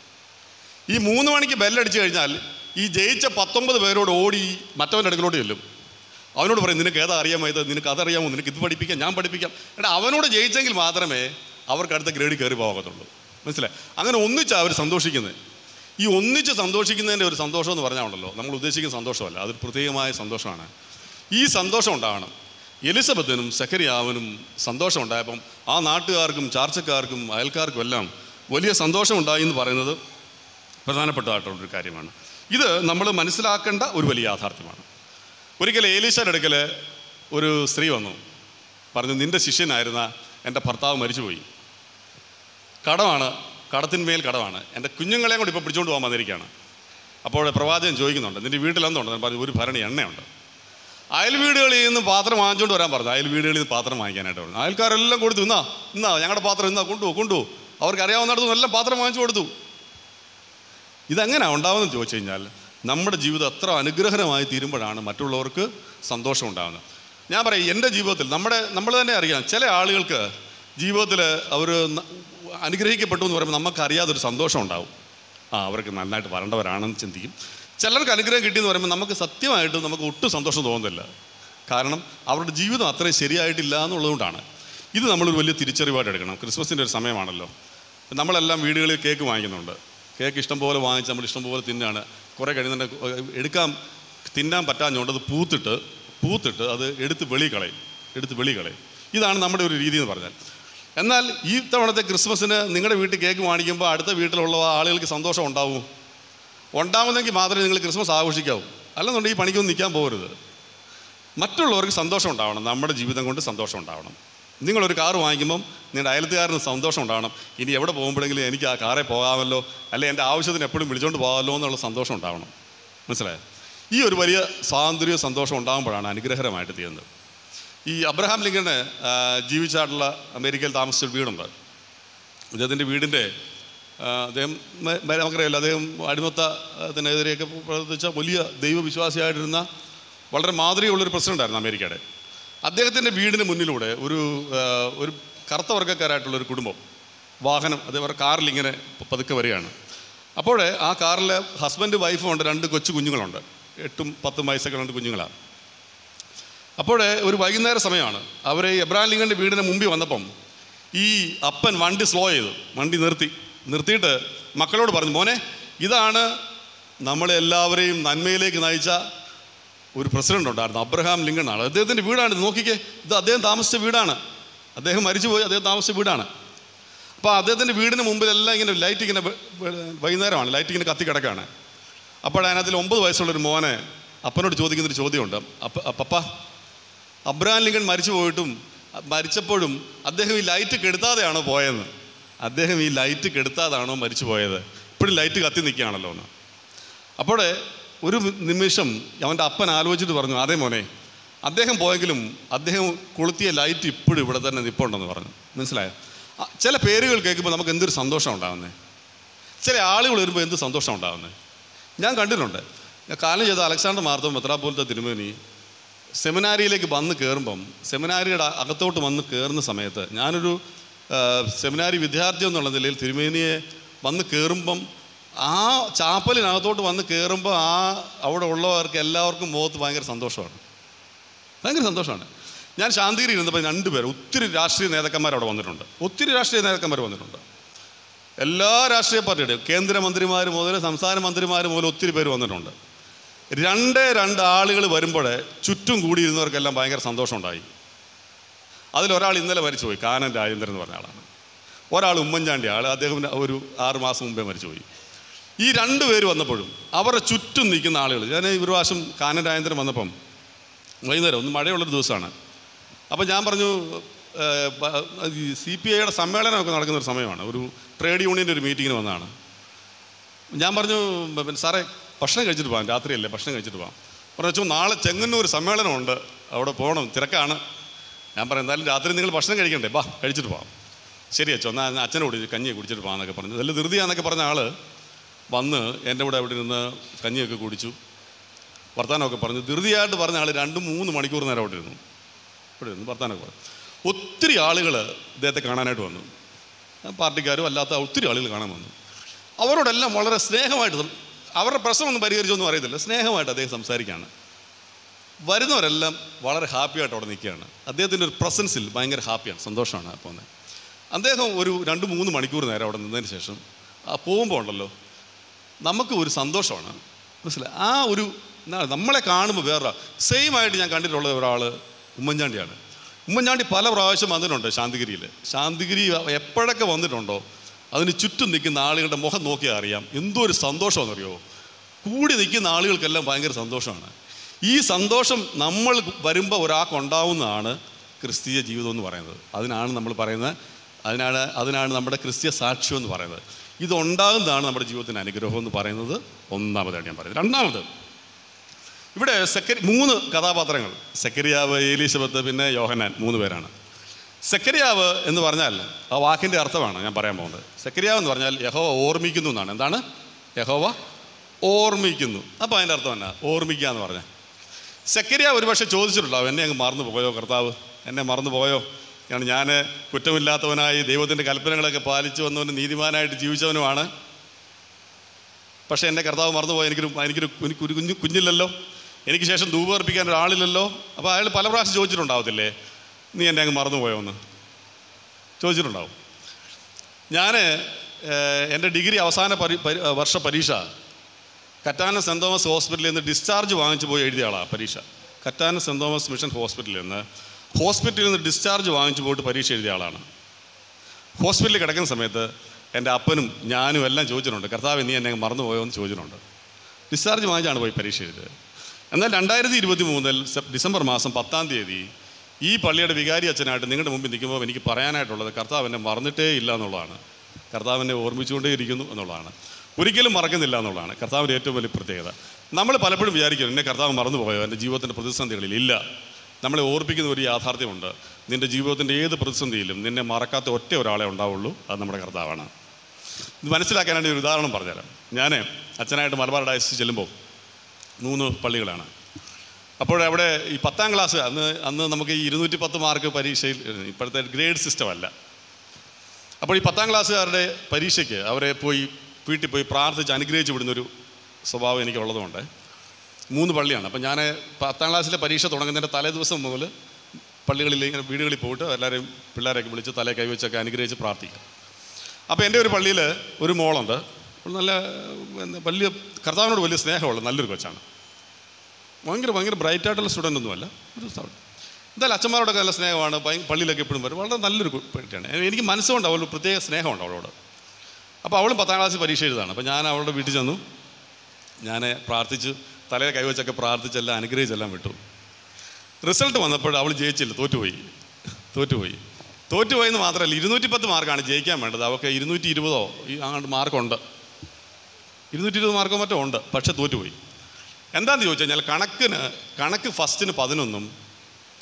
ഈ മൂന്ന് മണിക്ക് ബെല്ലടിച്ച് കഴിഞ്ഞാൽ ഈ ജയിച്ച പത്തൊമ്പത് പേരോട് ഓടി മറ്റവൻ്റെ അടുക്കലോട്ട് ചെല്ലും അവനോട് പറയും നിനക്ക് ഏതാ അറിയാമോ ഇത് നിനക്ക് അതറിയാമോ നിനക്ക് ഇത് പഠിപ്പിക്കാം ഞാൻ പഠിപ്പിക്കാം എടാ അവനോട് ജയിച്ചെങ്കിൽ മാത്രമേ അവർക്ക് അടുത്ത ഗ്രേഡിൽ കയറി പോകത്തുള്ളൂ മനസ്സിലായി അങ്ങനെ ഒന്നിച്ചാണ് അവർ സന്തോഷിക്കുന്നത് ഈ ഒന്നിച്ച് സന്തോഷിക്കുന്നതിൻ്റെ ഒരു സന്തോഷം എന്ന് പറഞ്ഞാൽ ഉണ്ടല്ലോ നമ്മൾ ഉദ്ദേശിക്കുന്ന സന്തോഷമല്ല അതൊരു പ്രത്യേകമായ സന്തോഷമാണ് ഈ സന്തോഷം ഉണ്ടാകണം എലിസബത്തിനും സെക്കരിയാവനും സന്തോഷം ഉണ്ടായപ്പം ആ നാട്ടുകാർക്കും ചാർച്ചക്കാർക്കും അയൽക്കാർക്കും എല്ലാം വലിയ സന്തോഷം ഉണ്ടായി എന്ന് പറയുന്നത് പ്രധാനപ്പെട്ടതായിട്ടുള്ളൊരു കാര്യമാണ് ഇത് നമ്മൾ മനസ്സിലാക്കേണ്ട ഒരു വലിയ യാഥാർത്ഥ്യമാണ് ഒരിക്കൽ ഏലീശയുടെ അടുക്കൽ ഒരു സ്ത്രീ വന്നു പറഞ്ഞു നിൻ്റെ ശിഷ്യനായിരുന്ന എൻ്റെ ഭർത്താവ് മരിച്ചുപോയി കടമാണ് കടത്തിന്മേൽ കടമാണ് എൻ്റെ കുഞ്ഞുങ്ങളെയും കൂടി ഇപ്പോൾ പിടിച്ചുകൊണ്ട് പോകാൻ വന്നിരിക്കുകയാണ് അപ്പോൾ പ്രവാചകൻ ചോദിക്കുന്നുണ്ട് നിൻ്റെ വീട്ടിൽ എന്തുണ്ട് ഞാൻ പറഞ്ഞു ഒരു ഭരണി എണ്ണയുണ്ട് അയൽ വീടുകളിൽ നിന്ന് പാത്രം വാങ്ങിച്ചുകൊണ്ട് വരാൻ പറഞ്ഞു അയൽ വീടുകളിൽ നിന്ന് പാത്രം വാങ്ങിക്കാനായിട്ട് പറഞ്ഞു അയൽക്കാരെല്ലാം കൊടുത്തു ഇന്നാ ഇന്നാ ഞങ്ങളുടെ പാത്രം ഇന്നാ കൊണ്ടുപോ കൊണ്ടുപോ അവർക്ക് അറിയാവുന്നിടത്തും എല്ലാം പാത്രം വാങ്ങിച്ചു കൊടുത്തു ഇതെങ്ങനെയാണ് ഉണ്ടാവുന്നത് ചോദിച്ചു കഴിഞ്ഞാൽ നമ്മുടെ ജീവിതം അത്ര അനുഗ്രഹരമായി തീരുമ്പോഴാണ് മറ്റുള്ളവർക്ക് സന്തോഷം ഉണ്ടാകുന്നത് ഞാൻ പറയും എൻ്റെ ജീവിതത്തിൽ നമ്മുടെ നമ്മൾ തന്നെ അറിയാം ചില ആളുകൾക്ക് ജീവിതത്തിൽ അവർ അനുഗ്രഹിക്കപ്പെട്ടു എന്ന് പറയുമ്പോൾ നമുക്കറിയാതൊരു സന്തോഷം ഉണ്ടാവും ആ അവർക്ക് നന്നായിട്ട് വരേണ്ടവരാണെന്ന് ചിന്തിക്കും ചിലർക്ക് അനുഗ്രഹം കിട്ടിയെന്ന് പറയുമ്പോൾ നമുക്ക് സത്യമായിട്ട് നമുക്ക് ഒട്ടും സന്തോഷം തോന്നുന്നില്ല കാരണം അവരുടെ ജീവിതം അത്രയും ശരിയായിട്ടില്ല എന്നുള്ളതുകൊണ്ടാണ് ഇത് നമ്മളൊരു വലിയ തിരിച്ചറിവായിട്ട് എടുക്കണം ക്രിസ്മസിൻ്റെ ഒരു സമയമാണല്ലോ നമ്മളെല്ലാം വീടുകളിൽ കേക്ക് വാങ്ങിക്കുന്നുണ്ട് കേക്ക് ഇഷ്ടംപോലെ വാങ്ങിച്ച് നമ്മൾ ഇഷ്ടംപോലെ തിന്നാണ് കുറേ കഴിയുന്നുണ്ട് എടുക്കാൻ തിന്നാൻ പറ്റാഞ്ഞുകൊണ്ട് അത് പൂത്തിട്ട് പൂത്തിട്ട് അത് എടുത്ത് വെളി കളയും എടുത്ത് വെളി കളയും ഇതാണ് നമ്മുടെ ഒരു രീതി എന്ന് പറഞ്ഞാൽ എന്നാൽ ഈ തവണത്തെ ക്രിസ്മസിന് നിങ്ങളുടെ വീട്ടിൽ കേക്ക് വാങ്ങിക്കുമ്പോൾ അടുത്ത വീട്ടിലുള്ള ആളുകൾക്ക് സന്തോഷം ഉണ്ടാവും ഉണ്ടാവുന്നെങ്കിൽ മാത്രമേ നിങ്ങൾ ക്രിസ്മസ് ആഘോഷിക്കാവൂ അല്ലെന്നുണ്ടെങ്കിൽ ഈ പണിക്കൊന്നും നിൽക്കാൻ പോകരുത് മറ്റുള്ളവർക്ക് സന്തോഷം ഉണ്ടാവണം നമ്മുടെ ജീവിതം കൊണ്ട് സന്തോഷം ഉണ്ടാവണം നിങ്ങളൊരു കാർ വാങ്ങിക്കുമ്പം നിങ്ങളുടെ അയലത്തുകാരന് സന്തോഷം ഉണ്ടാവണം ഇനി എവിടെ പോകുമ്പോഴെങ്കിലും എനിക്ക് ആ കാറിൽ പോകാമല്ലോ അല്ലെ എൻ്റെ ആവശ്യത്തിന് എപ്പോഴും വിളിച്ചുകൊണ്ട് പോകാമല്ലോ എന്നുള്ള സന്തോഷം ഉണ്ടാവണം മനസ്സിലായോ ഈ ഒരു വലിയ സ്വാതന്ത്ര്യ സന്തോഷം ഉണ്ടാകുമ്പോഴാണ് അനുഗ്രഹരമായിട്ട് തീരുന്നത് ഈ അബ്രഹാം ലിങ്കണ് ആ, ജീവിച്ചായിട്ടുള്ള അമേരിക്കയിൽ താമസിച്ച ഒരു വീടുണ്ട് അദ്ദേഹത്തിൻ്റെ വീടിൻ്റെ ആ, അദ്ദേഹം മ- മ- നമുക്കറിയാലോ അദ്ദേഹം അടിമത്തത്തിനെതിരെയൊക്കെ പ്രവർത്തിച്ച വലിയ ദൈവവിശ്വാസിയായിട്ടിരുന്ന വളരെ മാതൃകയുള്ളൊരു പ്രസിഡൻ്റായിരുന്നു അമേരിക്കയുടെ അദ്ദേഹത്തിൻ്റെ വീടിന് മുന്നിലൂടെ ഒരു ആ, ഒരു കറുത്ത വർഗ്ഗക്കാരായിട്ടുള്ളൊരു കുടുംബം വാഹനം അതേപോലെ കാറിൽ ഇങ്ങനെ പതുക്കെ വരികയാണ് അപ്പോൾ ആ കാറിൽ ഹസ്ബൻഡ് വൈഫും ഉണ്ട് രണ്ട് കൊച്ചു കുഞ്ഞുങ്ങളുണ്ട് എട്ടും പത്തും വയസ്സൊക്കെ രണ്ട് കുഞ്ഞുങ്ങളാണ് അപ്പോൾ ഒരു വൈകുന്നേര സമയമാണ് അവർ എബ്രാഹിം ലിങ്കൻ്റെ വീടിന് മുമ്പിൽ വന്നപ്പം ഈ അപ്പൻ വണ്ടി സ്ലോ ചെയ്തു വണ്ടി നിർത്തി നിർത്തിയിട്ട് മക്കളോട് പറഞ്ഞു മോനെ ഇതാണ് നമ്മളെ എല്ലാവരെയും നന്മയിലേക്ക് നയിച്ച ഒരു പ്രസിഡന്റ് ഉണ്ടായിരുന്നു അബ്രഹാം ലിങ്കൺ ആണ് അദ്ദേഹത്തിൻ്റെ വീടാണ് ഇത് നോക്കിക്കേ ഇത് അദ്ദേഹം താമസിച്ച വീടാണ് അദ്ദേഹം മരിച്ചുപോയി അദ്ദേഹം താമസിച്ച വീടാണ് അപ്പോൾ അദ്ദേഹത്തിൻ്റെ വീടിന് മുമ്പിലെല്ലാം ഇങ്ങനെ ലൈറ്റ് ഇങ്ങനെ വെ- വെ- വൈകുന്നേരമാണ് ലൈറ്റ് ഇങ്ങനെ കത്തി കിടക്കുകയാണ് അപ്പോൾ അതിനകത്തിൽ ഒമ്പത് വയസ്സുള്ളൊരു മോനെ അപ്പനോട് ചോദിക്കുന്നൊരു ചോദ്യമുണ്ട് അപ്പ പപ്പ അബ്രഹാം ലിങ്കൺ മരിച്ചു പോയിട്ടും അ- മരിച്ചപ്പോഴും അദ്ദേഹം ഈ ലൈറ്റ് കെടുത്താതെയാണോ പോയെന്ന് അദ്ദേഹം ഈ ലൈറ്റ് കെടുത്താതാണോ മരിച്ചു പോയത് ഇപ്പോഴും ലൈറ്റ് കത്തി നിൽക്കുകയാണല്ലോ എന്ന് അപ്പോൾ ഒരു നിമിഷം അവൻ്റെ അപ്പൻ ആലോചിച്ചിട്ട് പറഞ്ഞു അതേ മോനെ അദ്ദേഹം പോയെങ്കിലും അദ്ദേഹം കൊളുത്തിയ ലൈറ്റ് ഇപ്പോഴും ഇവിടെ തന്നെ നിപ്പുണ്ടെന്ന് പറഞ്ഞു മനസ്സിലായോ ആ, ചില പേരുകൾ കേൾക്കുമ്പോൾ നമുക്ക് എന്തൊരു സന്തോഷം ഉണ്ടാകുന്നത് ചില ആളുകൾ വരുമ്പോൾ എന്ത് സന്തോഷം ഉണ്ടാകുന്നത് ഞാൻ കണ്ടിട്ടുണ്ട് ഞാൻ കാലം ചെയ്ത അലക്സാണ്ടർ മാർത്തവും മെത്രാപോലത്തെ തിരുമേനി സെമിനാരിയിലേക്ക് വന്ന് കയറുമ്പം സെമിനാരിയുടെ അകത്തോട്ട് വന്ന് കയറുന്ന സമയത്ത് ഞാനൊരു ആ, സെമിനാരി വിദ്യാർത്ഥി എന്നുള്ള നിലയിൽ തിരുമേനിയെ വന്ന് കയറുമ്പം ആ ചാപ്പലിനകത്തോട്ട് വന്ന് കയറുമ്പോൾ ആ അവിടെ ഉള്ളവർക്ക് എല്ലാവർക്കും മുഖത്ത് ഭയങ്കര സന്തോഷമാണ് ഭയങ്കര സന്തോഷമാണ് ഞാൻ ശാന്തിയിൽ ഇരുന്നപ്പോൾ രണ്ടുപേർ ഒത്തിരി രാഷ്ട്രീയ നേതാക്കന്മാർ അവിടെ വന്നിട്ടുണ്ട് ഒത്തിരി രാഷ്ട്രീയ നേതാക്കന്മാർ വന്നിട്ടുണ്ട് എല്ലാ രാഷ്ട്രീയ പാർട്ടിയുടെയും കേന്ദ്രമന്ത്രിമാർ മുതൽ സംസ്ഥാന മന്ത്രിമാർ മുതൽ ഒത്തിരി പേര് വന്നിട്ടുണ്ട് രണ്ടേ രണ്ട് ആളുകൾ വരുമ്പോൾ ചുറ്റും കൂടിയിരുന്നവർക്കെല്ലാം ഭയങ്കര സന്തോഷമുണ്ടായി അതിലൊരാൾ ഇന്നലെ മരിച്ചുപോയി കാനൻ രാജേന്ദ്രൻ എന്ന് പറഞ്ഞ ആളാണ് ഒരാൾ ഉമ്മൻചാണ്ടി ആൾ അദ്ദേഹം ഒരു ആറ് മാസം മുമ്പേ മരിച്ചുപോയി ഈ രണ്ട് പേര് വന്നപ്പോഴും അവരുടെ ചുറ്റും നിൽക്കുന്ന ആളുകൾ ഞാൻ ഒരു പ്രാവശ്യം കാനൻ രാജേന്ദ്രൻ വന്നപ്പം വൈകുന്നേരം ഒന്ന് മഴയുള്ളൊരു ദിവസമാണ് അപ്പോൾ ഞാൻ പറഞ്ഞു സി പി ഐയുടെ സമ്മേളനമൊക്കെ നടക്കുന്ന ഒരു സമയമാണ് ഒരു ട്രേഡ് യൂണിയൻ്റെ ഒരു മീറ്റിങ്ങിന് വന്നതാണ് ഞാൻ പറഞ്ഞു പിന്നെ സാറേ ഭക്ഷണം കഴിച്ചിട്ട് പോകാം രാത്രിയല്ലേ ഭക്ഷണം കഴിച്ചിട്ട് പോകാം പറഞ്ഞു വെച്ചു നാളെ ചെങ്ങന്നൂർ സമ്മേളനമുണ്ട് അവിടെ പോകണം തിരക്കാണ് ഞാൻ പറഞ്ഞു എന്തായാലും രാത്രി നിങ്ങൾ ഭക്ഷണം കഴിക്കണ്ടേ ബാ കഴിച്ചിട്ട് പോകാം ശരി അച്ഛൻ എന്നാൽ അച്ഛനോട് കഞ്ഞി കുടിച്ചിട്ട് പോകാമെന്നൊക്കെ പറഞ്ഞു നല്ല ധൃതിയാന്നൊക്കെ പറഞ്ഞ ആൾ വന്ന് എൻ്റെ കൂടെ അവിടെ ഇരുന്ന് കഞ്ഞിയൊക്കെ കുടിച്ചു വർത്തമാനമൊക്കെ പറഞ്ഞു ധൃതിയായിട്ട് പറഞ്ഞ ആൾ രണ്ട് മൂന്ന് മണിക്കൂർ നേരം അവിടെ ഇരുന്നു ഇവിടെ ഇരുന്നു വർത്തമാനമൊക്കെ പറഞ്ഞു ഒത്തിരി ആളുകൾ ഇദ്ദേഹത്തെ കാണാനായിട്ട് വന്നു പാർട്ടിക്കാരും അല്ലാത്ത ഒത്തിരി ആളുകൾ കാണാൻ വന്നു അവരോടെല്ലാം വളരെ സ്നേഹമായിട്ട് സം- അവരുടെ പ്രശ്നമൊന്നും പരിഹരിച്ചൊന്നും അറിയത്തില്ല സ്നേഹമായിട്ട് അദ്ദേഹം സംസാരിക്കുകയാണ് വരുന്നവരെല്ലാം വളരെ ഹാപ്പിയായിട്ട് അവിടെ നിൽക്കുകയാണ് അദ്ദേഹത്തിൻ്റെ ഒരു പ്രസൻസിൽ ഭയങ്കര ഹാപ്പിയാണ് സന്തോഷമാണ് പോകുന്നത് അദ്ദേഹം ഒരു രണ്ട് മൂന്ന് മണിക്കൂർ നേരം അവിടെ നിന്നതിന് ശേഷം ആ പോകുമ്പോൾ ഉണ്ടല്ലോ നമുക്ക് ഒരു സന്തോഷമാണ് മനസ്സിലായി ആ ഒരു എന്താണ് നമ്മളെ കാണുമ്പോൾ വേറെ സെയിം ആയിട്ട് ഞാൻ കണ്ടിട്ടുള്ള ഒരാൾ ഉമ്മൻചാണ്ടിയാണ് ഉമ്മൻചാണ്ടി പല പ്രാവശ്യം വന്നിട്ടുണ്ട് ശാന്തിഗിരിയിൽ ശാന്തിഗിരി എപ്പോഴൊക്കെ വന്നിട്ടുണ്ടോ അതിന് ചുറ്റും നിൽക്കുന്ന ആളുകളുടെ മുഖം നോക്കിയാൽ അറിയാം എന്തോ ഒരു സന്തോഷമാണെന്നറിയോ കൂടി നിൽക്കുന്ന ആളുകൾക്കെല്ലാം ഭയങ്കര സന്തോഷമാണ് ഈ സന്തോഷം നമ്മൾ വരുമ്പോൾ ഒരാൾക്ക് ഉണ്ടാവുന്നതാണ് ക്രിസ്തീയ ജീവിതം എന്ന് പറയുന്നത് അതിനാണ് നമ്മൾ പറയുന്നത് അതിനാണ് അതിനാണ് നമ്മുടെ ക്രിസ്തീയ സാക്ഷ്യം എന്ന് പറയുന്നത് ഇതുണ്ടാകുന്നതാണ് നമ്മുടെ ജീവിതത്തിന് അനുഗ്രഹം എന്ന് പറയുന്നത് ഒന്നാമതായിട്ട് ഞാൻ പറയുന്നത് രണ്ടാമത് ഇവിടെ സെക്കരി മൂന്ന് കഥാപാത്രങ്ങൾ സെക്കരിയാവ് ഏലീശബത്ത് പിന്നെ യോഹനാൻ മൂന്ന് പേരാണ് സെക്കരിയാവ് എന്ന് പറഞ്ഞാൽ ആ വാക്കിൻ്റെ അർത്ഥമാണ് ഞാൻ പറയാൻ പോകുന്നത് സെക്കരിയാവ് എന്ന് പറഞ്ഞാൽ യഹോവ ഓർമ്മിക്കുന്നു എന്നാണ് എന്താണ് യഹോവ ഓർമ്മിക്കുന്നു അപ്പോൾ അതിൻ്റെ അർത്ഥം എന്നാ ഓർമ്മിക്കുക എന്ന് പറഞ്ഞാൽ സെക്കരിയാവ് ഒരുപക്ഷെ ചോദിച്ചിട്ടുണ്ടാവും എന്നെ അങ്ങ് മറന്നു പോയോ കർത്താവ് എന്നെ മറന്നു പോയോ കാരണം ഞാൻ കുറ്റമില്ലാത്തവനായി ദൈവത്തിൻ്റെ കൽപ്പനകളൊക്കെ പാലിച്ചു വന്നവനും നീതിമാനായിട്ട് ജീവിച്ചവനുമാണ് പക്ഷേ എൻ്റെ കർത്താവ് മറന്നുപോയി എനിക്കൊരു എനിക്കൊരു എനിക്ക് ഒരു കുഞ്ഞു കുഞ്ഞില്ലല്ലോ എനിക്ക് ശേഷം ധൂപം അർപ്പിക്കാൻ ഒരാളില്ലല്ലോ അപ്പോൾ അയാൾ പല പ്രാവശ്യം ചോദിച്ചിട്ടുണ്ടാവത്തില്ലേ നീ എന്നെ അങ്ങ് മറന്നുപോയോ എന്ന് ചോദിച്ചിട്ടുണ്ടാവും ഞാൻ എൻ്റെ ഡിഗ്രി അവസാന പരി പരി- വർഷ പരീക്ഷ കറ്റാന സെൻറ് തോമസ് ഹോസ്പിറ്റലിൽ നിന്ന് ഡിസ്ചാർജ് വാങ്ങിച്ചു പോയി എഴുതിയ ആളാണ് പരീക്ഷ കറ്റാന സെൻറ് തോമസ് മിഷൻ ഹോസ്പിറ്റലിൽ നിന്ന് ഹോസ്പിറ്റലിൽ നിന്ന് ഡിസ്ചാർജ് വാങ്ങിച്ചു പോയിട്ട് പരീക്ഷ എഴുതിയ ആളാണ് ഹോസ്പിറ്റലിൽ കിടക്കുന്ന സമയത്ത് എൻ്റെ അപ്പനും ഞാനും എല്ലാം ചോദിച്ചിട്ടുണ്ട് കർത്താവ് നീ എന്നെ മറന്നുപോയോ എന്ന് ചോദിച്ചിട്ടുണ്ട് ഡിസ്ചാർജ് വാങ്ങിച്ചാണ് പോയി പരീക്ഷ എഴുതിയത് എന്നാൽ രണ്ടായിരത്തി ഇരുപത്തി മൂന്നിൽ സെപ്- ഡിസംബർ മാസം പത്താം തീയതി ഈ പള്ളിയുടെ വികാരി അച്ഛനായിട്ട് നിങ്ങളുടെ മുമ്പിൽ നിൽക്കുമ്പോൾ എനിക്ക് പറയാനായിട്ടുള്ളത് കർത്താവ് എന്നെ മറന്നിട്ടേ ഇല്ല എന്നുള്ളതാണ് കർത്താവ് എന്നെ ഓർമ്മിച്ചുകൊണ്ടേ ഇരിക്കുന്നു എന്നുള്ളതാണ് ഒരിക്കലും മറക്കുന്നില്ല എന്നുള്ളതാണ് കർത്താവിൻ്റെ ഏറ്റവും വലിയ പ്രത്യേകത നമ്മൾ പലപ്പോഴും വിചാരിക്കും എന്നെ കർത്താവ് മറന്നുപോയോ എൻ്റെ ജീവിതത്തിൻ്റെ പ്രതിസന്ധികളിൽ ഇല്ല നമ്മളെ ഓർപ്പിക്കുന്ന ഒരു യാഥാർത്ഥ്യമുണ്ട് നിൻ്റെ ജീവിതത്തിൻ്റെ ഏത് പ്രതിസന്ധിയിലും നിന്നെ മറക്കാത്ത ഒറ്റ ഒരാളെ ഉണ്ടാവുള്ളൂ അത് നമ്മുടെ കർത്താവാണ് ഇത് മനസ്സിലാക്കാനായിട്ട് ഒരു ഉദാഹരണം പറഞ്ഞുതരാം ഞാൻ അച്ഛനായിട്ട് മലബാർ ഡയസിൽ ചെല്ലുമ്പോൾ മൂന്ന് പള്ളികളാണ് അപ്പോൾ അവിടെ ഈ പത്താം ക്ലാസ് അന്ന് അന്ന് നമുക്ക് ഈ ഇരുന്നൂറ്റി പത്ത് മാർക്ക് പരീക്ഷയിൽ ഇപ്പോഴത്തെ ഗ്രേഡ് സിസ്റ്റം അല്ല അപ്പോൾ ഈ പത്താം ക്ലാസ്സുകാരുടെ പരീക്ഷയ്ക്ക് അവരെ പോയി വീട്ടിൽ പോയി പ്രാർത്ഥിച്ച് അനുഗ്രഹിച്ച് വിടുന്നൊരു സ്വഭാവം എനിക്കുള്ളതുകൊണ്ട് മൂന്ന് പള്ളിയാണ് അപ്പം ഞാൻ പത്താം ക്ലാസ്സിലെ പരീക്ഷ തുടങ്ങുന്നതിൻ്റെ തലേ ദിവസം മുതൽ പള്ളികളിൽ ഇങ്ങനെ വീടുകളിൽ പോയിട്ട് എല്ലാവരെയും പിള്ളേരെയൊക്കെ വിളിച്ച് തലേ കൈവച്ചൊക്കെ അനുഗ്രഹിച്ച് പ്രാർത്ഥിക്കും അപ്പോൾ എൻ്റെ ഒരു പള്ളിയിൽ ഒരു മോളുണ്ട് അവൾ നല്ല എന്താ വലിയ കർത്താവിനോട് വലിയ സ്നേഹമുള്ള നല്ലൊരു കൊച്ചാണ് ഭയങ്കര ഭയങ്കര ബ്രൈറ്റ് ആയിട്ടുള്ള സ്റ്റുഡൻ്റ് ഒന്നുമല്ല ഒരു സ്ഥലം എന്തായാലും അച്ഛന്മാരോടൊക്കെ നല്ല സ്നേഹമാണ് ഭയ- പള്ളിയിലൊക്കെ എപ്പോഴും വരും വളരെ നല്ലൊരു കുട്ടിയാണ് എനിക്ക് മനസ്സുകൊണ്ട് അവൾ പ്രത്യേക സ്നേഹമുണ്ട് അവളോട് അപ്പോൾ അവളും പത്താം ക്ലാസ് പരീക്ഷ എഴുതാണ് അപ്പോൾ ഞാൻ അവളുടെ വീട്ടിൽ ചെന്നു ഞാൻ പ്രാർത്ഥിച്ചു തലയെ കൈവച്ചൊക്കെ പ്രാർത്ഥിച്ചെല്ലാം അനുഗ്രഹിച്ചെല്ലാം വിട്ടു റിസൾട്ട് വന്നപ്പോൾ അവൾ ജയിച്ചില്ല തോറ്റുപോയി തോറ്റുപോയി തോറ്റുപോയി എന്ന് മാത്രമല്ല ഇരുന്നൂറ്റി പത്ത് മാർക്കാണ് ജയിക്കാൻ വേണ്ടത് അവൾക്ക് ഇരുന്നൂറ്റി ഇരുപതോ ഈ അങ്ങോട്ട് മാർക്കുണ്ട് ഇരുന്നൂറ്റി ഇരുപത് മാർക്കോ മറ്റോ ഉണ്ട് പക്ഷേ തോറ്റുപോയി എന്താണെന്ന് ചോദിച്ചു കഴിഞ്ഞാൽ കണക്കിന് കണക്ക് ഫസ്റ്റിന് പതിനൊന്നും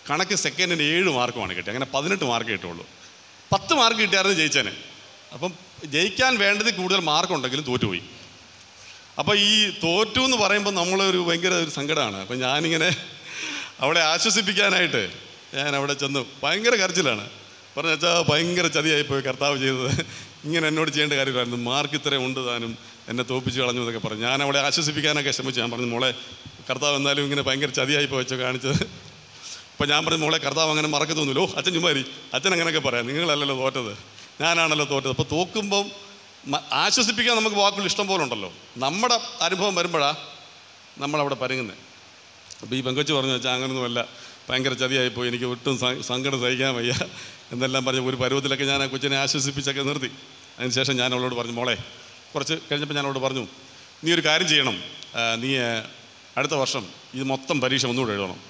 കണക്ക് സെക്കൻഡിന് ഏഴ് മാർക്കുമാണ് കിട്ടിയത് അങ്ങനെ പതിനെട്ട് മാർക്ക് കിട്ടുള്ളൂ പത്ത് മാർക്ക് കിട്ടിയായിരുന്നു ജയിച്ചേനെ അപ്പം ജയിക്കാൻ വേണ്ടത് കൂടുതൽ മാർക്കുണ്ടെങ്കിലും തോറ്റുപോയി അപ്പോൾ ഈ തോറ്റു എന്ന് പറയുമ്പോൾ നമ്മളൊരു ഭയങ്കര ഒരു സങ്കടമാണ് അപ്പം ഞാനിങ്ങനെ അവളെ ആശ്വസിപ്പിക്കാനായിട്ട് ഞാൻ അവിടെ ചെന്നു ഭയങ്കര കരച്ചിലാണ് പറഞ്ഞു വെച്ചാൽ ഭയങ്കര ചതിയായിപ്പോയി കർത്താവ് ചെയ്തത് ഇങ്ങനെ എന്നോട് ചെയ്യേണ്ട കാര്യമില്ലായിരുന്നു മാർക്ക് ഇത്രയും ഉണ്ട് താനും എന്നെ തോപ്പിച്ച് കളഞ്ഞു എന്നൊക്കെ പറഞ്ഞു ഞാൻ അവളെ ആശ്വസിപ്പിക്കാനൊക്കെ ശ്രമിച്ചു ഞാൻ പറഞ്ഞു മോളെ കർത്താവ് എന്നാലും ഇങ്ങനെ ഭയങ്കര ചതിയായിപ്പോയി വെച്ചോ കാണിച്ചത് അപ്പോൾ ഞാൻ പറഞ്ഞു മോളെ കർത്താവ് അങ്ങനെ മറക്കത്തൊന്നുമില്ലോ ഓ അച്ഛൻ ചുമ്മാരി അച്ഛൻ അങ്ങനെയൊക്കെ പറയാം നിങ്ങളല്ലല്ലോ തോറ്റത് ഞാനാണല്ലോ തോറ്റത് അപ്പോൾ തോക്കുമ്പം മ- ആശ്വസിപ്പിക്കാൻ നമുക്ക് വാക്കുകൾ ഇഷ്ടം പോലെ ഉണ്ടല്ലോ നമ്മുടെ അനുഭവം വരുമ്പോഴാണ് നമ്മളവിടെ പരുങ്ങുന്നത് അപ്പോൾ ഈ പെങ്കൊച്ച് പറഞ്ഞു വെച്ചാൽ അങ്ങനൊന്നുമല്ല ഭയങ്കര ചതിയായിപ്പോയി എനിക്ക് ഒട്ടും സ- സങ്കടം സഹിക്കാൻ വയ്യ എന്നെല്ലാം പറഞ്ഞ് ഒരു പരുവത്തിലൊക്കെ ഞാൻ ആ കൊച്ചിനെ ആശ്വസിപ്പിച്ചൊക്കെ നിർത്തി അതിനുശേഷം ഞാൻ അവളോട് പറഞ്ഞു മോളെ കുറച്ച് കഴിഞ്ഞപ്പോൾ ഞാൻ അവളോട് പറഞ്ഞു നീ ഒരു കാര്യം ചെയ്യണം ആ, നീ ആ, അടുത്ത വർഷം ഇത് മൊത്തം പരീക്ഷ ഒന്നുകൂടെ എഴുതണം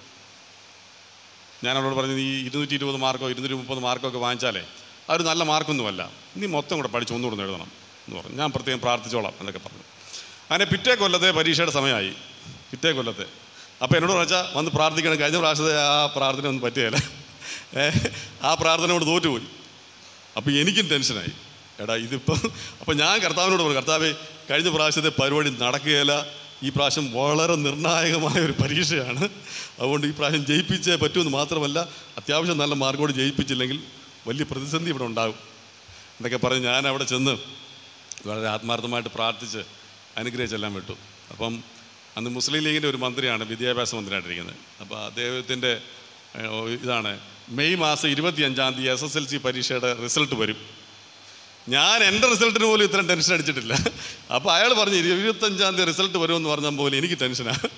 ഞാൻ അവളോട് പറഞ്ഞു നീ ഇരുന്നൂറ്റി ഇരുപത് മാർക്കോ ഇരുന്നൂറ്റി മുപ്പത് മാർക്കോ ഒക്കെ വാങ്ങിച്ചാലേ ആ ഒരു നല്ല മാർക്കൊന്നുമല്ല നീ മൊത്തം കൂടെ പഠിച്ച് ഒന്നുകൂടെ ഒന്ന് എഴുതണം എന്ന് പറഞ്ഞു ഞാൻ പ്രത്യേകം പ്രാർത്ഥിച്ചോളാം എന്നൊക്കെ പറഞ്ഞു അങ്ങനെ പിറ്റേ കൊല്ലത്തെ പരീക്ഷയുടെ സമയമായി പിറ്റേ കൊല്ലത്തെ അപ്പോൾ എന്നോട് വെച്ചാൽ വന്ന് പ്രാർത്ഥിക്കണം കഴിഞ്ഞ പ്രാവശ്യത്തെ ആ പ്രാർത്ഥന ഒന്നും പറ്റുകയില്ല ഏ, ആ പ്രാർത്ഥന കൊണ്ട് തോറ്റുപോയി അപ്പോൾ എനിക്കും ടെൻഷനായി എടാ ഇതിപ്പോൾ അപ്പോൾ ഞാൻ കർത്താവിനോട് പറഞ്ഞു കർത്താവേ കഴിഞ്ഞ പ്രാവശ്യത്തെ പരിപാടി നടക്കുകയില്ല ഈ പ്രാവശ്യം വളരെ നിർണായകമായ ഒരു പരീക്ഷയാണ് അതുകൊണ്ട് ഈ പ്രാവശ്യം ജയിപ്പിച്ചേ പറ്റുമെന്ന് മാത്രമല്ല അത്യാവശ്യം നല്ല മാർക്കോട് ജയിപ്പിച്ചില്ലെങ്കിൽ വലിയ പ്രതിസന്ധി ഇവിടെ ഉണ്ടാകും എന്നൊക്കെ പറഞ്ഞ് ഞാൻ അവിടെ ചെന്ന് വളരെ ആത്മാർത്ഥമായിട്ട് പ്രാർത്ഥിച്ച് അനുഗ്രഹിച്ചെല്ലാം വിട്ടു അപ്പം അന്ന് മുസ്ലിം ലീഗിൻ്റെ ഒരു മന്ത്രിയാണ് വിദ്യാഭ്യാസ മന്ത്രിയായിട്ടിരിക്കുന്നത് അപ്പോൾ അദ്ദേഹത്തിൻ്റെ ഏഹ്, ഇതാണ് മെയ് മാസം ഇരുപത്തി അഞ്ചാം തീയതി എസ് എസ് എൽ സി പരീക്ഷയുടെ റിസൾട്ട് വരും ഞാൻ എൻ്റെ റിസൾട്ടിന് പോലും ഇത്രയും ടെൻഷൻ അടിച്ചിട്ടില്ല അപ്പോൾ അയാൾ പറഞ്ഞു ഇരുപത്തഞ്ചാം തീയതി റിസൾട്ട് വരുമെന്ന് പറഞ്ഞാൽ പോലും എനിക്ക് ടെൻഷനാണ്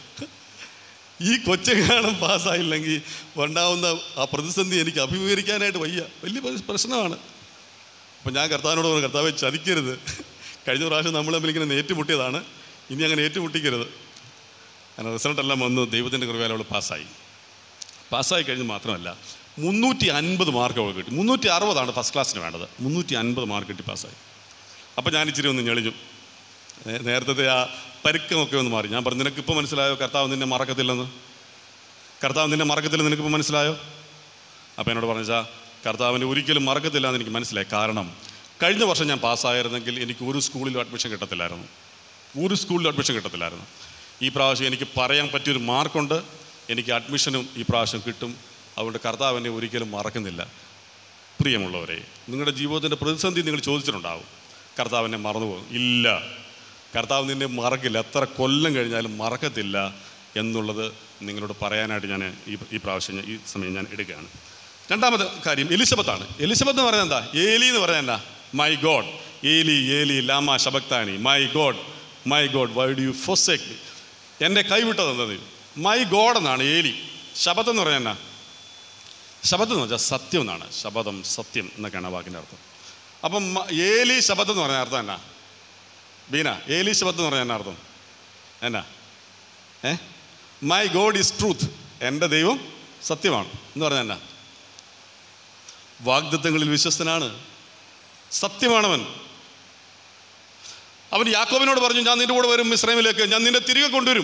ഈ കൊച്ചെങ്ങാനും പാസ്സായില്ലെങ്കിൽ ഉണ്ടാവുന്ന ആ പ്രതിസന്ധി എനിക്ക് അഭിമുഖീകരിക്കാനായിട്ട് വയ്യ വലിയ പ്രശ്- പ്രശ്നമാണ് അപ്പം ഞാൻ കർത്താവിനോട് പറഞ്ഞു കർത്താവെ ചതിക്കരുത് കഴിഞ്ഞ പ്രാവശ്യം നമ്മൾ തമ്മിൽ ഇങ്ങനെ ഏറ്റുമുട്ടിയതാണ് ഇനി അങ്ങനെ ഏറ്റുമുട്ടിക്കരുത് അങ്ങനെ റിസൾട്ടെല്ലാം വന്നു ദൈവത്തിൻ്റെ കൃപയാൽ അവൾ പാസ്സായി പാസ്സായി കഴിഞ്ഞ് മാത്രമല്ല മുന്നൂറ്റി അൻപത് മാർക്ക് അവൾ കിട്ടി മുന്നൂറ്റി അറുപതാണ് ഫസ്റ്റ് ക്ലാസ്സിന് വേണ്ടത് മുന്നൂറ്റി അൻപത് മാർക്ക് കിട്ടി പാസ്സായി അപ്പോൾ ഞാൻ ഇച്ചിരി ഒന്ന് ഞെളിഞ്ഞു നേ- നേരത്തെ ആ പരുക്കമൊക്കെ ഒന്ന് മാറി ഞാൻ പറഞ്ഞു നിനക്കിപ്പോൾ മനസ്സിലായോ കർത്താവ് നിന്നെ മറക്കത്തില്ലെന്ന് കർത്താവ് നിന്നെ മറക്കത്തില്ലെന്ന് നിനക്കിപ്പോൾ മനസ്സിലായോ അപ്പോൾ എന്നോട് പറഞ്ഞാൽ കർത്താവിനെ ഒരിക്കലും മറക്കത്തില്ല എന്ന് എനിക്ക് മനസ്സിലായി കാരണം കഴിഞ്ഞ വർഷം ഞാൻ പാസ്സായിരുന്നെങ്കിൽ എനിക്ക് ഒരു സ്കൂളിലും അഡ്മിഷൻ കിട്ടത്തില്ലായിരുന്നു ഒരു സ്കൂളിലും അഡ്മിഷൻ കിട്ടത്തില്ലായിരുന്നു ഈ പ്രാവശ്യം എനിക്ക് പറയാൻ പറ്റിയൊരു മാർക്കുണ്ട് എനിക്ക് അഡ്മിഷനും ഈ പ്രാവശ്യം കിട്ടും അതുകൊണ്ട് കർത്താവ് എന്നെ ഒരിക്കലും മറക്കുന്നില്ല പ്രിയമുള്ളവരെ നിങ്ങളുടെ ജീവിതത്തിൻ്റെ പ്രതിസന്ധി നിങ്ങൾ ചോദിച്ചിട്ടുണ്ടാവും കർത്താവ് എന്നെ മറന്നുപോകും ഇല്ല കർത്താവ് നിന്നെ മറക്കില്ല എത്ര കൊല്ലം കഴിഞ്ഞാലും മറക്കത്തില്ല എന്നുള്ളത് നിങ്ങളോട് പറയാനായിട്ട് ഞാൻ ഈ ഈ പ്രാവശ്യം ഞാൻ- ഈ സമയം ഞാൻ എടുക്കുകയാണ് രണ്ടാമത്തെ കാര്യം എലിസബത്താണ് എലിസബത്ത് എന്ന് പറയുന്നത് എന്താ ഏലി എന്ന് പറയുന്നത് എന്താ മൈ ഗോഡ് ഏലി ഏലി ലാമ ശബക്താനി my God my God why do you forsake me എൻ്റെ കൈവിട്ടത് എന്തത് മൈ ഗോഡ് എന്നാണ് ഏലി ശബത്ത് എന്ന് പറഞ്ഞാൽ എന്നാ ശബദം എന്ന് വെച്ചാൽ സത്യം എന്നാണ് ശബദം സത്യം എന്നൊക്കെയാണ് ആ വാക്കിൻ്റെ അർത്ഥം അപ്പം മ- ഏലി ശബദം എന്ന് പറഞ്ഞ അർത്ഥം എന്നാ ബീന ഏലി ശബദം എന്ന് പറഞ്ഞാൽ എന്നാ അർത്ഥം എന്നാ ഏ മൈ ഗോഡ് ഈസ് ട്രൂത്ത് എൻ്റെ ദൈവം സത്യമാണ് എന്ന് പറഞ്ഞാൽ എന്നാ വാഗ്ദത്തങ്ങളിൽ വിശ്വസ്തനാണ് സത്യമാണവൻ അവൻ യാക്കോബിനോട് പറഞ്ഞു ഞാൻ നിന്റെ കൂടെ വരും മിശ്രമിലേക്ക് ഞാൻ നിന്നെ തിരികെ കൊണ്ടുവരും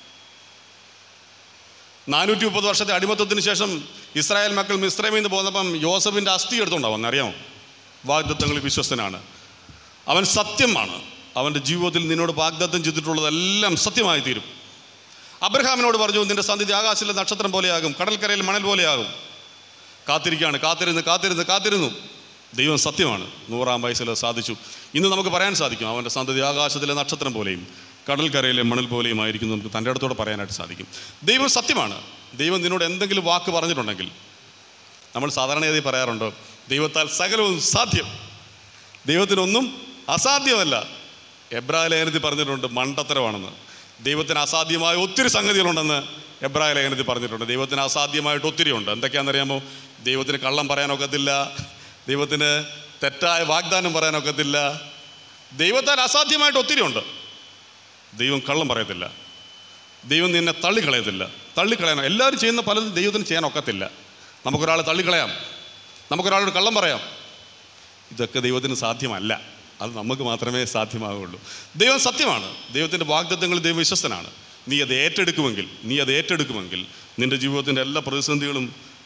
നാനൂറ്റി മുപ്പത് വർഷത്തെ അടിമത്തത്തിന് ശേഷം ഇസ്രായേൽ മക്കൾ മിശ്രമിൽ നിന്ന് പോന്നപ്പം യോസഫിൻ്റെ അസ്ഥി എടുത്തുണ്ടാവും അറിയാമോ വാഗ്ദത്തങ്ങളിൽ വിശ്വസ്തനാണ് അവൻ സത്യമാണ് അവൻ്റെ ജീവിതത്തിൽ നിന്നോട് വാഗ്ദത്തം ചെയ്തിട്ടുള്ളതെല്ലാം സത്യമായി തീരും അബ്രഹാമിനോട് പറഞ്ഞു നിന്റെ സന്ധിതി ആകാശത്തിലെ നക്ഷത്രം പോലെയാകും കടൽക്കരയിൽ മണൽ പോലെയാകും കാത്തിരിക്കുകയാണ് കാത്തിരുന്ന് കാത്തിരുന്ന് കാത്തിരുന്നു ദൈവം സത്യമാണ് നൂറാം വയസ്സിൽ അത് സാധിച്ചു ഇന്ന് നമുക്ക് പറയാൻ സാധിക്കും അവൻ്റെ സന്തതി ആകാശത്തിലെ നക്ഷത്രം പോലെയും കടൽക്കരയിലെ മണൽ പോലെയും ആയിരിക്കും നമുക്ക് തൻ്റെ അടുത്തോടെ പറയാനായിട്ട് സാധിക്കും ദൈവം സത്യമാണ് ദൈവം നിന്നോട് എന്തെങ്കിലും വാക്ക് പറഞ്ഞിട്ടുണ്ടെങ്കിൽ നമ്മൾ സാധാരണഗതി പറയാറുണ്ട് ദൈവത്താൽ സകലവും സാധ്യം ദൈവത്തിനൊന്നും അസാധ്യമല്ല എബ്രായ ലേഖനത്തിൽ പറഞ്ഞിട്ടുണ്ട് മണ്ടത്തരമാണെന്ന് ദൈവത്തിന് അസാധ്യമായ ഒത്തിരി സംഗതികളുണ്ടെന്ന് എബ്രായ ലേഖനത്തിൽ പറഞ്ഞിട്ടുണ്ട് ദൈവത്തിന് അസാധ്യമായിട്ട് ഒത്തിരി ഉണ്ട് എന്തൊക്കെയാണെന്നറിയാമോ ദൈവത്തിന് കള്ളം പറയാനൊക്കത്തില്ല ദൈവത്തിന് തെറ്റായ വാഗ്ദാനം പറയാനൊക്കത്തില്ല ദൈവത്താൽ അസാധ്യമായിട്ട് ഒത്തിരി ഉണ്ട് ദൈവം കള്ളം പറയത്തില്ല ദൈവം നിന്നെ തള്ളിക്കളയത്തില്ല തള്ളിക്കളയാനോ എല്ലാവരും ചെയ്യുന്ന പലതും ദൈവത്തിന് ചെയ്യാൻ ഒക്കത്തില്ല നമുക്കൊരാളെ തള്ളിക്കളയാം നമുക്കൊരാളോട് കള്ളം പറയാം ഇതൊക്കെ ദൈവത്തിന് സാധ്യമല്ല അത് നമുക്ക് മാത്രമേ സാധ്യമാകുള്ളൂ ദൈവം സത്യമാണ് ദൈവത്തിൻ്റെ വാഗ്ദത്തങ്ങൾ ദൈവം വിശ്വസ്തനാണ് നീ അത് ഏറ്റെടുക്കുമെങ്കിൽ നീ അത് ഏറ്റെടുക്കുമെങ്കിൽ നിൻ്റെ ജീവിതത്തിൻ്റെ എല്ലാ പ്രതിസന്ധികളും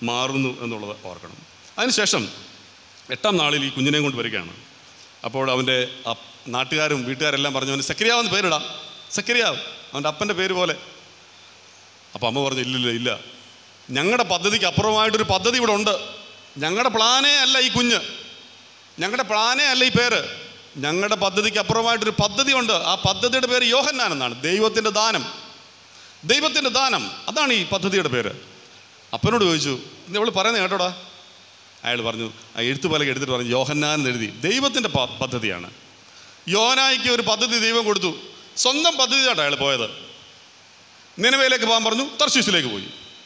മാറുന്നു എന്നുള്ളത് ഓർക്കണം അതിനുശേഷം എട്ടാം നാളിൽ ഈ കുഞ്ഞിനെ കൊണ്ട് വരികയാണ് അപ്പോൾ അവൻ്റെ അപ്പ് നാട്ടുകാരും വീട്ടുകാരെല്ലാം പറഞ്ഞു അവന് സക്രിയാവെന്ന് പേരിടാം സക്രിയാവ് അവൻ്റെ അപ്പൻ്റെ പേര് പോലെ അപ്പോൾ അമ്മ പറഞ്ഞു ഇല്ലില്ല ഇല്ല ഞങ്ങളുടെ പദ്ധതിക്ക് അപ്പുറമായിട്ടൊരു പദ്ധതി ഇവിടെ ഉണ്ട് ഞങ്ങളുടെ പ്ലാനേ അല്ല ഈ കുഞ്ഞ് ഞങ്ങളുടെ പ്ലാനേ അല്ല ഈ പേര് ഞങ്ങളുടെ പദ്ധതിക്ക് അപ്പുറമായിട്ടൊരു പദ്ധതി ഉണ്ട് ആ പദ്ധതിയുടെ പേര് യോഹന്നാൻ എന്നാണ് ദൈവത്തിൻ്റെ ദാനം ദൈവത്തിൻ്റെ ദാനം അതാണ് ഈ പദ്ധതിയുടെ പേര് അപ്പനോട് ചോദിച്ചു ഇന്ന് അവൾ പറയുന്നത് കേട്ടോടാ അയാൾ പറഞ്ഞു ആ എഴുത്ത് പലക എടുത്തിട്ട് പറഞ്ഞു യോഹന്നാൻ എന്ന് എഴുതി ദൈവത്തിൻ്റെ പ- പദ്ധതിയാണ് യോനായിക്ക് ഒരു പദ്ധതി ദൈവം കൊടുത്തു സ്വന്തം പദ്ധതിയാട്ടോ അയാൾ പോയത് നിലവയിലേക്ക് പോകാൻ പറഞ്ഞു തർശീസിലേക്ക് പോയി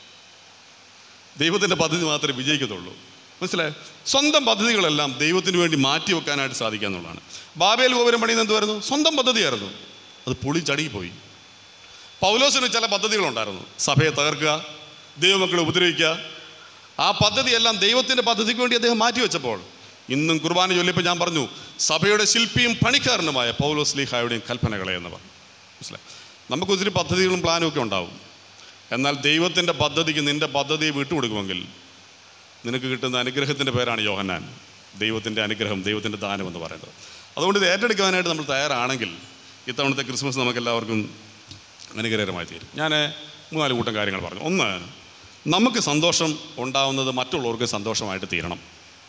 ദൈവത്തിൻ്റെ പദ്ധതി മാത്രമേ വിജയിക്കത്തുള്ളൂ മനസ്സിലായോ സ്വന്തം പദ്ധതികളെല്ലാം ദൈവത്തിന് വേണ്ടി മാറ്റി വെക്കാനായിട്ട് സാധിക്കുക എന്നുള്ളതാണ് ബാബേൽ ഗോപുരം പണിയുന്നത് എന്തുവായിരുന്നു സ്വന്തം പദ്ധതിയായിരുന്നു അത് പുളി ചടുങ്ങിപ്പോയി പൗലോസിന് ചില പദ്ധതികളുണ്ടായിരുന്നു സഭയെ തകർക്കുക ദൈവമക്കളെ ഉപദ്രവിക്കുക ആ പദ്ധതിയെല്ലാം ദൈവത്തിൻ്റെ പദ്ധതിക്ക് വേണ്ടി അദ്ദേഹം മാറ്റിവെച്ചപ്പോൾ ഇന്നും കുർബാന ചൊല്ലിയപ്പോൾ ഞാൻ പറഞ്ഞു സഭയുടെ ശില്പിയും പണിക്കാരനുമായ പൗലോസ് ലീഹായുടെയും കൽപ്പനകളെ എന്ന് പറഞ്ഞു മനസ്സിലായി നമുക്ക് ഒത്തിരി പദ്ധതികളും പ്ലാനും ഒക്കെ ഉണ്ടാവും എന്നാൽ ദൈവത്തിൻ്റെ പദ്ധതിക്ക് നിൻ്റെ പദ്ധതിയെ വിട്ടുകൊടുക്കുമെങ്കിൽ നിനക്ക് കിട്ടുന്ന അനുഗ്രഹത്തിൻ്റെ പേരാണ് യോഹന്നാൻ ദൈവത്തിൻ്റെ അനുഗ്രഹം ദൈവത്തിൻ്റെ ദാനം എന്ന് പറയുന്നത് അതുകൊണ്ട് ഇത് ഏറ്റെടുക്കാനായിട്ട് നമ്മൾ തയ്യാറാണെങ്കിൽ ഇത്തവണത്തെ ക്രിസ്മസ് നമുക്കെല്ലാവർക്കും അനുഗ്രഹകരമായി തീരും ഞാൻ മൂന്നാല് കൂട്ടം കാര്യങ്ങൾ പറഞ്ഞു ഒന്ന് നമുക്ക് സന്തോഷം ഉണ്ടാവുന്നത് മറ്റുള്ളവർക്ക് സന്തോഷമായിട്ട് തീരണം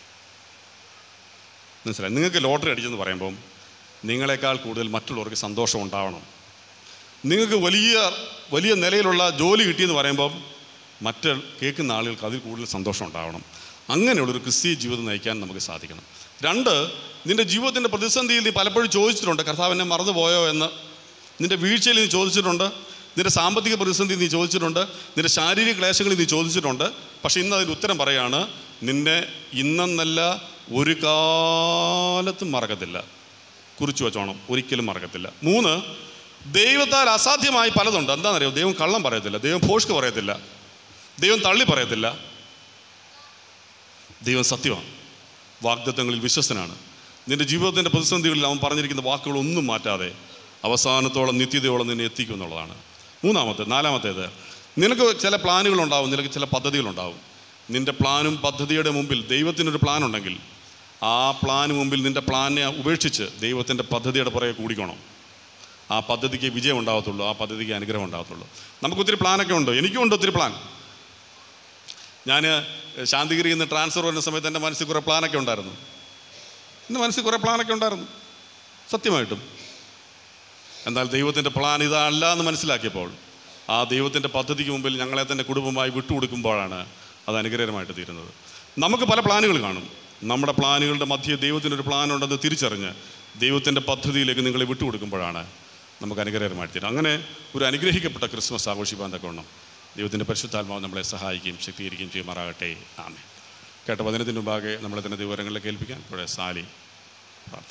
മനസ്സിലായി നിങ്ങൾക്ക് ലോട്ടറി അടിച്ചെന്ന് പറയുമ്പം നിങ്ങളെക്കാൾ കൂടുതൽ മറ്റുള്ളവർക്ക് സന്തോഷം ഉണ്ടാവണം നിങ്ങൾക്ക് വലിയ വലിയ നിലയിലുള്ള ജോലി കിട്ടിയെന്ന് പറയുമ്പം മറ്റ് കേൾക്കുന്ന ആളുകൾക്ക് അതിൽ കൂടുതൽ സന്തോഷം ഉണ്ടാവണം അങ്ങനെയുള്ളൊരു ക്രിസ്തീയ ജീവിതം നയിക്കാൻ നമുക്ക് സാധിക്കണം രണ്ട് നിൻ്റെ ജീവിതത്തിൻ്റെ പ്രതിസന്ധിയിൽ നീ പലപ്പോഴും ചോദിച്ചിട്ടുണ്ട് കർത്താവ് എന്നെ മറന്നുപോയോ എന്ന് നിൻ്റെ വീഴ്ചയിൽ നീ ചോദിച്ചിട്ടുണ്ട് നിൻ്റെ സാമ്പത്തിക പ്രതിസന്ധി നീ ചോദിച്ചിട്ടുണ്ട് നിൻ്റെ ശാരീരിക ക്ലേശങ്ങളിൽ നീ ചോദിച്ചിട്ടുണ്ട് പക്ഷേ ഇന്ന് അതിന് ഉത്തരം പറയാണ് നിന്നെ ഇന്നെന്നല്ല ഒരു കാലത്തും മറക്കത്തില്ല കുറിച്ച് വെച്ചോണം ഒരിക്കലും മറക്കത്തില്ല മൂന്ന് ദൈവത്താൽ അസാധ്യമായി പലതുണ്ട് എന്താണെന്നറിയോ ദൈവം കള്ളം പറയത്തില്ല ദൈവം ഭോഷ്ക്ക് പറയത്തില്ല ദൈവം തള്ളി പറയത്തില്ല ദൈവം സത്യമാണ് വാഗ്ദത്തങ്ങളിൽ വിശ്വസ്തനാണ് നിന്റെ ജീവിതത്തിൻ്റെ പ്രതിസന്ധികളിൽ അവൻ പറഞ്ഞിരിക്കുന്ന വാക്കുകളൊന്നും മാറ്റാതെ അവസാനത്തോളം നിത്യതയോളം നിന്നെ എത്തിക്കും എന്നുള്ളതാണ് മൂന്നാമത്തെ നാലാമത്തേത് നിനക്ക് ചില പ്ലാനുകളുണ്ടാവും നിനക്ക് ചില പദ്ധതികളുണ്ടാവും നിന്റെ പ്ലാനും പദ്ധതിയുടെ മുമ്പിൽ ദൈവത്തിനൊരു പ്ലാൻ ഉണ്ടെങ്കിൽ ആ പ്ലാന് മുമ്പിൽ നിന്റെ പ്ലാനെ ഉപേക്ഷിച്ച് ദൈവത്തിൻ്റെ പദ്ധതിയുടെ പുറകെ കൂടിക്കണം ആ പദ്ധതിക്ക് വിജയം ഉണ്ടാകത്തുള്ളൂ ആ പദ്ധതിക്ക് അനുഗ്രഹം ഉണ്ടാകത്തുള്ളൂ നമുക്ക് ഒത്തിരി പ്ലാനൊക്കെ ഉണ്ട് എനിക്കും ഉണ്ട് ഒത്തിരി പ്ലാൻ ഞാൻ ശാന്തിഗിരിയിൽ നിന്ന് ട്രാൻസ്ഫർ വരുന്ന സമയത്ത് എൻ്റെ മനസ്സിൽ കുറേ പ്ലാനൊക്കെ ഉണ്ടായിരുന്നു എൻ്റെ മനസ്സിൽ കുറേ പ്ലാനൊക്കെ ഉണ്ടായിരുന്നു സത്യമായിട്ടും എന്നാൽ ദൈവത്തിൻ്റെ പ്ലാൻ ഇതല്ല എന്ന് മനസ്സിലാക്കിയപ്പോൾ ആ ദൈവത്തിൻ്റെ പദ്ധതിക്ക് മുമ്പിൽ ഞങ്ങളെ തന്നെ കുടുംബമായി വിട്ടുകൊടുക്കുമ്പോഴാണ് അത് അനുഗ്രഹമായിട്ട് തീരുന്നത് നമുക്ക് പല പ്ലാനുകൾ കാണും നമ്മുടെ പ്ലാനുകളുടെ മധ്യേ ദൈവത്തിനൊരു പ്ലാൻ ഉണ്ടെന്ന് തിരിച്ചറിഞ്ഞ് ദൈവത്തിൻ്റെ പദ്ധതിയിലേക്ക് നിങ്ങളെ വിട്ടുകൊടുക്കുമ്പോഴാണ് നമുക്ക് അനുഗ്രഹമായിട്ട് തീരും അങ്ങനെ ഒരു അനുഗ്രഹിക്കപ്പെട്ട ക്രിസ്മസ് ആഘോഷിക്കാൻ തക്കവണ്ണം ദൈവത്തിൻ്റെ പരിശുദ്ധാത്മാവ് നമ്മളെ സഹായിക്കുകയും ശക്തീകരിക്കുകയും ചെയ്യുമാറാകട്ടെ ആമേ കേട്ട വചനത്തിന് മുമ്പാകെ നമ്മളെ തന്നെ വിവരങ്ങളിലേക്ക് ഏൽപ്പിക്കാൻ ഇപ്പോഴേ സാലി പ്രാർത്ഥന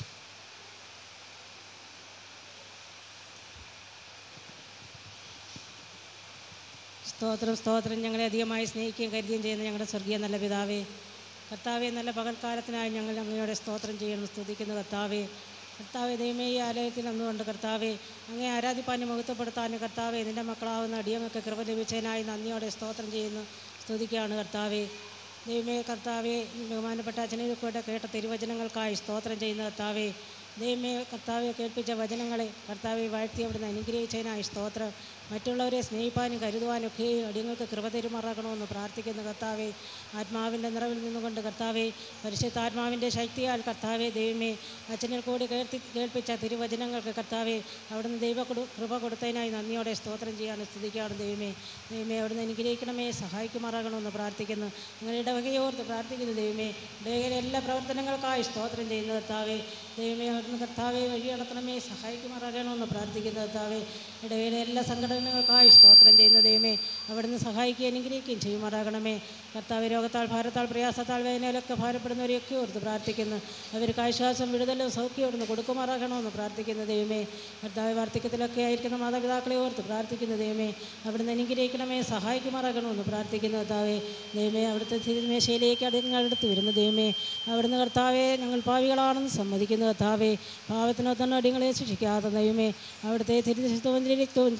സ്തോത്രം സ്തോത്രം ഞങ്ങളെ അധികമായി സ്നേഹിക്കുകയും കരുതുകയും ചെയ്യുന്ന ഞങ്ങളുടെ സ്വർഗീയ നല്ല പിതാവേ കർത്താവെ നല്ല പകൽക്കാലത്തിനായി ഞങ്ങൾ അങ്ങയുടെ സ്തോത്രം ചെയ്യണം സ്തുതിക്കുന്ന കർത്താവേ കർത്താവെ ദൈവമേ ഈ ആലയത്തിൽ നിന്നുകൊണ്ട് കർത്താവെ അങ്ങേ ആരാധിപ്പാനും മഹത്വപ്പെടുത്താനും കർത്താവെ നിൻ്റെ മക്കളാവുന്ന അടിയങ്ങൾക്ക് കൃപ ലഭിച്ചതിനായി നന്ദിയോടെ സ്തോത്രം ചെയ്യുന്നു സ്തുതിക്കുകയാണ് കർത്താവെ ദൈവമേ കർത്താവെ ബഹുമാനപ്പെട്ട അച്ഛനെക്കൂടെ കേട്ട തിരുവചനങ്ങൾക്കായി സ്തോത്രം ചെയ്യുന്ന കർത്താവെ ദൈവമേ കർത്താവെ കേൾപ്പിച്ച വചനങ്ങളെ കർത്താവെ വാഴ്ത്തി അവിടുന്ന് അനുഗ്രഹിച്ചതിനായി സ്തോത്രം മറ്റുള്ളവരെ സ്നേഹിപ്പാനും കരുതുവാനും ഒക്കെ അടിയങ്ങൾക്ക് കൃപ തെരുമാറാക്കണമെന്ന് പ്രാർത്ഥിക്കുന്ന കർത്താവെ ആത്മാവിൻ്റെ നിറവിൽ നിന്നുകൊണ്ട് കർത്താവെ പരിശുദ്ധാത്മാവിൻ്റെ ശക്തിയാൽ കർത്താവെ ദൈവമേ അച്ഛനിൽ കൂടി കേൾത്തി കേൾപ്പിച്ച തിരുവചനങ്ങൾക്ക് കർത്താവെ അവിടുന്ന് ദൈവ കൊടു കൃപ കൊടുത്തതിനായി നന്ദിയോടെ സ്തോത്രം ചെയ്യാൻ സ്തുതിക്കുകയാണ് ദൈവമേ ദൈവമേ അവിടുന്ന് അനുഗ്രഹിക്കണമേ സഹായിക്കുമാറാകണമെന്ന് പ്രാർത്ഥിക്കുന്നു നിങ്ങളുടെ ഇടവകയോർത്ത് പ്രാർത്ഥിക്കുന്നു ദൈവമേ ഇടവകയിലെ എല്ലാ പ്രവർത്തനങ്ങൾക്കായി സ്തോത്രം ചെയ്യുന്ന കർത്താവെ ദൈവമേ അവിടുന്ന് കർത്താവെ വഴി നടത്തണമേ സഹായിക്കുമാറാകണമെന്ന് പ്രാർത്ഥിക്കുന്ന കർത്താവെ ഇടവയിലെ എല്ലാ സംഘടനകൾക്കായി സ്തോത്രം ചെയ്യുന്ന ദൈവമേ അവിടുന്ന് സഹായിക്കുകയും അനുഗ്രഹിക്കുകയും ചെയ്യുമാറാകണമേ കർത്താവ് രോഗത്താൽ ഭാരത്താൽ പ്രയാസത്താൽ വേദനയിലൊക്കെ ഭാരപ്പെടുന്നവരെയൊക്കെ ഓർത്ത് പ്രാർത്ഥിക്കുന്നു അവർക്ക് ആശ്വാസം വിടുതലും സൗഖ്യം അവിടുന്ന് കൊടുക്കുമാറാകണമെന്ന് പ്രാർത്ഥിക്കുന്ന ദൈവമേ കർത്താവ് വാർദ്ധക്യത്തിലൊക്കെ ആയിരിക്കുന്ന മാതാപിതാക്കളെ ഓർത്ത് പ്രാർത്ഥിക്കുന്ന ദൈവമേ അവിടുന്ന് അനുഗ്രഹിക്കണമേ സഹായിക്കുമാറാകണമെന്ന് പ്രാർത്ഥിക്കുന്ന കർത്താവേ ദൈവമേ അവിടുത്തെ തിരുമേശയിലേക്ക് അടുത്ത് വരുന്ന ദൈവമേ അവിടുന്ന് കർത്താവെ ഞങ്ങൾ പാവികളാണെന്ന് സമ്മതിക്കുന്ന കർത്താവേ പാവത്തിനൊത്തന്നെ അടിയങ്ങളെ ശിക്ഷിക്കാത്ത ദൈവമേ അവിടുത്തെ തിരുശുദ്ധവും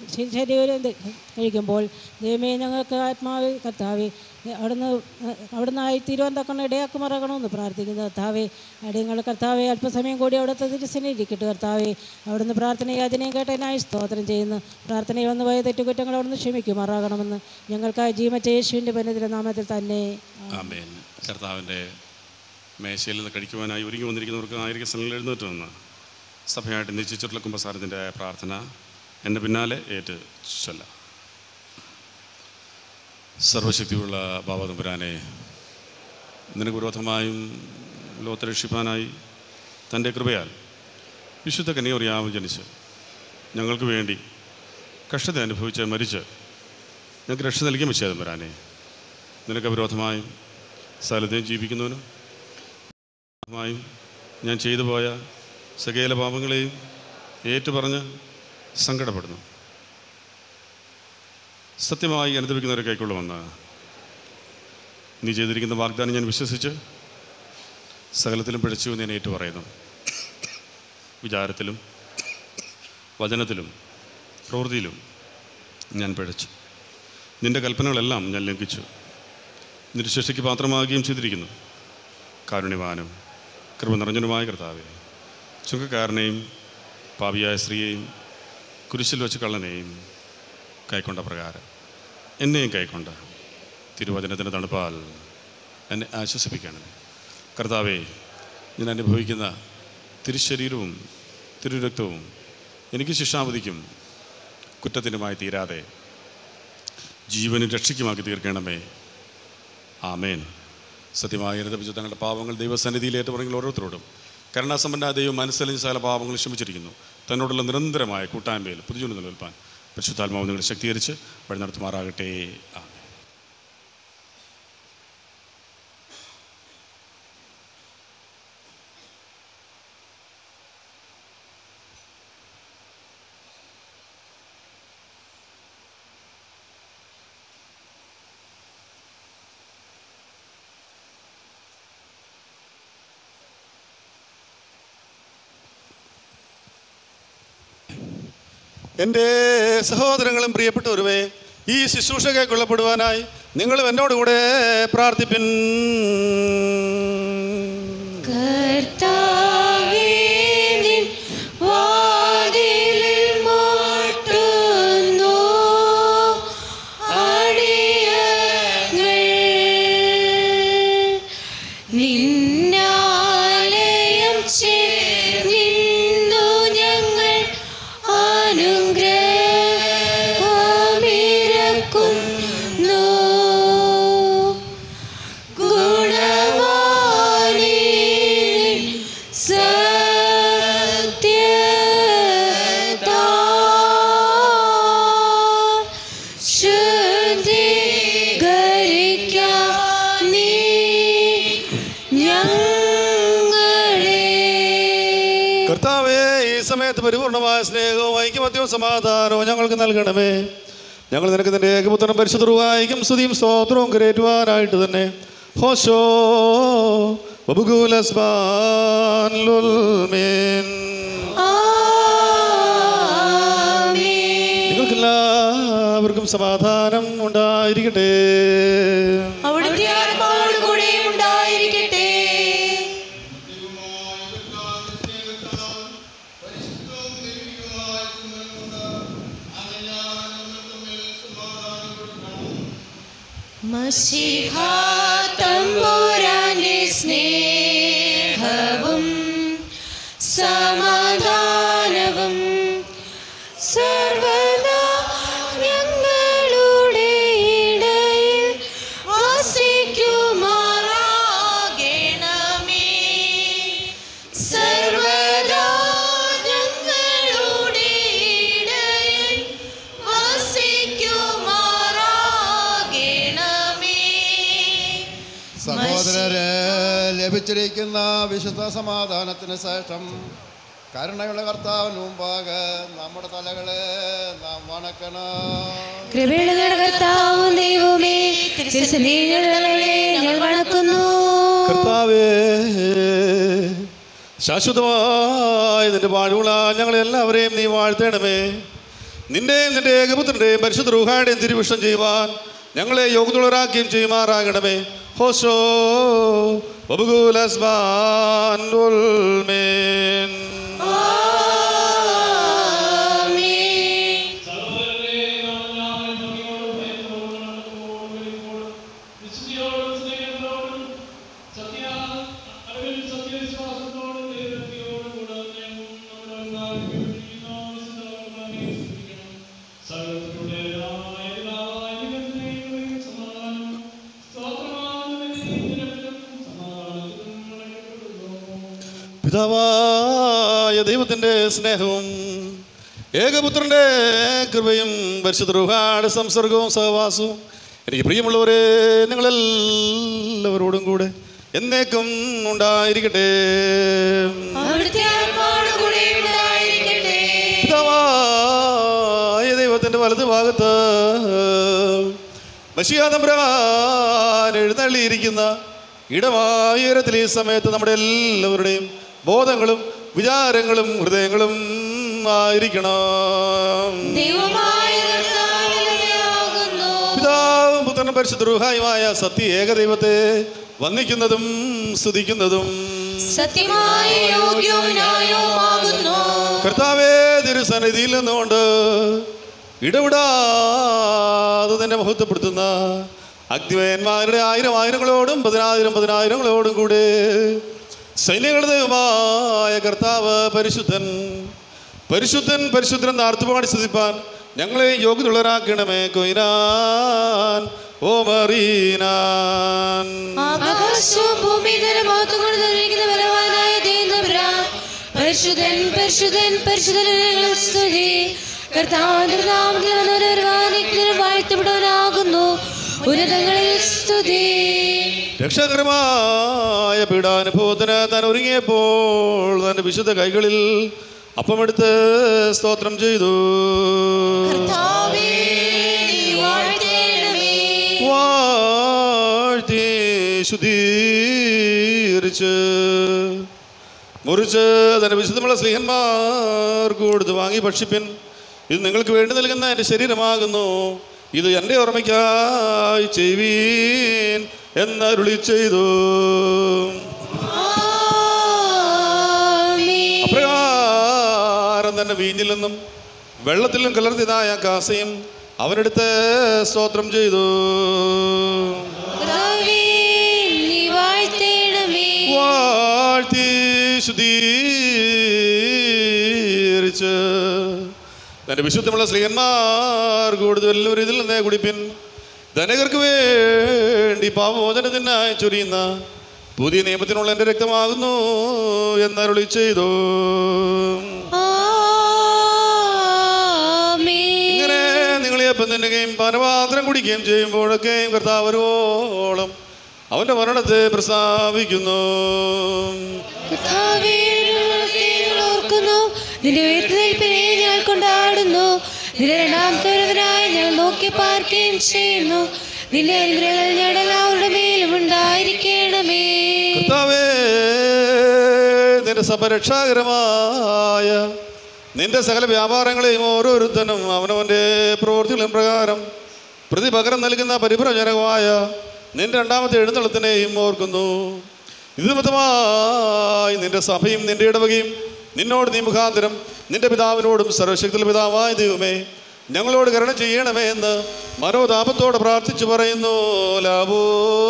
ശരീരം ധ- കഴിക്കുമ്പോൾ ദൈവമേ ഞങ്ങൾക്ക് ആത്മാവ് കർത്താവെ അവിടുന്ന് അവിടുന്ന് ആയി തീരുവാൻ ഇടയാക്കി മറക്കണമെന്ന് പ്രാർത്ഥിക്കുന്നു കർത്താവെ അടിയങ്ങൾ കർത്താവെ അല്പസമയം കൂടി അവിടുത്തെ തിരുസനെ ഇരിക്കട്ടെ കർത്താവെ അവിടുന്ന് പ്രാർത്ഥനയും യാചനയും കേട്ടതിനായി സ്തോത്രം ചെയ്യുന്നു പ്രാർത്ഥനയിൽ വന്ന് പോയ തെറ്റുകുറ്റങ്ങൾ അവിടുന്ന് ക്ഷമിക്കുമാറാകണമെന്ന് ഞങ്ങൾക്കായി ജീവച്ച യേശുവിൻ്റെ പന്നതിര നാമത്തിൽ തന്നെ ആമേൻ കർത്താവിൻ്റെ മേശയിൽ നിന്ന് കഴിക്കുവാനായി ഒരുങ്ങി വന്നിരിക്കുന്നവർക്ക് ആയിരിക്കും സ്ഥലങ്ങളിൽ എഴുന്നേറ്റ് നിന്ന് സഭയായിട്ട് നിശ്ചയിച്ചിട്ടുള്ള കുമ്പസാരത്തിൻ്റെ പ്രാർത്ഥന എൻ്റെ പിന്നാലെ ഏറ്റ് ചൊല്ലാം സർവശക്തിയുള്ള ബാബതമ്പുരാനെ നിനക്ക് വിരോധമായും ലോകത്തെ രക്ഷിപ്പാനായി തൻ്റെ കൃപയാൽ വിശുദ്ധ കന്യോറിയാവ് ജനിച്ച് ഞങ്ങൾക്ക് വേണ്ടി കഷ്ടത അനുഭവിച്ച് മരിച്ച് ഞങ്ങൾക്ക് രക്ഷ നൽകിയ വിശേദം നിനക്ക് വിരോധമായും സ്ഥലത്തെയും ജീവിക്കുന്നവനും മായും ഞാൻ ചെയ്തു പോയ സകല പാപങ്ങളെയും ഏറ്റുപറഞ്ഞ് സങ്കടപ്പെടുന്നു സത്യമായി അനുഭവിക്കുന്നവരെ കൈക്കൊള്ളുമെന്ന് നീ ചെയ്തിരിക്കുന്ന വാഗ്ദാനം ഞാൻ വിശ്വസിച്ച് സകലത്തിലും പിഴച്ചു എന്ന് ഞാൻ ഏറ്റു പറയുന്നു വിചാരത്തിലും വചനത്തിലും പ്രവൃത്തിയിലും ഞാൻ പിഴച്ചു നിൻ്റെ കൽപ്പനകളെല്ലാം ഞാൻ ലംഘിച്ചു നിന്റെ ശിക്ഷയ്ക്ക് പാത്രമാകുകയും ചെയ്തിരിക്കുന്നു കാരുണ്യവാനും കൃപ നിറഞ്ഞനുമായ കർത്താവെ ചുങ്കക്കാരനെയും പാപിയായ സ്ത്രീയെയും കുരിശിൽ വെച്ച് കള്ളനെയും കൈക്കൊണ്ട പ്രകാരം എന്നെയും കൈക്കൊണ്ട തിരുവചനത്തിൻ്റെ തണുപ്പാൽ എന്നെ ആശ്വസിപ്പിക്കണം കർത്താവെ ഞാൻ അനുഭവിക്കുന്ന തിരുശരീരവും തിരുരക്തവും എനിക്ക് ശിക്ഷാവധിക്കും കുറ്റത്തിനുമായി തീരാതെ ജീവനും രക്ഷിക്കുമാക്കി തീർക്കണമേ ആമേൻ സത്യമായി അനുദപിച്ച തങ്ങളുടെ പാവങ്ങൾ ദൈവസന്നിധിയിൽ ഏറ്റുപറയെങ്കിൽ ഓരോരുത്തരോടും കരുണാസമ്പന്ന ദൈവം മനസ്സലിഞ്ഞ സകല പാവങ്ങൾ ക്ഷമിച്ചിരിക്കുന്നു തന്നോടുള്ള നിരന്തരമായ കൂട്ടായ്മയിൽ പുതുജീവനം നിലനിൽപ്പാൻ പരിശുദ്ധാത്മാവ് നിങ്ങളെ ശക്തീകരിച്ച് വഴി നടത്തുമാറാകട്ടെ ആമേൻ എൻ്റെ സഹോദരങ്ങളും പ്രിയപ്പെട്ടവരുമേ ഈ ശുശ്രൂഷ കൈക്കൊള്ളപ്പെടുവാനായി നിങ്ങളും എന്നോടുകൂടെ പ്രാർത്ഥിപ്പിൻ കർത്താവേ നിൻ വാതിലിൽ മുട്ടുന്നു അടിയങ്ങൾ നിന്നാലയം ചേർന്നു ഞങ്ങൾ അനുഗ്രഹമിരക്കുന്നു ഗുണവാനീ സത്യതാ ശുദ്ധീകരിക്കാൻ നീ ഞങ്ങളെ കർത്താവേ ഈ സമയത്ത് പരിപൂർണമായ സ്നേഹവും ഐക്യമത്യവും സമാധാനവും ഞങ്ങൾക്ക് നൽകണമേ ഞങ്ങൾ നിനക്ക് നിന്റെ ഏകപുത്രനും പരിശുദ്ധവായിക്കും സ്തുതിയും സ്തോത്രവും കരേറ്റുവാനായിട്ട് തന്നെ ഹോശോ ബബുകൂലസ്മാൻ ലുൽമീൻ നിങ്ങൾക്കെല്ലാവർക്കും സമാധാനം ഉണ്ടായിരിക്കട്ടെ അവിടുത്തെ ആത്മാവോട് കൂടെ ഉണ്ടായിരിക്കട്ടെ മഷിഹാതമ്പുരാന്റെ സ്നേഹവും സമാധാനവും സർവദാ ഞങ്ങളുടെ ഇടയിൽ വസിക്കുമാറാകണമേ സർവദാ ഞങ്ങളുടെ ഇടയിൽ വസിക്കുമാറാകണമേ സഹോദരരെ ലഭിച്ചിരിക്കുന്ന വിശുദ്ധ സമാധാനത്തിന് ശേഷം കരുണയുള്ള കർത്താവിന് മുമ്പാകെ നമ്മുടെ തലകളെ നാം വണക്കണം കൃപയുടെ കർത്താവും ദൈവമേ തിരുസന്നിധികളെ ഞങ്ങൾ വണക്കുന്നു കർത്താവേ ശാശ്വതമായ നിന്റെ വാഴുകളാ ഞങ്ങളെല്ലാവരെയും നീ വാഴ്ത്തണമേ നിന്റെയും നിന്റെ ഏകപുത്രൻ്റെയും പരിശുദ്ധ റൂഹായുടെയും തിരുവിഷ്ടം ചെയ്യുവാൻ ഞങ്ങളെ യോഗ്യതുള്ളവരാക്കുകയും ചെയ്യുമാറാകണമേ ഹോശോ ബബുകൂലസ്മാൻ ഉൽമേൻ പിതാവായ ദൈവത്തിൻ്റെ സ്നേഹവും ഏകപുത്രൻ്റെ കൃപയും പരിശുദ്ധ റുഹാട് സംസർഗവും സഹവാസവും എനിക്ക് പ്രിയമുള്ളവരെ നിങ്ങളെല്ലാവരോടും കൂടെ എന്നേക്കും ഉണ്ടായിരിക്കട്ടെ അവിടുത്തെ ആത്മാവോട് കൂടെ ഉണ്ടായിരിക്കട്ടെ പിതാവായ ദൈവത്തിൻ്റെ വലത് ഭാഗത്ത് മഷിയാതമ്പ്രവാൻ എഴുന്നള്ളിയിരിക്കുന്ന ഇടമായ ഉയരത്തിൽ ഈ സമയത്ത് നമ്മുടെ എല്ലാവരുടെയും ബോധങ്ങളും വിചാരങ്ങളും ഹൃദയങ്ങളും ആയിരിക്കണം ദൈവമായ കർത്താവിനാകുന്നു പിതാവും പുത്രനും പരിശുദ്ധ റുഹായുമായ സത്യ ഏകദൈവത്തെ വന്ദിക്കുന്നതും സ്തുതിക്കുന്നതും സത്യമായ യോഗ്യവും ന്യായവുമാകുന്നു കർത്താവേ തിരുസന്നിധിയിൽ നിന്നുകൊണ്ട് ഇടപെടാതെ തന്നെ മഹത്വപ്പെടുത്തുന്ന അഗ്നിവയന്മാരുടെ ആയിരം ആയിരങ്ങളോടും പതിനായിരം പതിനായിരങ്ങളോടും കൂടെ സൈന്യങ്ങളുടെ ദൈവമായ കർത്താവ് പരിശുദ്ധൻ പരിശുദ്ധൻ പരിശുദ്ധൻ നാർത്തുപാടി സ്തുതിപ്പാൻ ഞങ്ങളെ യോഗ്യതുള്ളവരാക്കണമേ കൊയിനാൻ ഓ മറീനാൻ ആകാശവും ഭൂമി മഹത്വം കൊണ്ട് നിറഞ്ഞിരിക്കുന്ന ബലവാനായ ദൈവം പരിശുദ്ധൻ പരിശുദ്ധൻ പരിശുദ്ധൻ ഞങ്ങൾ സ്തുതി കർത്താവിന്റെ നാമത്തിൽ വന്നവരവാനിക്കുന്നതിന് വാഴ്ത്തപ്പെടാനാകുന്നു ഉന്നതങ്ങളിൽ സ്തുതി രക്ഷകരമായ പീഡാനുഭവത്തിന് താൻ ഒരുങ്ങിയപ്പോൾ തൻ്റെ വിശുദ്ധ കൈകളിൽ അപ്പമെടുത്ത് സ്തോത്രം ചെയ്തു കർത്താവേ, നീ വാഴ്ത്തേണമേ. വാഴ്ത്തി ശുദ്ധീകരിച്ച് മുറിച്ച് തൻ്റെ വിശുദ്ധമുള്ള സ്ത്രീഹന്മാർക്ക് കൊടുത്ത് വാങ്ങി ഭക്ഷിപ്പിൻ ഇത് നിങ്ങൾക്ക് വേണ്ടി നൽകുന്ന എൻ്റെ ശരീരമാകുന്നു ഇത് എൻ്റെ ഓർമ്മയ്ക്കായി ചെയ്യുവീൻ എന്നരുളി ചെയ്തു ആമേൻ. അപ്രകാരം തന്നെ വീഞ്ഞിൽ നിന്നും വെള്ളത്തിലും കലർത്തിയതായ കാസയും അവനെടുത്ത് സ്തോത്രം ചെയ്തു കർത്താവേ, നീ വാഴ്ത്തേണമേ. വാഴ്ത്തി ശുദ്ധീകരിച്ച് തൻ്റെ വിശുദ്ധമുള്ള സ്ത്രീയന്മാർ കൂടുതൽ എല്ലാവരും ഇതിൽ നിന്നേ കുടിപ്പിൻ ധനകർക്ക് വേണ്ടി പാപമോചനത്തിനായി ചൊരിയുന്ന പുതിയ നിയമത്തിനുള്ള എൻ്റെ രക്തമാകുന്നു എന്നരുളി ചെയ്തു ആമേൻ. ഇങ്ങനെ നിങ്ങൾ അപ്പം തിന്നുകയും പാനപാത്രം കുടിക്കുകയും ചെയ്യുമ്പോഴൊക്കെയും കർത്താവ് വരുവോളം അവൻ്റെ മരണത്തെ പ്രസ്താവിക്കുന്നു കർത്താവേ, ഞങ്ങളെ ഞങ്ങൾ ഓർക്കുന്നു നിന്റെ ഉയർത്തെഴുന്നേൽപ്പിനെ ഞങ്ങൾ കൊണ്ടാടുന്നു നിന്റെ രണ്ടാമത്തെ വരവിനായി ഞങ്ങൾ നോക്കി പാർക്കുകയും ചെയ്യുന്നു നിന്റെ അനുഗ്രഹങ്ങൾ ഞങ്ങളുടെ എല്ലാവരുടെ മേലും ഉണ്ടായിരിക്കണമേ കർത്താവേ നിന്റെ സഭരക്ഷാകരമായ നിന്റെ സകല വ്യാപാരങ്ങളെയും ഓരോരുത്തനും അവനവൻ്റെ പ്രവൃത്തികളും പ്രകാരം പ്രതിപകരം നൽകുന്ന പരിഭ്രജനകമായ നിന്റെ രണ്ടാമത്തെ എഴുന്നള്ളത്തിനെയും ഓർക്കുന്നു ഇത് നിമിത്തമായി നിന്റെ സഭയും നിന്റെ ഇടവകയും നിന്നോട് നീ മുഖാന്തരം നിന്റെ പിതാവിനോടും സർവശക്തി പിതാവായ ദൈവമേ ഞങ്ങളോട് കരുണ ചെയ്യണമേ എന്ന് മനോതാപത്തോടെ പ്രാർത്ഥിച്ചു പറയുന്നു ലാബോ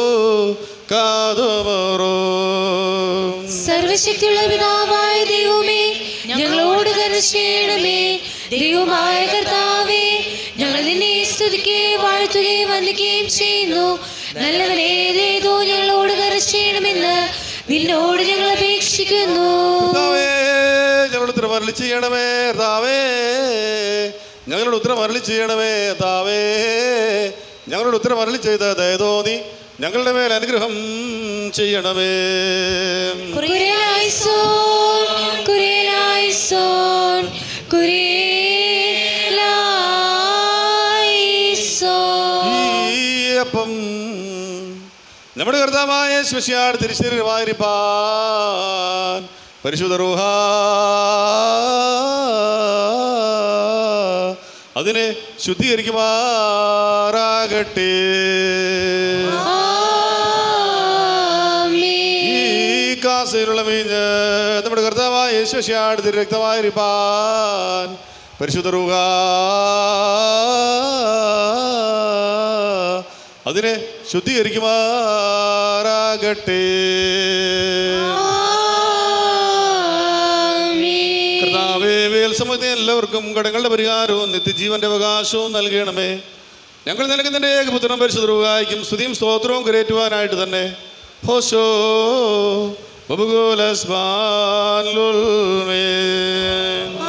കാതമറോ സർവശക്തിയുള്ള പിതാവായ ദൈവമേ ഞങ്ങളോട് കരുണ ചെയ്യണമേ ദൈവമായ കർത്താവേ ഞങ്ങൾ നിന്നെ സ്തുതിക്കുകയും വാഴ്ത്തുകയും വന്ദിക്കുകയും ചെയ്യുന്നു നല്ലവനേതേതോ ഞങ്ങളോട് കരുണ ചെയ്യണമെന്ന് നിന്നോട് ഞങ്ങൾ അപേക്ഷിക്കുന്നു കർത്താവേ, ഞങ്ങളുടെ ഉത്തരം അരളി ചെയ്യണമേ താവേ ഞങ്ങളുടെ ഉത്തരം അരളി ചെയ്യണമേ താവേ ഞങ്ങളുടെ ഉത്തരം അരളി ചെയ്ത ദയതോന്നി ഞങ്ങളുടെ മേൽ അനുഗ്രഹം ചെയ്യണമേ കുരിയലായിസോൻ കുരിയലായിസോൻ കുരിയലായിസോൻ ഈ അപ്പം നമ്മുടെ കർത്താവായ ശിവശിയാട് തിരിച്ചറിവായിരിപ്പാൻ പരിശുദ്ധ റൂഹ അതിനെ ശുദ്ധീകരിക്കുമാറാകട്ടെ ഈ കാസയിലുള്ള മീഞ്ഞ് നമ്മുടെ കർത്താവായ യേശുശാട് രക്തമായിരിക്കാൻ പരിശുദ്ധ റൂഹ അതിനെ ശുദ്ധീകരിക്കുമാറാകട്ടെ കർത്താവേ വേൽ സമയത്തെ എല്ലാവർക്കും കടങ്ങളുടെ പരിഹാരവും നിത്യജീവന്റെ അവകാശവും നൽകണമേ ഞങ്ങൾ നിനക്ക് നിന്റെ ഏകപുത്രം പരിശുദ്ധ സ്തുതിയും സ്തോത്രവും കരേറ്റുവാനായിട്ട് തന്നെ ഹോശോ ബബുഗോലസ്മാൻ ലുൽമേൻ.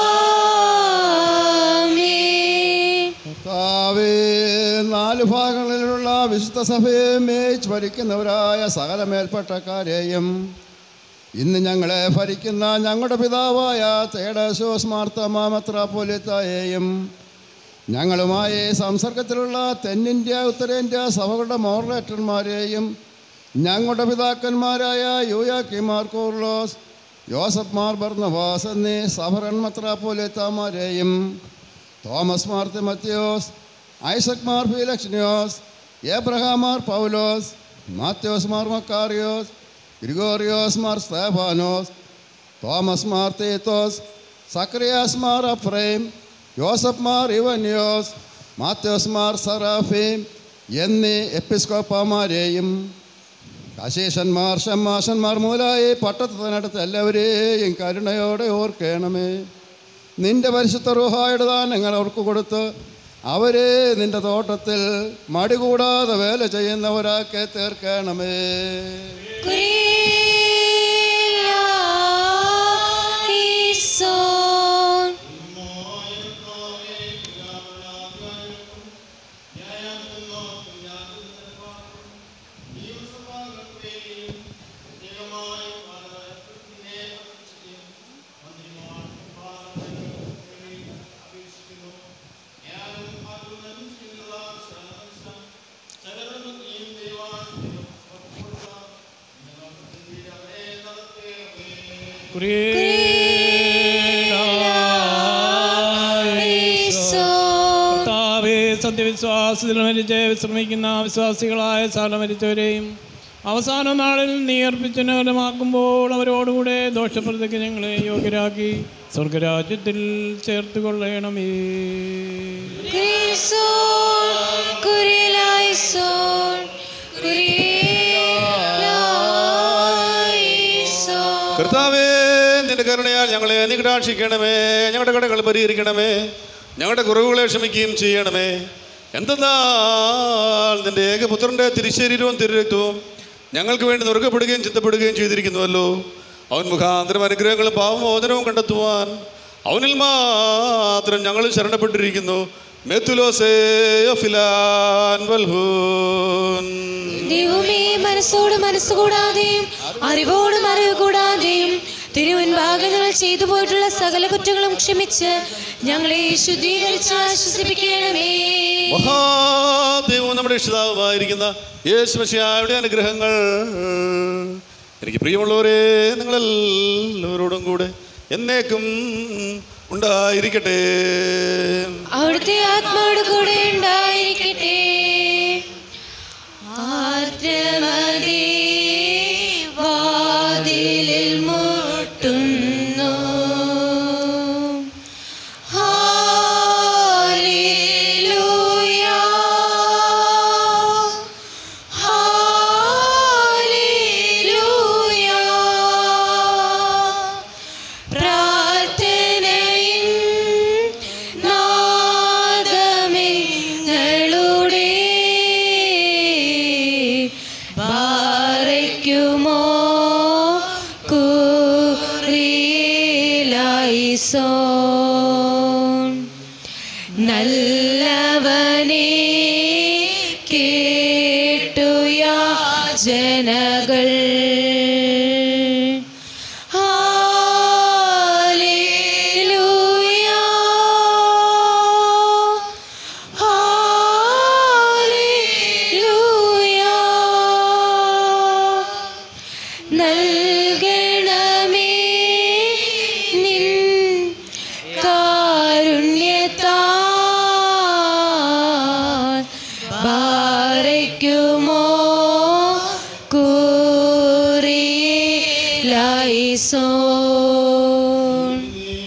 കർത്താവേ നാല് ഭാഗങ്ങളിലുള്ള വിശുദ്ധ സഭയെ മേച്ച് ഭരിക്കുന്നവരായ സകല മേൽപ്പെട്ടക്കാരെയും ഇന്ന് ഞങ്ങളെ ഭരിക്കുന്ന ഞങ്ങളുടെ പിതാവായ തേടശോസ് മാർത്തമാമത്രാപോലിത്തായെയും ഞങ്ങളുമായി സംസർഗത്തിലുള്ള തെന്നിന്ത്യ ഉത്തരേന്ത്യ സഭകളുടെ മോഡറേറ്റർമാരെയും ഞങ്ങളുടെ പിതാക്കന്മാരായ യൂയാക്കിമാർ കോർലോസ് യോസഫ് മാർ ബർണവാസ് എന്നീ സഭറൻ മത്രാപോലിത്താമാരെയും തോമസ് മാർ തിമത്യോസ് ഐസക് മാർ ഫീലക്ഷ്നിയോസ് ഏബ്രഹാം മാർ പൗലോസ് മാത്യോസ് മാർ മക്കാറിയോസ് ഗ്രിഗോറിയോസ് മാർ സ്തേഫാനോസ് തോമസ് മാർ തീത്തോസ് സക്രിയാസ് മാർ അഫ്രൈം യോസഫ് മാർ ഇവന്യോസ് മാത്യോസ് മാർ സറാഫീം എന്നീ എപ്പിസ്കോപ്പമാരെയും കശീശന്മാർ ഷമ്മാശന്മാർ മൂലായി പട്ടത്തിനടുത്ത് എല്ലാവരെയും കരുണയോടെ ഓർക്കണമേ നിന്റെ പരിശുദ്ധ റുഹായുടെ ദാനങ്ങൾ അവർക്ക് കൊടുത്ത് അവരെ നിന്റെ തോട്ടത്തിൽ മടികൂടാതെ വേല ചെയ്യുന്നവരാക്കെ തീർക്കണമേ ഈശോൻ ഈശോൻ കർത്താവേ സത്യവിശ്വാസത്തിൽ മരിച്ച് വിശ്രമിക്കുന്ന വിശ്വാസികളായ സകല മരിച്ചവരെയും അവസാന നാളിൽ നീ അർപ്പിച്ചനകരമാക്കുമ്പോൾ അവരോടുകൂടെ ദോഷപ്രതിക്ക് ഞങ്ങളെ യോഗ്യരാക്കി സ്വർഗരാജ്യത്തിൽ ചേർത്ത് കൊള്ളണമേ ഈശോൻ കുരിലായിസോൻ കുരിലായിസോൻ കർത്താവേ നിന്റെ കരുണയാൽ ഞങ്ങളെ നീ കടാക്ഷിക്കണമേ ഞങ്ങളുടെ കടകൾ പരിഹരിക്കണമേ ഞങ്ങളുടെ കുറവുകളെ ക്ഷമിക്കുകയും ചെയ്യണമേ എന്തെന്നാൽ നിന്റെ ഏകപുത്രൻ്റെ തിരുശരീരവും തിരുരക്തവും ഞങ്ങൾക്ക് വേണ്ടി നുറുക്കപ്പെടുകയും ചിന്തപ്പെടുകയും ചെയ്തിരിക്കുന്നുവല്ലോ അവൻ മുഖാന്തരം അനുഗ്രഹങ്ങളും പാവമോചനവും കണ്ടെത്തുവാൻ അവനിൽ മാത്രം ഞങ്ങൾ ശരണപ്പെട്ടിരിക്കുന്നു മെത്തുലോസേ ഫിലാൻ വൽഹൂൻ ദൈവമേ മനസ്സോട് മനസ്സ് കൂടാതെയും അറിവോടും അറിവ് കൂടാതെയും തിരുവൻപാകെ ഞങ്ങൾ ചെയ്തു പോയിട്ടുള്ള സകല കുറ്റങ്ങളും ക്ഷമിച്ച് ഞങ്ങളെ ശുദ്ധീകരിച്ച് ആശ്വസിപ്പിക്കണമേ മഹാദൈവവും നമ്മുടെ രക്ഷിതാവുമായിരിക്കുന്ന യേശുമശിയായുടെ അനുഗ്രഹങ്ങൾ എനിക്ക് പ്രിയമുള്ളവരെ നിങ്ങളെല്ലാവരോടും കൂടെ എന്നേക്കും ഉണ്ടായിരിക്കട്ടെ അവിടുത്തെ ആത്മാவோട് കൂടെ ഉണ്ടായിരിക്കട്ടെ ആർദ്രമതേ വാതിലിൽ മുട്ടുന്നു ഹാലേലൂയ ഹാലേലൂയ പ്രാർത്ഥനയിൻ നാദമെങ്ങളുടെ പാറയ്ക്കുമോ കുറിയിലായിസോൻ നല്ലവനെ കേട്ടുയാ ജനകൾ ഹാലേലൂയ ഹാലേലൂയ നൽകണമേ നിൻ കാരുണ്യത്താ ലായിസോൻ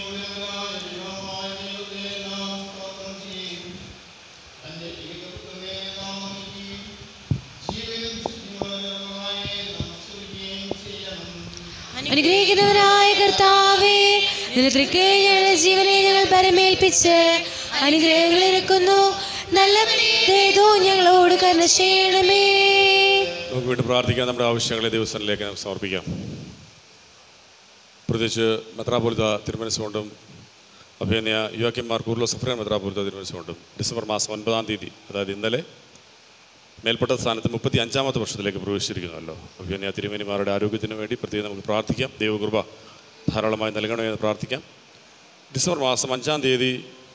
അനുഗ്രഹിക്കുന്നവനായ കർത്താവേ നിലത്രിക്ക് ഞങ്ങളുടെ ജീവനെ ഞങ്ങൾ പരമേൽപ്പിച്ച് അനുഗ്രഹങ്ങൾ ഇറക്കുന്നു നല്ല ഏതോ ഞങ്ങളോട് കരുണ ചെയ്യണമേ നമുക്ക് വീണ്ടും പ്രാർത്ഥിക്കാം നമ്മുടെ ആവശ്യങ്ങളെ ദിവസങ്ങളിലേക്ക് നമുക്ക് സമർപ്പിക്കാം പ്രത്യേകിച്ച് മെത്രാപൊലിത തിരുമനസ്സുകൊണ്ടും അഭിനയ യുവാക്കിമാർ കൂർലോ സഫ്രൻ മെത്രാപൊലിത തിരുമനസ്സുകൊണ്ടും ഡിസംബർ മാസം ഒൻപതാം തീയതി അതായത് ഇന്നലെ മേൽപ്പെട്ട സ്ഥാനത്ത് മുപ്പത്തി അഞ്ചാമത്തെ വർഷത്തിലേക്ക് പ്രവേശിച്ചിരിക്കുന്നല്ലോ അഭിനയ തിരുമേനിമാരുടെ ആരോഗ്യത്തിന് വേണ്ടി പ്രത്യേകം നമുക്ക് പ്രാർത്ഥിക്കാം ദൈവകൃപ ധാരാളമായി നൽകണമെന്ന് പ്രാർത്ഥിക്കാം ഡിസംബർ മാസം അഞ്ചാം തീയതി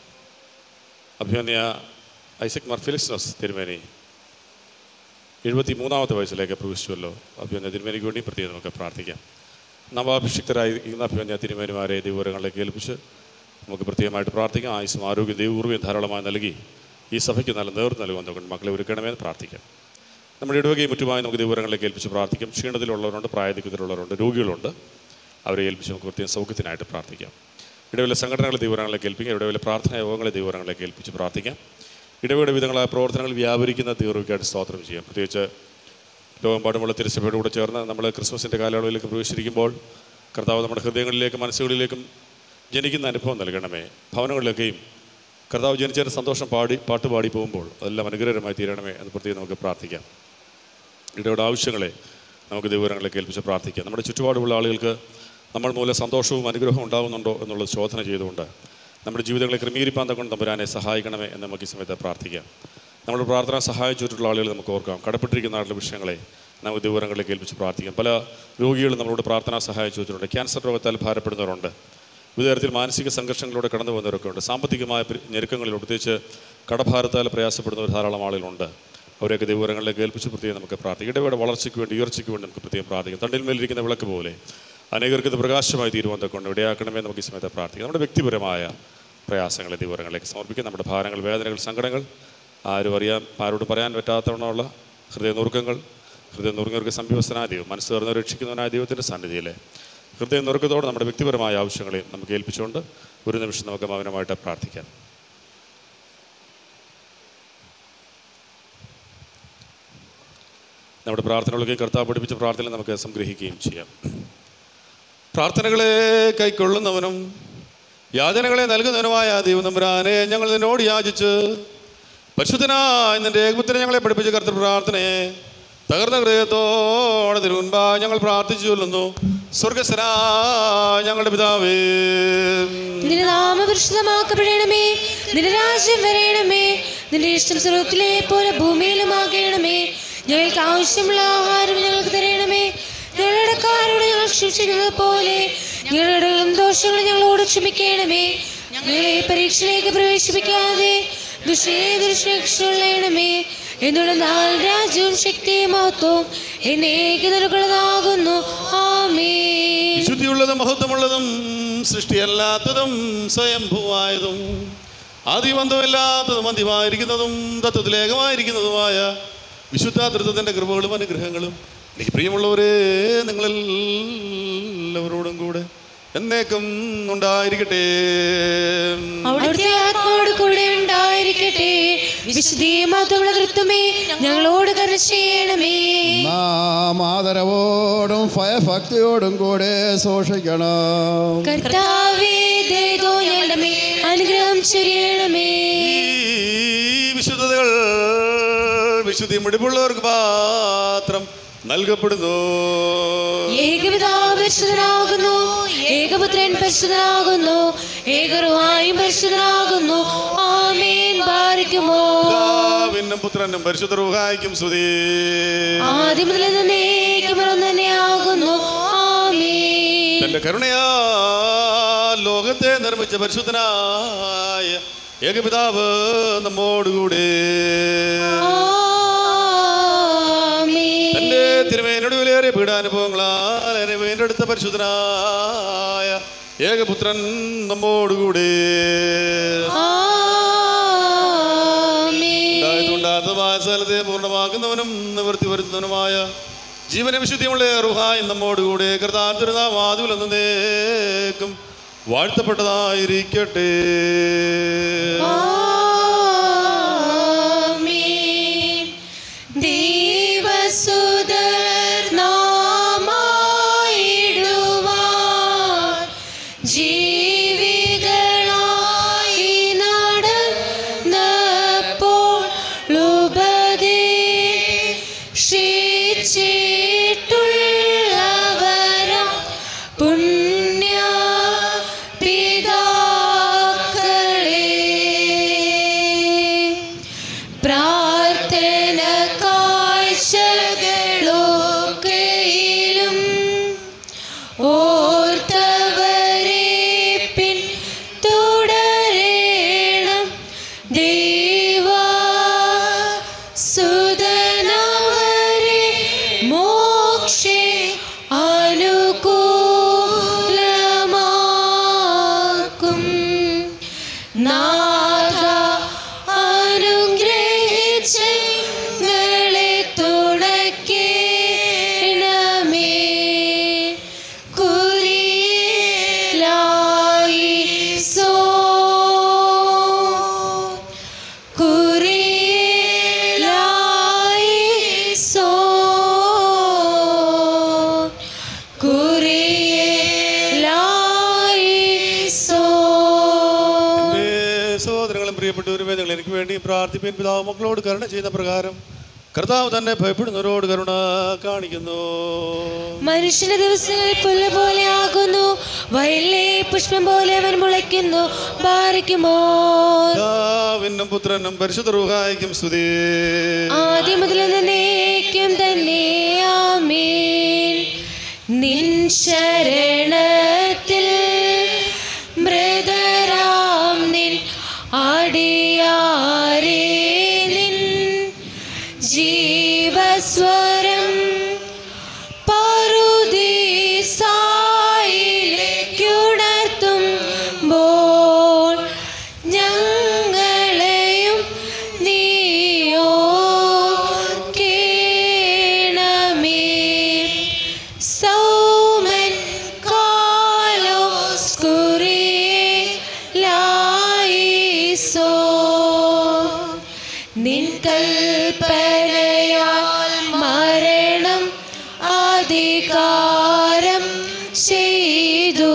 അഭിനയ ഐസക് മാർ ഫിലിക്സ്നോസ് തിരുമേനി എഴുപത്തി മൂന്നാമത്തെ വയസ്സിലേക്ക് പ്രവേശിച്ചുവല്ലോ അഭിമന്യ തിരുമേനിക്ക് വേണ്ടി പ്രത്യേകം നമുക്ക് പ്രാർത്ഥിക്കാം നവാഭിഷിക്തരായിരിക്കുന്ന അഭിമന്യ തിരുമേനിമാരെ ദൈവങ്ങളിലേക്ക് ഏൽപ്പിച്ച് നമുക്ക് പ്രത്യേകമായിട്ട് പ്രാർത്ഥിക്കാം ആയുസും ആരോഗ്യം ദൈവപൂർവ്വം ധാരാളമായി നൽകി ഈ സഭയ്ക്ക് നല്ല നേതൃത്വം നൽകുവാൻ നമുക്ക് മക്കളെ ഒരുക്കണമെന്ന് പ്രാർത്ഥിക്കാം നമ്മുടെ ഇടവകയും മറ്റുമായി നമുക്ക് ദൈവങ്ങളിലേക്ക് ഏൽപ്പിച്ച് പ്രാർത്ഥിക്കാം ക്ഷീണത്തിലുള്ളവരുണ്ട് പ്രായധിക്യത്തിലുള്ളവരുണ്ട് രോഗികളുണ്ട് അവരെ ഏൽപ്പിച്ച് നമുക്ക് പ്രത്യേകം സൗഖ്യത്തിനായിട്ട് പ്രാർത്ഥിക്കാം ഇടവിലെ സംഘടനകളെ ദൈവങ്ങളിലേക്ക് ഏൽപ്പിക്കാം ഇടവിലെ പ്രാർത്ഥനാ യോഗങ്ങളെ ദൈവങ്ങളിലേക്ക് ഏൽപ്പിച്ച് പ്രാർത്ഥിക്കാം ഇടവേള വിധങ്ങളായ പ്രവർത്തനങ്ങൾ വ്യാപരിക്കുന്ന തീർവയ്ക്കായിട്ട് സ്തോത്രം ചെയ്യാം പ്രത്യേകിച്ച് ലോകമെമ്പാടുമുള്ള തിരുസഭയുടെ കൂടെ ചേർന്ന് നമ്മൾ ക്രിസ്മസിൻ്റെ കാലയളവിലേക്ക് പ്രവേശിച്ചിരിക്കുമ്പോൾ കർത്താവ് നമ്മുടെ ഹൃദയങ്ങളിലേക്കും മനസ്സുകളിലേക്കും ജനിക്കുന്ന അനുഭവം നൽകണമേ ഭവനങ്ങളിലൊക്കെയും കർത്താവ് ജനിച്ചതിന് സന്തോഷം പാടി പാട്ട് പാടി പോകുമ്പോൾ അതെല്ലാം അനുഗ്രഹമായി തീരണമേ എന്ന് പ്രത്യേകം നമുക്ക് പ്രാർത്ഥിക്കാം ഇടയുടെ ആവശ്യങ്ങളെ നമുക്ക് ദൈവങ്ങളിലേക്ക് ഏൽപ്പിച്ച് പ്രാർത്ഥിക്കാം നമ്മുടെ ചുറ്റുപാടുമുള്ള ആളുകൾക്ക് നമ്മൾ മൂലം സന്തോഷവും അനുഗ്രഹവും ഉണ്ടാകുന്നുണ്ടോ എന്നുള്ളത് ശോധന ചെയ്തുകൊണ്ട് നമ്മുടെ ജീവിതങ്ങളെ ക്രമീകരിപ്പാൻ കൊണ്ട് തമ്പുരാനെ സഹായിക്കണമേ എന്ന് നമുക്ക് ഈ സമയത്ത് പ്രാർത്ഥിക്കാം നമ്മുടെ പ്രാർത്ഥന സഹായിച്ചിട്ടുള്ള ആളുകൾ നമുക്ക് ഓർക്കാം കടപ്പെട്ടിരിക്കുന്ന ആളുടെ വിഷയങ്ങളെ നമുക്ക് ദൈവങ്ങളിലേക്ക് ഏൽപ്പിച്ച് പ്രാർത്ഥിക്കാം പല രോഗികളും നമ്മളോട് പ്രാർത്ഥന സഹായിച്ചു വെച്ചിട്ടുണ്ട് ക്യാൻസർ രോഗത്താൽ ഭാരപ്പെടുന്നവരുണ്ട് വിവിധ തരത്തിൽ മാനസിക സംഘർഷങ്ങളിലൂടെ കടന്നു പോകുന്നവരൊക്കെ ഉണ്ട് സാമ്പത്തികമായ പ്ര- ഞെരുക്കങ്ങളിലൂടെ പ്രത്യേകിച്ച് കടഭാരത്താൽ പ്രയാസപ്പെടുന്നവർ ധാരാളം ആളുകളുണ്ട് അവരെയൊക്കെ ദൈവങ്ങളിലേക്ക് ഏൽപ്പിച്ച് പ്രത്യേകം നമുക്ക് പ്രാർത്ഥിക്കാം ഇടവേടെ വളർച്ചയ്ക്ക് വേണ്ടി ഉയർച്ചയ്ക്ക് വേണ്ടി നമുക്ക് പ്രത്യേകം പ്രാർത്ഥിക്കാം തണ്ടിൽ മേലിരിക്കുന്ന വിളക്ക് പോലെ അനേകർക്ക് ഇത് പ്രകാശമായി തീരുവാൻ കൊണ്ട് ഇടയാക്കണമേ നമുക്ക് ഈ സമയത്ത് പ്രാർത്ഥിക്കാം നമ്മുടെ വ്യക്തിപരമായ പ്രയാസങ്ങളെ ദൈവങ്ങളിലേക്ക് സമർപ്പിക്കാം നമ്മുടെ ഭാരങ്ങൾ വേദനകൾ സങ്കടങ്ങൾ ആരും അറിയാൻ ആരോടും പറയാൻ പറ്റാത്തവണ്ണമുള്ള ഹൃദയ നുറുക്കങ്ങൾ ഹൃദയ നുറുങ്ങർക്ക് സംഭവസ്ഥനായ ദൈവം മനസ്സ് തുറന്ന് രക്ഷിക്കുന്നവനായ ദൈവത്തിൻ്റെ സന്നിധിയിലെ ഹൃദയ നുറുക്കത്തോടെ നമ്മുടെ വ്യക്തിപരമായ ആവശ്യങ്ങളെ നമുക്ക് ഏൽപ്പിച്ചുകൊണ്ട് ഒരു നിമിഷം നമുക്ക് മൗനമായിട്ട് പ്രാർത്ഥിക്കാം നമ്മുടെ പ്രാർത്ഥനകളൊക്കെ കർത്താവ് പഠിപ്പിച്ച പ്രാർത്ഥന നമുക്ക് സംഗ്രഹിക്കുകയും ചെയ്യാം പ്രാർത്ഥനകളെ കൈക്കൊള്ളുന്നവനും യാചനകളെ നൽകുന്നവനുമായ ദൈവനമ്പുരാനെ ഞങ്ങൾ നിന്നോട് യാചിച്ച് പരിശുദ്ധനായ നിന്റെ ഏകപുത്രനെ ഞങ്ങളെ പഠിപ്പിച്ച കർത്തൃ പ്രാർത്ഥനയെ തകർന്ന ഹൃദയത്തോടെ തിരുമുൻപാ ഞങ്ങൾ പ്രാർത്ഥിച്ചു ചൊല്ലുന്നു സ്വർഗസ്വനാ ഞങ്ങളുടെ പിതാവേ നിന്റെ നാമപരിശുദ്ധമാക്കപ്പെടണമേ നിന്റെ രാജ്യം വരയണമേ നിന്റെ ഇഷ്ടം സ്വർഗത്തിലെ പോലെ ഭൂമിയിലുമാകണമേ ഞങ്ങൾക്ക് ആവശ്യമുള്ള ആഹാരം ഞങ്ങൾക്ക് തരണമേ ഞങ്ങളുടെ കാരോട് ഞങ്ങൾ ക്ഷമിച്ചിരുന്നത് പോലെ ഞങ്ങളുടെ ദോഷങ്ങൾ ഞങ്ങളോട് ക്ഷമിക്കണമേ ഞങ്ങളെ പരീക്ഷയിലേക്ക് പ്രവേശിപ്പിക്കാതെ ദുഷ്ടനെ ദുഷ്ടണമേ എന്നുള്ള നാൾ രാജ്യവും ശക്തിയും മഹത്വവും എന്നേക്ക് നിലകൊള്ളതാകുന്നു ആമേ വിശുദ്ധിയുള്ളതും മഹത്വമുള്ളതും സൃഷ്ടിയല്ലാത്തതും സ്വയംഭൂവായതും ആദിബന്ധമില്ലാത്തതും അന്ത്യമായിരിക്കുന്നതും തത്വത്തിലേകമായിരിക്കുന്നതുമായ വിശുദ്ധ തൃത്വത്തിൻ്റെ കൃപകളും അനുഗ്രഹങ്ങളും എനിക്ക് പ്രിയമുള്ളവരെ നിങ്ങളെല്ലാവരോടും കൂടെ എന്നേക്കും ഉണ്ടായിരിക്കട്ടെ അവിടുത്തെ ആത്മാവോട് കൂടെ ഉണ്ടായിരിക്കട്ടെ വിശുദ്ധിയും മഹത്വമുള്ള തൃത്വമേ ഞങ്ങളോട് കരുണ ചെയ്യണമേ നാം ആദരവോടും ഭയഭക്തിയോടും കൂടെ സൂക്ഷിക്കണം കർത്താവേ ദയതോ ഞങ്ങളുടെ മേൽ അനുഗ്രഹം ചൊരിയണമേ ഈ വിശുദ്ധതകൾ വിശുദ്ധി മുടിപ്പുള്ളവർക്ക് മാത്രം നൽകപ്പെടുന്നു ഏകപിതാവ് പരിശുദ്ധനാകുന്നു ഏകപുത്രൻ പരിശുദ്ധനാകുന്നു ഏകറുവായും പരിശുദ്ധനാകുന്നു ആമേൻ ബാരിക്കുമോ പിതാവിനും പുത്രനും പരിശുദ്ധ റൂഹായിക്കും സ്തുതി ആദ്യം മുതൽ എന്നേക്കും തന്നെയാകുന്നു ആമേൻ തന്റെ കരുണയാ ലോകത്തെ നിർമ്മിച്ച പരിശുദ്ധനായ ഏകപിതാവ് നമ്മോടുകൂടെ ആമേൻ തന്റെ തിരുമേനോട് വിലയേറിയ പീഡാനുഭവങ്ങളാൽ എന്നെ വീണ്ടെടുത്ത പരിശുദ്ധനായ ഏകപുത്രൻ നമ്മോടുകൂടെ ആമേൻ ഉണ്ടായിട്ടുണ്ടാത്തതുമായ സ്ഥലത്തെ പൂർണ്ണമാക്കുന്നവനും നിവൃത്തി വരുത്തുന്നവനുമായ ജീവന വിശുദ്ധിയുള്ള റുഹായി നമ്മോടുകൂടെ കർത്താതിരുനാമാതുൽ എന്നേക്കും വാഴ്ത്തപ്പെട്ടതായിരിക്കട്ടെ ആമേൻ. ദൈവസുതർനാമായിടുവാൻ ജീവികളായി നടന്നപ്പോൾ ഉപദേശിച്ചിട്ടുള്ളവരാം പുണ്യ പിതാക്കളെ പ്രാർത്ഥന കാഴ്ചകളൊക്കെയിലും ഓർത്തവരെ പിൻ തുടരേണം ദൈവ സുതനവരെ മോക്ഷേ അനുകൂലമാക്കും നാഥ അനുഗ്രഹിച്ചങ്ങളെ തുണയ്ക്കണമേ കുരിലായി സോ കുരിലായി സോ കുരിലായി സോ എൻ്റെ സഹോദരങ്ങളും പ്രിയപ്പെട്ടവരുമേ നിങ്ങൾ എനിക്ക് വേണ്ടി പ്രാർത്ഥിപ്പൻ പിതാവ് മക്കളോട് കരുണ ചെയ്യുന്ന പ്രകാരം കർത്താവ് തന്നെ ഭയപ്പെടുന്നവരോട് കരുണ കാണിക്കുന്നു മനുഷ്യന്റെ ദിവസങ്ങൾ പുല്ല് പോലെ ആകുന്നു വയലിലെ പുഷ്പം പോലെ അവൻ മുളയ്ക്കുന്നു ബാരിക്കുമോ പിതാവിനും പുത്രനും പരിശുദ്ധ റൂഹായിക്കും സ്തുതി ആദ്യം മുതൽ എന്നേക്കും തന്നെ ആമേൻ നിൻ ശരണത്തിൽ മൃതരാം നിൻ അടിയാരേ നിൻ ജീവസ്വരം പറുദീസായിലേക്കുണർത്തുമ്പോൾ ഞങ്ങളെയും നീയോ കേണമേ സൗമൻ കാലോസ് കുറിയേലായിസോ നിൻ കൽപ്പനയാൽ മരണം അധികാരം ചെയ്തു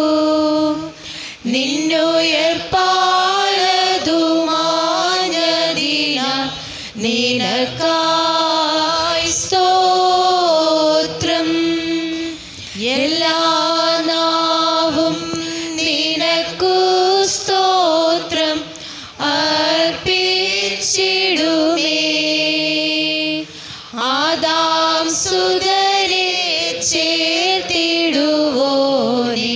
നിന്നുയർപ്പാലതുമാഞ്ഞതിന നിനക്കായി സ്തോത്രം എല്ലാ നാവും നിനക്കു സ്തോത്രം അർപ്പിച്ചിടുമേ ആദാം സുതരെ ചേർത്തിടുവോനെ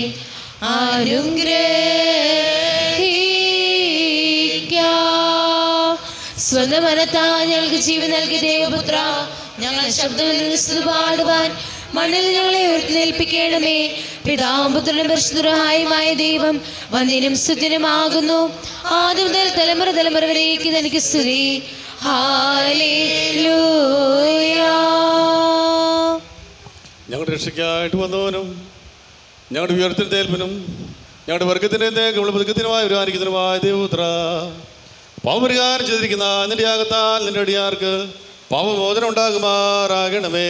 അനുഗ്രഹിക്കാം സ്വന്തം മനത്താ ഞങ്ങൾക്ക് ജീവൻ നൽകി ദേവപുത്ര ഞങ്ങൾ ശബ്ദം പാടുവാൻ മണ്ണിൽ ഞങ്ങളെ ഉയർത്തേൽപ്പിക്കണമേ പിതാമ്പുത്രനും പരിശുദ്ധഹായുമായ ദൈവം വന്ദിനും സ്തുതിനുമാകുന്നു ആദ്യം മുതൽ തലമുറ തലമുറ വരേക്ക് തനിക്ക് സ്തുതി ഹാലേലൂയ ഞങ്ങളുടെ രക്ഷയ്ക്കായിട്ട് വന്നവനും ഞങ്ങളുടെ ഉയർത്തിനേൽപ്പനും ഞങ്ങളുടെ വർഗത്തിൻ്റെ നമ്മൾ വർഗത്തിനുമായ ഒരു ആയിരിക്കുന്നതിനുമായ ദേവപുത്ര പാവപരിഹാരം ചെയ്തിരിക്കുന്ന നിന്റെ യാഗത്താൽ നിന്റെ അടിയാർക്ക് പാവമോചനം ഉണ്ടാകുമാറാകണമേ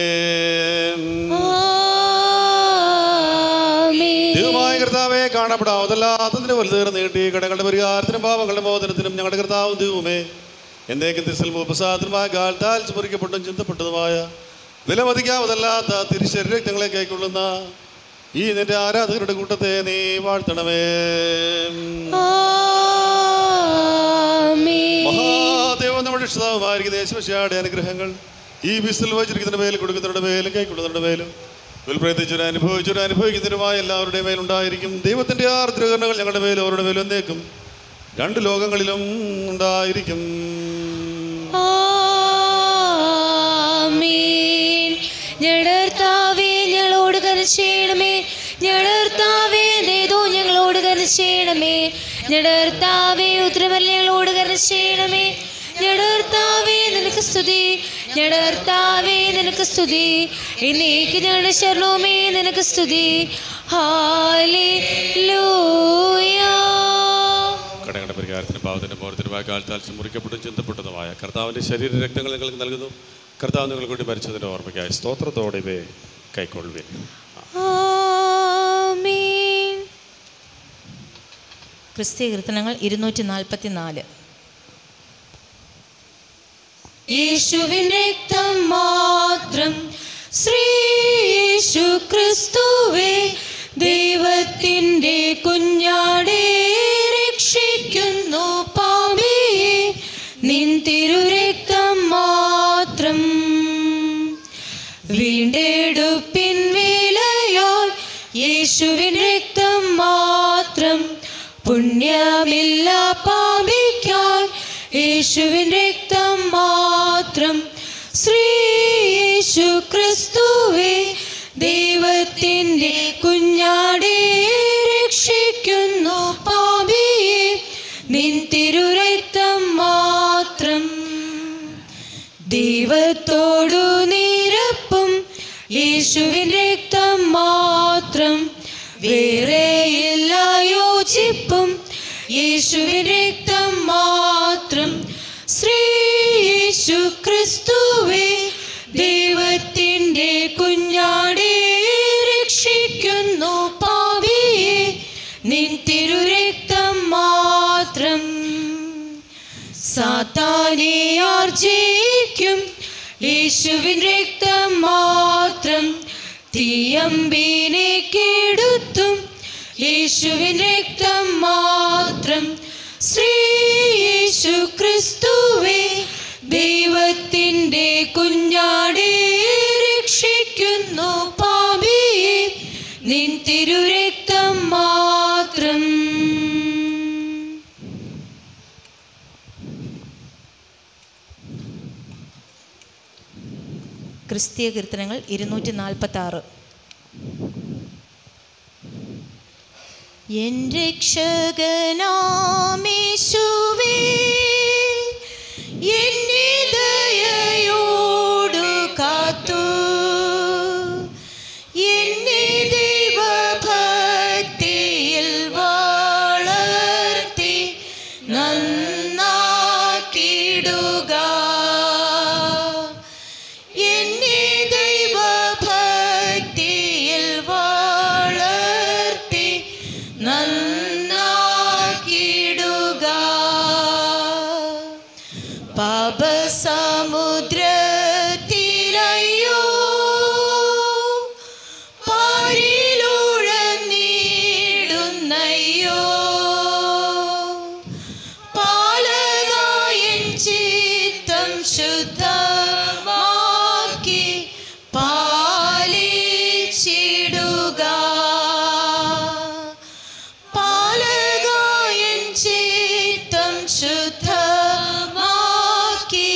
ദൈവമായ കർത്താവെ കാണപ്പെടാവതല്ലാത്തതിന്റെ വലുതേറെ നീട്ടി കടകളുടെ പരിഹാരത്തിനും പാവങ്ങളുടെ മോചനത്തിനും ഞങ്ങളുടെ കർത്താവും ദൈവമേ എന്തേക്കും തിരിസൽ ഉപസാദനമായ കാലത്താൽ സ്മരിക്കപ്പെട്ടും ചിന്തപ്പെട്ടതുമായ വിലമതിക്കാവതല്ലാത്ത തിരുശരീരങ്ങളെ കൈക്കൊള്ളുന്ന ഈ നിന്റെ ആരാധകരുടെ കൂട്ടത്തെ നീ വാഴ്ത്തണമേ മഹാദേവൻ നമ്മുടെ രക്ഷിതാവുമായിരിക്കും ദേശവശാടെ അനുഗ്രഹങ്ങൾ ഈ ബിസിൽ വച്ചിരിക്കുന്നതിന്റെ മേലും കൊടുക്കുന്നവരുടെ മേലും കൈക്കൊള്ളുന്നവരുടെ മേലും ഉൽപ്രയത്തിച്ചൊരു അനുഭവിച്ചൊരു അനുഭവിക്കുന്നതിനുമായ എല്ലാവരുടെയും മേലുണ്ടായിരിക്കും ദൈവത്തിന്റെ ആർദ്രകരണങ്ങൾ ഞങ്ങളുടെ മേലും അവരുടെ മേലും എന്നേക്കും രണ്ട് ലോകങ്ങളിലും ഉണ്ടായിരിക്കും ആമീൻ ഞടർത്താവേ ഞങ്ങളോട് കരച്ചേണമേ ഞടർത്താവേ നേതോ ഞങ്ങളോട് കരച്ചേണമേ ഞടർത്താവേ ഉത്തരമല്ല ഞങ്ങളോട് കരച്ചേണമേ ഞടർത്താവേ നിനക്ക് സ്തുതി ഞങ്ങളുടെ കർത്താവേ നിനക്ക് സ്തുതി എന്നേക്ക് ഞങ്ങളുടെ ശരണവുമേ നിനക്ക് സ്തുതി ഹാലേലൂയ കടങ്ങളുടെ പരിഹാരത്തിന് പാവത്തിൻ്റെ മോരത്തിനുമായ കാലത്താൽ മുറിക്കപ്പെട്ടും ചിന്തപ്പെട്ടതുമായ കർത്താവിൻ്റെ ശരീര രക്തങ്ങൾ നിങ്ങൾക്ക് നൽകുന്നു കർത്താവ് നിങ്ങൾക്ക് വേണ്ടി മരിച്ചതിൻ്റെ ഓർമ്മയ്ക്കായി സ്തോത്രത്തോടെ ഇവയെ കൈക്കൊള്ളുവിൻ ആമേൻ ക്രിസ്തീയ കീർത്തനങ്ങൾ ഇരുന്നൂറ്റി നാൽപ്പത്തി നാല് യേശുവിൻ രക്തം മാത്രം ശ്രീ യേശു ക്രിസ്തുവേ ദൈവത്തിൻ്റെ കുഞ്ഞാടെ രക്ഷിക്കുന്നു പാപിയെ നിൻ തിരുരക്തം മാത്രം വീണ്ടെടുപ്പിൻ വേലയാൽ യേശുവിൻ രക്തം മാത്രം പുണ്യമില്ല പാപിക്കായി യേശുവിൻ രക്തം മാത്രം ശ്രീ യേശു ക്രിസ്തുവേ ദൈവത്തിൻ്റെ കുഞ്ഞാടെ രക്ഷിക്കുന്നു പാപിയെ നിൻ തിരുരക്തം മാത്രം ദൈവത്തോടു നിരപ്പും യേശുവിൻ രക്തം മാത്രം വേറെയില്ല യോജിപ്പും യേശുവിൻ രക്തം മാത്രം ശ്രീ യേശു ക്രിസ്തുവേ ദൈവത്തിൻ്റെ കുഞ്ഞാടെ രക്ഷിക്കുന്നു പാപിയെ നിൻ തിരുരക്തം മാത്രം സാത്താനെ ആർജിക്കും യേശുവിൻ രക്തം മാത്രം തീയമ്പീനെ കെടുത്തും യേശുവിൻ രക്തം മാത്രം ശ്രീ യേശു ക്രിസ്തുവേ ദൈവത്തിൻ്റെ കുഞ്ഞാടെ രക്ഷിക്കുന്നു പാപിയെ നിൻ തിരുരക്തം മാത്രം ക്രിസ്തീയ കീർത്തനങ്ങൾ ഇരുന്നൂറ്റി നാൽപ്പത്തി ആറ് എൻ രക്ഷകനാമേശുവേ എന്നെ ദയയോടു കാത്തു എന്നെ ദൈവഭക്തിയിൽ വളർത്തി നന്നാക്കിടുക എന്നെ ദൈവഭക്തിയിൽ വളർത്തി നന്നാക്കിടുക പാപസമുദ്രത്തിലയ്യോ പാരിലുഴന്നിടുന്നയ്യോ പാലകായൻ ചിത്തം ശുദ്ധമാക്കി പാലിച്ചിടുക പാലകായൻ ചിത്തം ശുദ്ധമാക്കി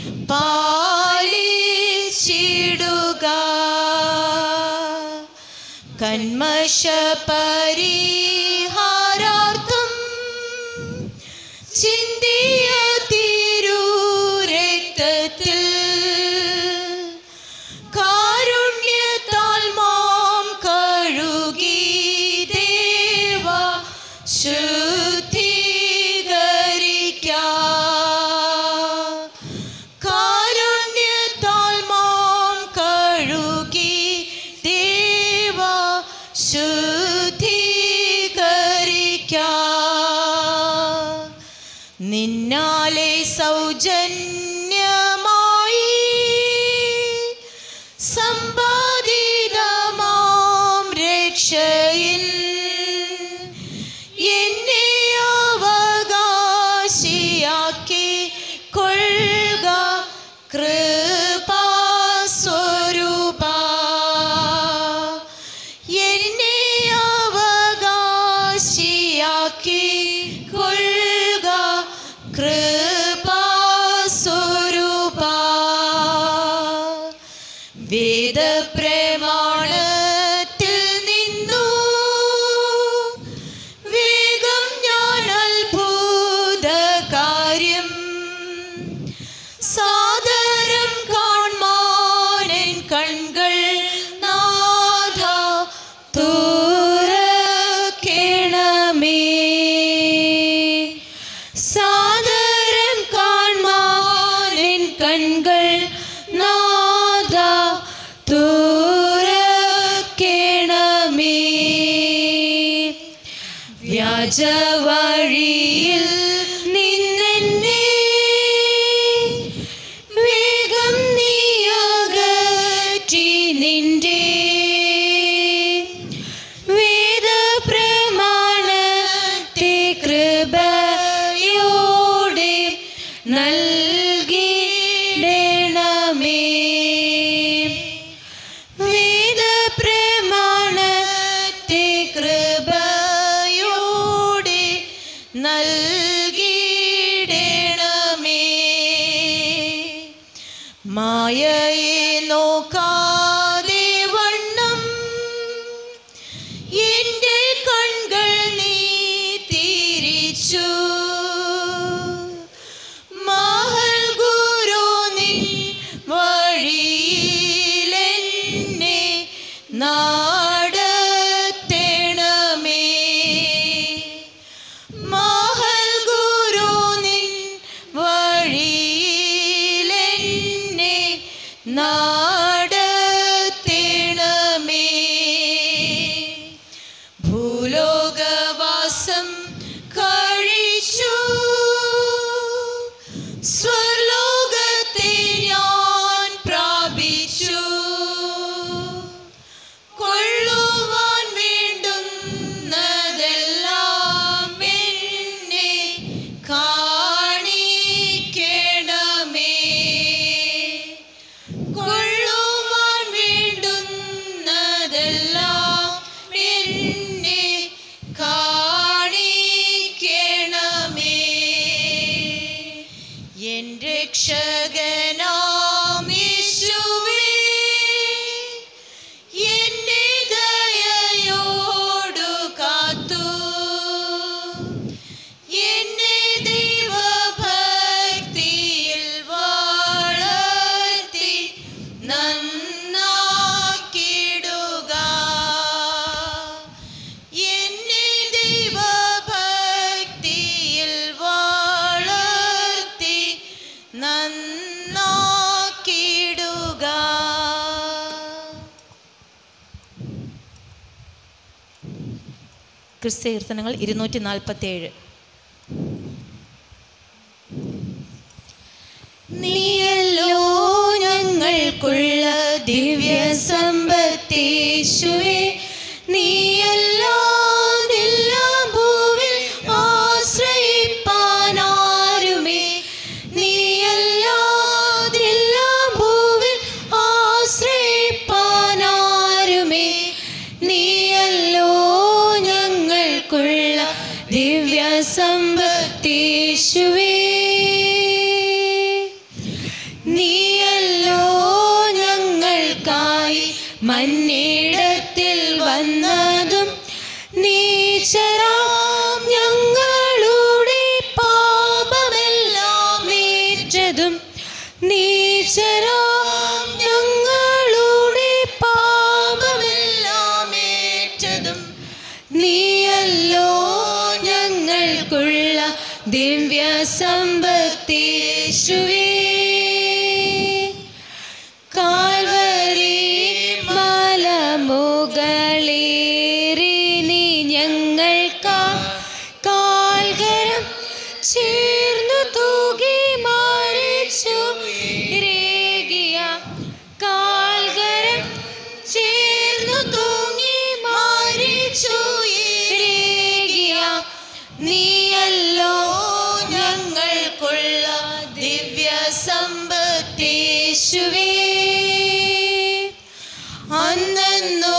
പാലിച്ചിടുക കന്മഷ പരിഹാരാർത്ഥം ചിന്തിയ തിരുരക്തത്തിൽ കാരുണ്യത്താൽ മാം കഴുകി ദേവ ശുദ്ധീകരിക്കാം കാരുണ്യത്താൽ മാം കഴുകി ദേവ ശുദ്ധീകരിക്കാം നിന്നാലെ സൗജന്യമായി സമ്പാദിതമാം രക്ഷയിൽ എന്നെ അവകാശിയാക്കി കൊള്ളുക കൃപാസ്വരൂപ എന്നെ അവകാശിയാക്കി കൊള്ളുക കൃപാസ്വരൂപ വ്യാജവഴിയിൽ നിന്നെന്നെ വേഗം നീയകറ്റി നിന്റെ വേദപ്രമാണത്തെ കൃപയോടെ നൽകിടണമേ വേദപ്രമാണത്തെ കൃപയോടെ നൽകിടണമേ മായയെ നോക്കാതെ വണ്ണം എന്റെ കൺകൾ നീ തിരിച്ചു മഹൽ ഗുരു നിൻ വഴിയിലെന്നെ നാടത്തേണമേ മഹൽ ഗുരു നിൻ വഴിയിലെന്നെ നാടത്തേണമേ ഭൂലോകവാസം കഴിച്ചു സ്വർലോകത്തെ ഞാൻ പ്രാപിച്ചു കൊള്ളുവാൻ വേണ്ടുന്നതെല്ലാം എന്നെ കാണിക്കണമേ കൊള്ളുവാൻ വേണ്ടുന്നതെല്ലാം എന്നെ കാണിക്കണമേ എൻ രക്ഷകനാം യേശുവേ എന്നെ ദയയോടു കാത്തു എന്നെ ദൈവഭക്തിയിൽ വളർത്തി നന്നാക്കിടുക എന്നെ ദൈവഭക്തിയിൽ വളർത്തി നന്നാക്കിടുക ക്രിസ്ത്യ കീർത്തനങ്ങൾ ഇരുന്നൂറ്റി നാൽപ്പത്തേഴ് നീയല്ലോ ഞങ്ങൾക്കുള്ള ദിവ്യ സമ്പത്തേശുവേ നീയല്ലാതെല്ലാം ഭൂവിൽ ആശ്രയിപ്പാനാരുമേ നീയല്ലാതെല്ലാം ഭൂവിൽ ആശ്രയിപ്പാനാരുമേ നീയല്ലോ ഞങ്ങൾക്കുള്ള ദിവ്യ സമ്പത്തേശുവേ നീയല്ലോ ഞങ്ങൾക്കായി മന്നിടത്തിൽ വന്നതും നീച്ചരാം ഞങ്ങളുടെ പാപമെല്ലാം ഏറ്റതും നീച്ചരാം ഞങ്ങളുടെ പാപമെല്ലാം ഏറ്റതും നീയല്ലോ ഞങ്ങൾക്കുള്ള ദിവ്യ സമ്പത്തേശുവേ കാൽവരി മലമുകളേറി നീ ഞങ്ങൾക്കാ കാൽകരം ചേർന്നു തൂകി മാറിച്ചു രേഖിയ കാൽകരം ചേർന്നു തൂങ്ങി മാറിച്ചു രേഖിയ നീയല്ലോ ഞങ്ങൾക്കുള്ള ദിവ്യ സമ്പത്തേശുവേ അന്നു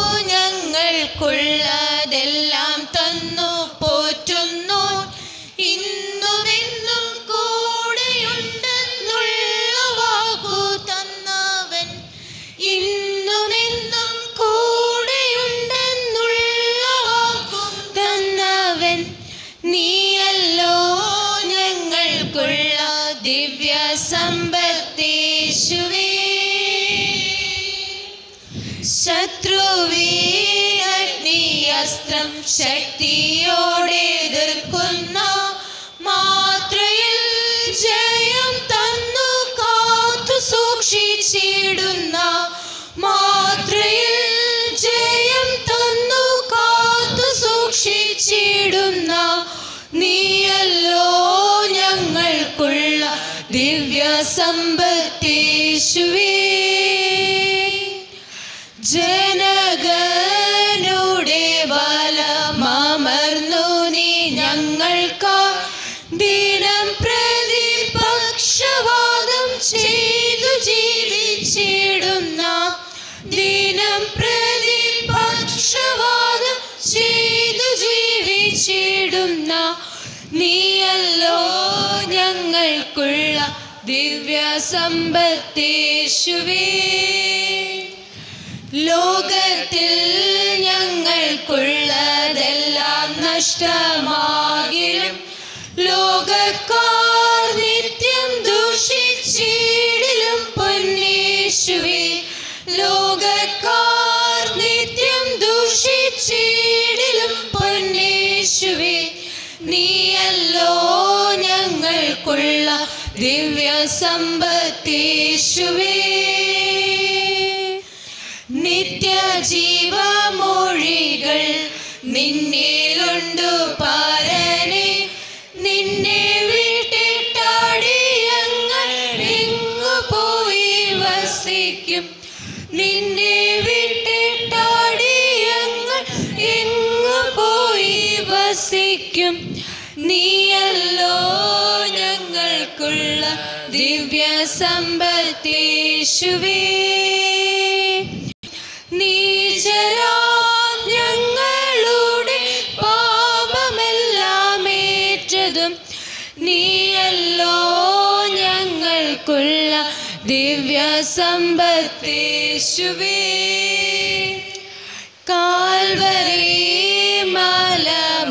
ഞങ്ങൾക്കുള്ളതെല്ലാം തന്നു പോറ്റുന്നു ഇന്നുമെന്നും കൂടെയുണ്ടെന്നുള്ള വാക്കു തന്നവൻ ഇന്നുമെന്നും കൂടെയുണ്ടെന്നുള്ള വാക്കു തന്നവൻ നീയല്ലോ ഞങ്ങൾക്കുള്ള ദിവ്യ സമ്പത്തേശുവേ ശത്രുവീരഗ്നിയസ്ത്രം ശക്തിയോടെ എതിർക്കുന്ന മാത്രയിൽ ജയം തന്നു കാത്തു സൂക്ഷിച്ചിടുന്ന മാത്രയിൽ ജയം തന്നു കാത്തു സൂക്ഷിച്ചിടുന്ന സമ്പത്തേശുവേ ലോകത്തിൽ ഞങ്ങൾക്കുള്ളതെല്ലാം നഷ്ടമാകിലും ലോകക്കാർ നിത്യം ദൂഷിച്ചിടിലും പൊന്നേശുവേ ലോകക്കാർ നിത്യം ദൂഷിച്ചിടിലും പൊന്നേശുവേ നീയല്ലോ ഞങ്ങൾക്കുള്ള ദിവ്യ സമ്പത്തേശുവേ നിത്യജീവമൊഴികൾ നിന്നിലുണ്ടു പാരനെ നിന്നെ വിട്ടിട്ടാടി ഞങ്ങൾ എങ്ങു പോയി വസിക്കും നിന്നെ വിട്ടിട്ടാടി ഞങ്ങൾ എങ്ങു പോയി വസിക്കും നീയല്ലോ ഞങ്ങൾക്കുള്ള ദിവ്യ സമ്പത്തേശുവേ നീചരാ ഞങ്ങളുടെ പാപമെല്ലാം ഏറ്റതും നീയല്ലോ ഞങ്ങൾക്കുള്ള ദിവ്യ സമ്പത്തേശുവേ കാൽവരി മല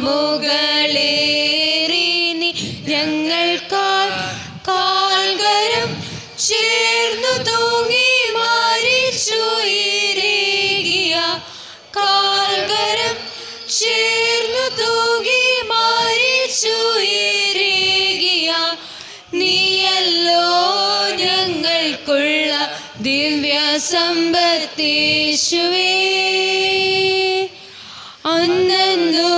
മുകളേറി നീ ഞങ്ങൾക്കാൽ കാൽകരം ചേർന്നു തൂങ്ങി മാറിച്ചു ഇരേകിയ കാൽകരം ചേർന്നു തൂങ്ങി മാറിച്ചു ഇരേകിയ നീയല്ലോ ഞങ്ങൾക്കുള്ള ദിവ്യ സമ്പത്തേശുവേ അന്നു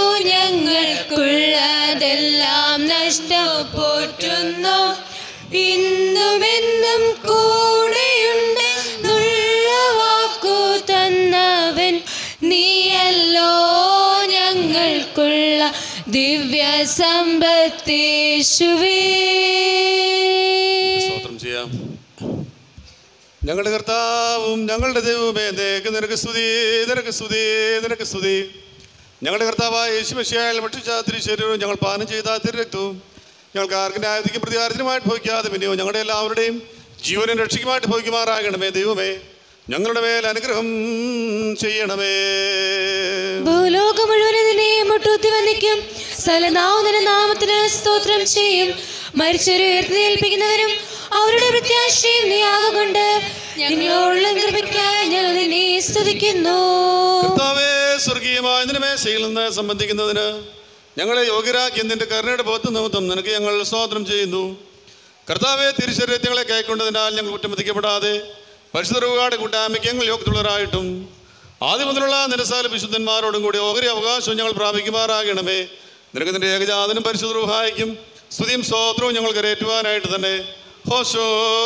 ഞങ്ങൾക്കുള്ളതെല്ലാം നഷ്ടപ്പോറ്റുന്നു ഇന്നുമെന്നും കൂടെയുണ്ട് നുള്ള വാക്കു തന്നവൻ നീയല്ലോ ഞങ്ങൾക്കുള്ള ദിവ്യ സമ്പത്തേശുവേ സ്തോത്രം ചെയ്യാം ഞങ്ങളുടെ കർത്താവും ഞങ്ങളുടെ ദൈവമേ നേക്ക് നിനക്ക് സ്തുതി നിനക്ക് സ്തുതി നിനക്ക് സ്തുതി ഞങ്ങളുടെ കർത്താവായ യേശുമശിയായാൽ ഭക്ഷിച്ച തിരുശരീരവും ഞങ്ങൾ പാനം ചെയ്ത തിരുരക്തവും ഞങ്ങൾക്ക് ആർക്കും ന്യായത്തിക്കും പ്രതികാരത്തിനുമായിട്ട് ഭവിക്കാതെ പിന്നെയോ ഞങ്ങളുടെ എല്ലാവരുടെയും ജീവനും രക്ഷയ്ക്കുമായിട്ട് ഭവിക്കുമാറാകണമേ ദൈവമേ ഞങ്ങളുടെ മേൽ അനുഗ്രഹം ചെയ്യണമേ ഭൂലോകം മുഴുവനും നിന്നെ മുട്ടൂത്തി വന്നിക്കും സലനാവുന്ന നാമത്തിന് സ്തോത്രം ചെയ്യും മരിച്ചൊരു ഉയർത്തേൽപ്പിക്കുന്നവരും അവരുടെ പ്രത്യാശയും നീ ആകൊണ്ട് ഞങ്ങളോടുള്ള കൃപയ്ക്കായി ഞങ്ങൾ നിന്നെ സ്തുതിക്കുന്നു കർത്താവേ സ്വർഗീയമായ നിന്റെ മേശയിൽ നിന്ന് സംബന്ധിക്കുന്നതിന് ഞങ്ങളെ യോഗ്യരാക്കിയ നിന്റെ കരുണയുടെ ബോധ നിമിത്തം നിനക്ക് ഞങ്ങൾ സ്തോത്രം ചെയ്യുന്നു കർത്താവെ തിരുശരീരങ്ങളെ കൈക്കൊണ്ടതിനാൽ ഞങ്ങൾ കുറ്റമതിക്കപ്പെടാതെ പരിശുദ്ധ കൂട്ടായ്മയ്ക്ക് ഞങ്ങൾ യോഗ്യതുള്ളവരായിട്ടും ആദ്യം മുതലുള്ള നിരസാല വിശുദ്ധന്മാരോടും കൂടി ഓഹരി അവകാശവും ഞങ്ങൾ പ്രാപിക്കുമാറാകണമേ നിനക്ക് നിന്റെ ഏകജാതനും പരിശുദ്ധ റൂഹായിക്കും സ്തുതിയും സ്തോത്രവും ഞങ്ങൾ കരയേറ്റുവാനായിട്ട് തന്നെ ഹോശോ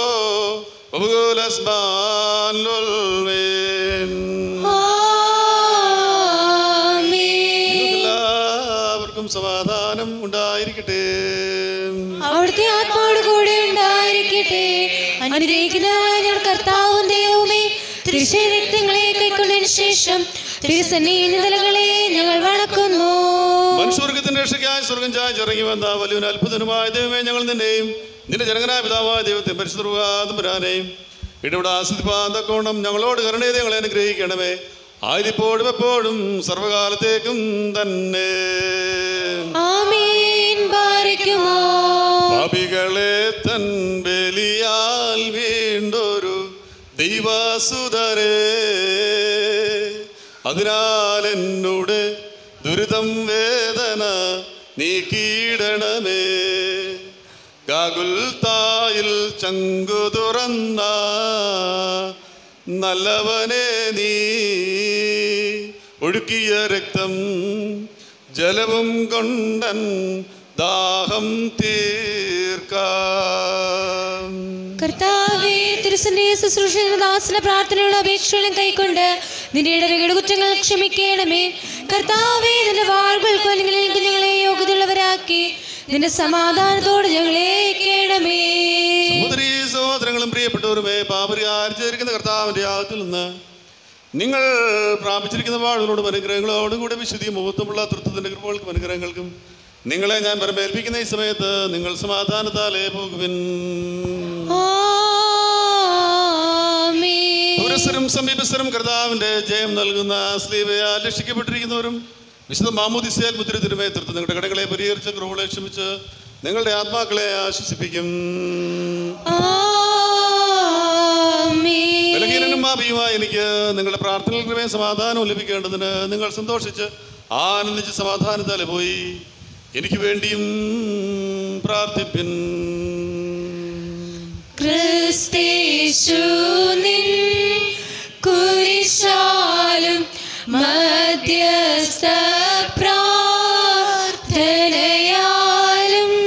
ഉപകൂലസ്ബാൻ ലുൽവേൻ. എല്ലാവർക്കും സമാധാനം ഉണ്ടായിരിക്കട്ടെ അവിടുത്തെ ആത്മാவோട് കൂടെ ഉണ്ടായിരിക്കട്ടെ അനുഗ്രഹിക്കുന്നതായ ഞങ്ങൾ കർത്താവും ദൈവവുമേ തിരുശരീരങ്ങളെ കൈക്കൊണ്ടതിന് ശേഷം തിരുസന്നിധി നിലകളെ ഞങ്ങൾ വണക്കുന്നു മനുഷ്യവർഗത്തിന്റെ രക്ഷയ്ക്കായി സ്വർഗം ചായച്ചിറങ്ങി വന്ന വലിയൊരു അത്ഭുതനുമായ ദൈവമേ ഞങ്ങൾ നിന്നെയും നിന്റെ ജനകനായ പിതാവായ ദൈവത്തെ പരിശുദ്ധരാനെയും ഇടപെട ആസ്വദിപ്പാന്തക്കോണം ഞങ്ങളോട് കരുണയെ ഞങ്ങളെ അനുഗ്രഹിക്കണമേ ആയിരിപ്പോഴും എപ്പോഴും സർവകാലത്തേക്കും തന്നെ ആമീൻ ബാരിക്കുമോ പാപികളെ തൻ ബലിയാൽ വീണ്ടൊരു ദൈവസുതരേ അതിനാൽ എന്നോട് ദുരിതം വേദന നീക്കിയിടണമേ ഗാഗുൽ തായിൽ ചങ്കു തുറന്ന നല്ലവനെ നീ ഒഴുക്കിയ രക്തം ജലവും കൊണ്ടൻ ദാഹം തീർക്കാം കർത്താവേ തിരുസന്റെ ശുശ്രൂഷ ദാസന പ്രാർത്ഥനയുള്ള അപേക്ഷകളും കൈക്കൊണ്ട് നിന്റെ ഇടവകയുടെ കുറ്റങ്ങൾ ക്ഷമിക്കണമേ കർത്താവേ നിന്റെ വാഴ്കൾക്ക് അല്ലെങ്കിൽ ഞങ്ങളെ യോഗ്യതയുള്ളവരാക്കി നിന്റെ സമാധാനത്തോട് ഞങ്ങളെ കേണമേ സഹോദരീ സഹോദരങ്ങളും പ്രിയപ്പെട്ടവരുമേ പാപരിഹാരിച്ചിരിക്കുന്ന കർത്താവിന്റെ യാഗത്തിൽ നിന്ന് നിങ്ങൾ പ്രാപിച്ചിരിക്കുന്ന വാഴുകളോടും അനുഗ്രഹങ്ങളോടും കൂടെ വിശുദ്ധി മുഹൂർത്തമുള്ള തൃത്വത്തിന്റെ കൃപകൾക്കും അനുഗ്രഹങ്ങൾക്കും നിങ്ങളെ ഞാൻ പരമേൽപ്പിക്കുന്ന ഈ സമയത്ത് നിങ്ങൾ സമാധാനത്താലേ പോകുവിൻ ആ ദൂരസ്ഥരും സമീപസ്ഥരും കർത്താവിൻ്റെ ജയം നൽകുന്ന സ്ലീവയാൽ രക്ഷിക്കപ്പെട്ടിരിക്കുന്നവരും വിശുദ്ധ മാമോദിസയാൽ മുദ്ര തിരുമേത്രത്ത് നിങ്ങളുടെ കടകളെ പരിഹരിച്ച് ക്രൂളെ ക്ഷമിച്ച് നിങ്ങളുടെ ആത്മാക്കളെ ആശ്വസിപ്പിക്കും ബലഹീനനും മാപിയുമായ എനിക്ക് നിങ്ങളുടെ പ്രാർത്ഥനകൾക്ക് മേൽ സമാധാനം ലഭിക്കേണ്ടതിന് നിങ്ങൾ സന്തോഷിച്ച് ആനന്ദിച്ച് സമാധാനത്താലെ പോയി എനിക്ക് വേണ്ടിയും പ്രാർത്ഥിപ്പിൻ ക്രിസ്തേശു നിൻ കുരിശാലും മധ്യസ്ഥ പ്രാർത്ഥനയാലും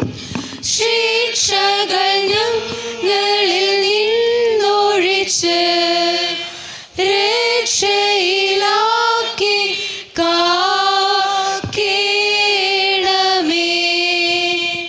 ശിക്ഷകൾ ഞങ്ങളിൽ നിന്നൊഴിച്ച് രക്ഷയിലാക്കി കാക്കേണമേ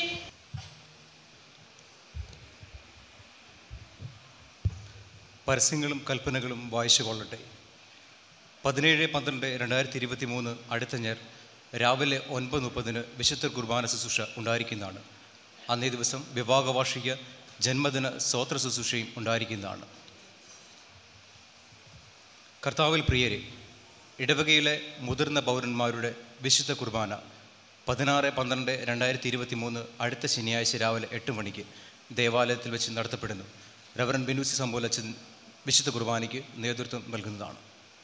പരസ്യങ്ങളും കൽപ്പനകളും വായിച്ചു കൊള്ളട്ടെ പതിനേഴ് പന്ത്രണ്ട് രണ്ടായിരത്തി ഇരുപത്തി മൂന്ന് അടുത്ത ഞായർ രാവിലെ ഒൻപത് മുപ്പതിന് വിശുദ്ധ കുർബാന ശുശ്രൂഷ ഉണ്ടായിരിക്കുന്നതാണ് അന്നേ ദിവസം വിവാഹ വാർഷിക ജന്മദിന സ്വോത്ര ശുശ്രൂഷയും ഉണ്ടായിരിക്കുന്നതാണ് കർത്താവിൽ പ്രിയരെ ഇടവകയിലെ മുതിർന്ന പൗരന്മാരുടെ വിശുദ്ധ കുർബാന പതിനാറ് പന്ത്രണ്ട് രണ്ടായിരത്തി ഇരുപത്തി മൂന്ന് അടുത്ത ശനിയാഴ്ച രാവിലെ എട്ട് മണിക്ക് ദേവാലയത്തിൽ വെച്ച് നടത്തപ്പെടുന്നു റവറൻ ബിനൂസി സംബോലച്ചൻ വിശുദ്ധ കുർബാനയ്ക്ക് നേതൃത്വം നൽകുന്നതാണ്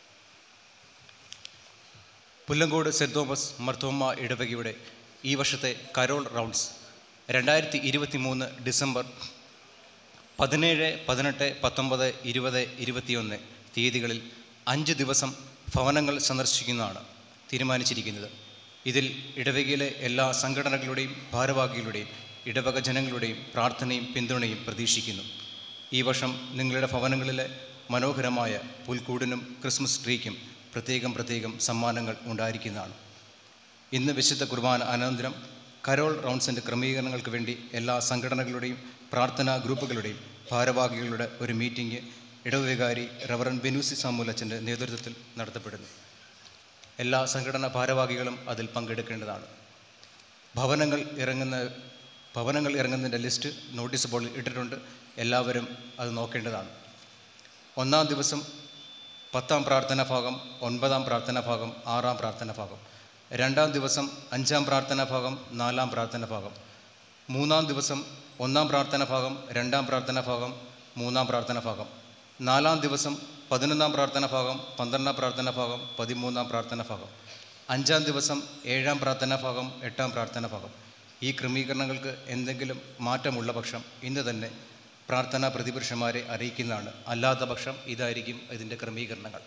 പുല്ലങ്കോട് സെൻറ് തോമസ് മർത്തോമ ഇടവകയുടെ ഈ വർഷത്തെ കരോൾ റൗണ്ട്സ് രണ്ടായിരത്തി ഇരുപത്തി മൂന്ന് ഡിസംബർ പതിനേഴ് പതിനെട്ട് പത്തൊമ്പത് ഇരുപത് ഇരുപത്തിയൊന്ന് തീയതികളിൽ അഞ്ച് ദിവസം ഭവനങ്ങൾ സന്ദർശിക്കുന്നതാണ് തീരുമാനിച്ചിരിക്കുന്നത് ഇതിൽ ഇടവകയിലെ എല്ലാ സംഘടനകളുടെയും ഭാരവാഹികളുടെയും ഇടവക ജനങ്ങളുടെയും പ്രാർത്ഥനയും പിന്തുണയും പ്രതീക്ഷിക്കുന്നു ഈ വർഷം നിങ്ങളുടെ ഭവനങ്ങളിലെ മനോഹരമായ പുൽക്കൂടിനും ക്രിസ്മസ് ട്രീക്കും പ്രത്യേകം പ്രത്യേകം സമ്മാനങ്ങൾ ഉണ്ടായിരിക്കുന്നതാണ് ഇന്ന് വിശുദ്ധ കുർബാന അനന്തരം കരോൾ റൗണ്ട്സിൻ്റെ ക്രമീകരണങ്ങൾക്ക് വേണ്ടി എല്ലാ സംഘടനകളുടെയും പ്രാർത്ഥനാ ഗ്രൂപ്പുകളുടെയും ഭാരവാഹികളുടെ ഒരു മീറ്റിംഗ് ഇടവികാരി റവറൻ ബെനൂസി സാമൂലച്ചൻ്റെ നേതൃത്വത്തിൽ നടത്തപ്പെടുന്നു എല്ലാ സംഘടനാ ഭാരവാഹികളും അതിൽ പങ്കെടുക്കേണ്ടതാണ് ഭവനങ്ങൾ ഇറങ്ങുന്ന ഭവനങ്ങൾ ഇറങ്ങുന്നതിൻ്റെ ലിസ്റ്റ് നോട്ടീസ് ബോർഡിൽ ഇട്ടിട്ടുണ്ട് എല്ലാവരും അത് നോക്കേണ്ടതാണ് ഒന്നാം ദിവസം പത്താം പ്രാർത്ഥനാ ഭാഗം ഒൻപതാം പ്രാർത്ഥനാ ഭാഗം ആറാം പ്രാർത്ഥനാ ഭാഗം രണ്ടാം ദിവസം അഞ്ചാം പ്രാർത്ഥനാ ഭാഗം നാലാം പ്രാർത്ഥനാ ഭാഗം മൂന്നാം ദിവസം ഒന്നാം പ്രാർത്ഥനാ ഭാഗം രണ്ടാം പ്രാർത്ഥനാ ഭാഗം മൂന്നാം പ്രാർത്ഥനാ ഭാഗം നാലാം ദിവസം പതിനൊന്നാം പ്രാർത്ഥനാ ഭാഗം പന്ത്രണ്ടാം പ്രാർത്ഥനാ ഭാഗം പതിമൂന്നാം പ്രാർത്ഥനാ ഭാഗം അഞ്ചാം ദിവസം ഏഴാം പ്രാർത്ഥനാ ഭാഗം എട്ടാം പ്രാർത്ഥനാ ഭാഗം ഈ ക്രമീകരണങ്ങൾക്ക് എന്തെങ്കിലും മാറ്റമുള്ള പക്ഷം ഇന്ന് തന്നെ പ്രാർത്ഥനാ പ്രതിപുരുഷന്മാരെ അറിയിക്കുന്നതാണ് അല്ലാത്ത പക്ഷം ഇതായിരിക്കും ഇതിൻ്റെ ക്രമീകരണങ്ങൾ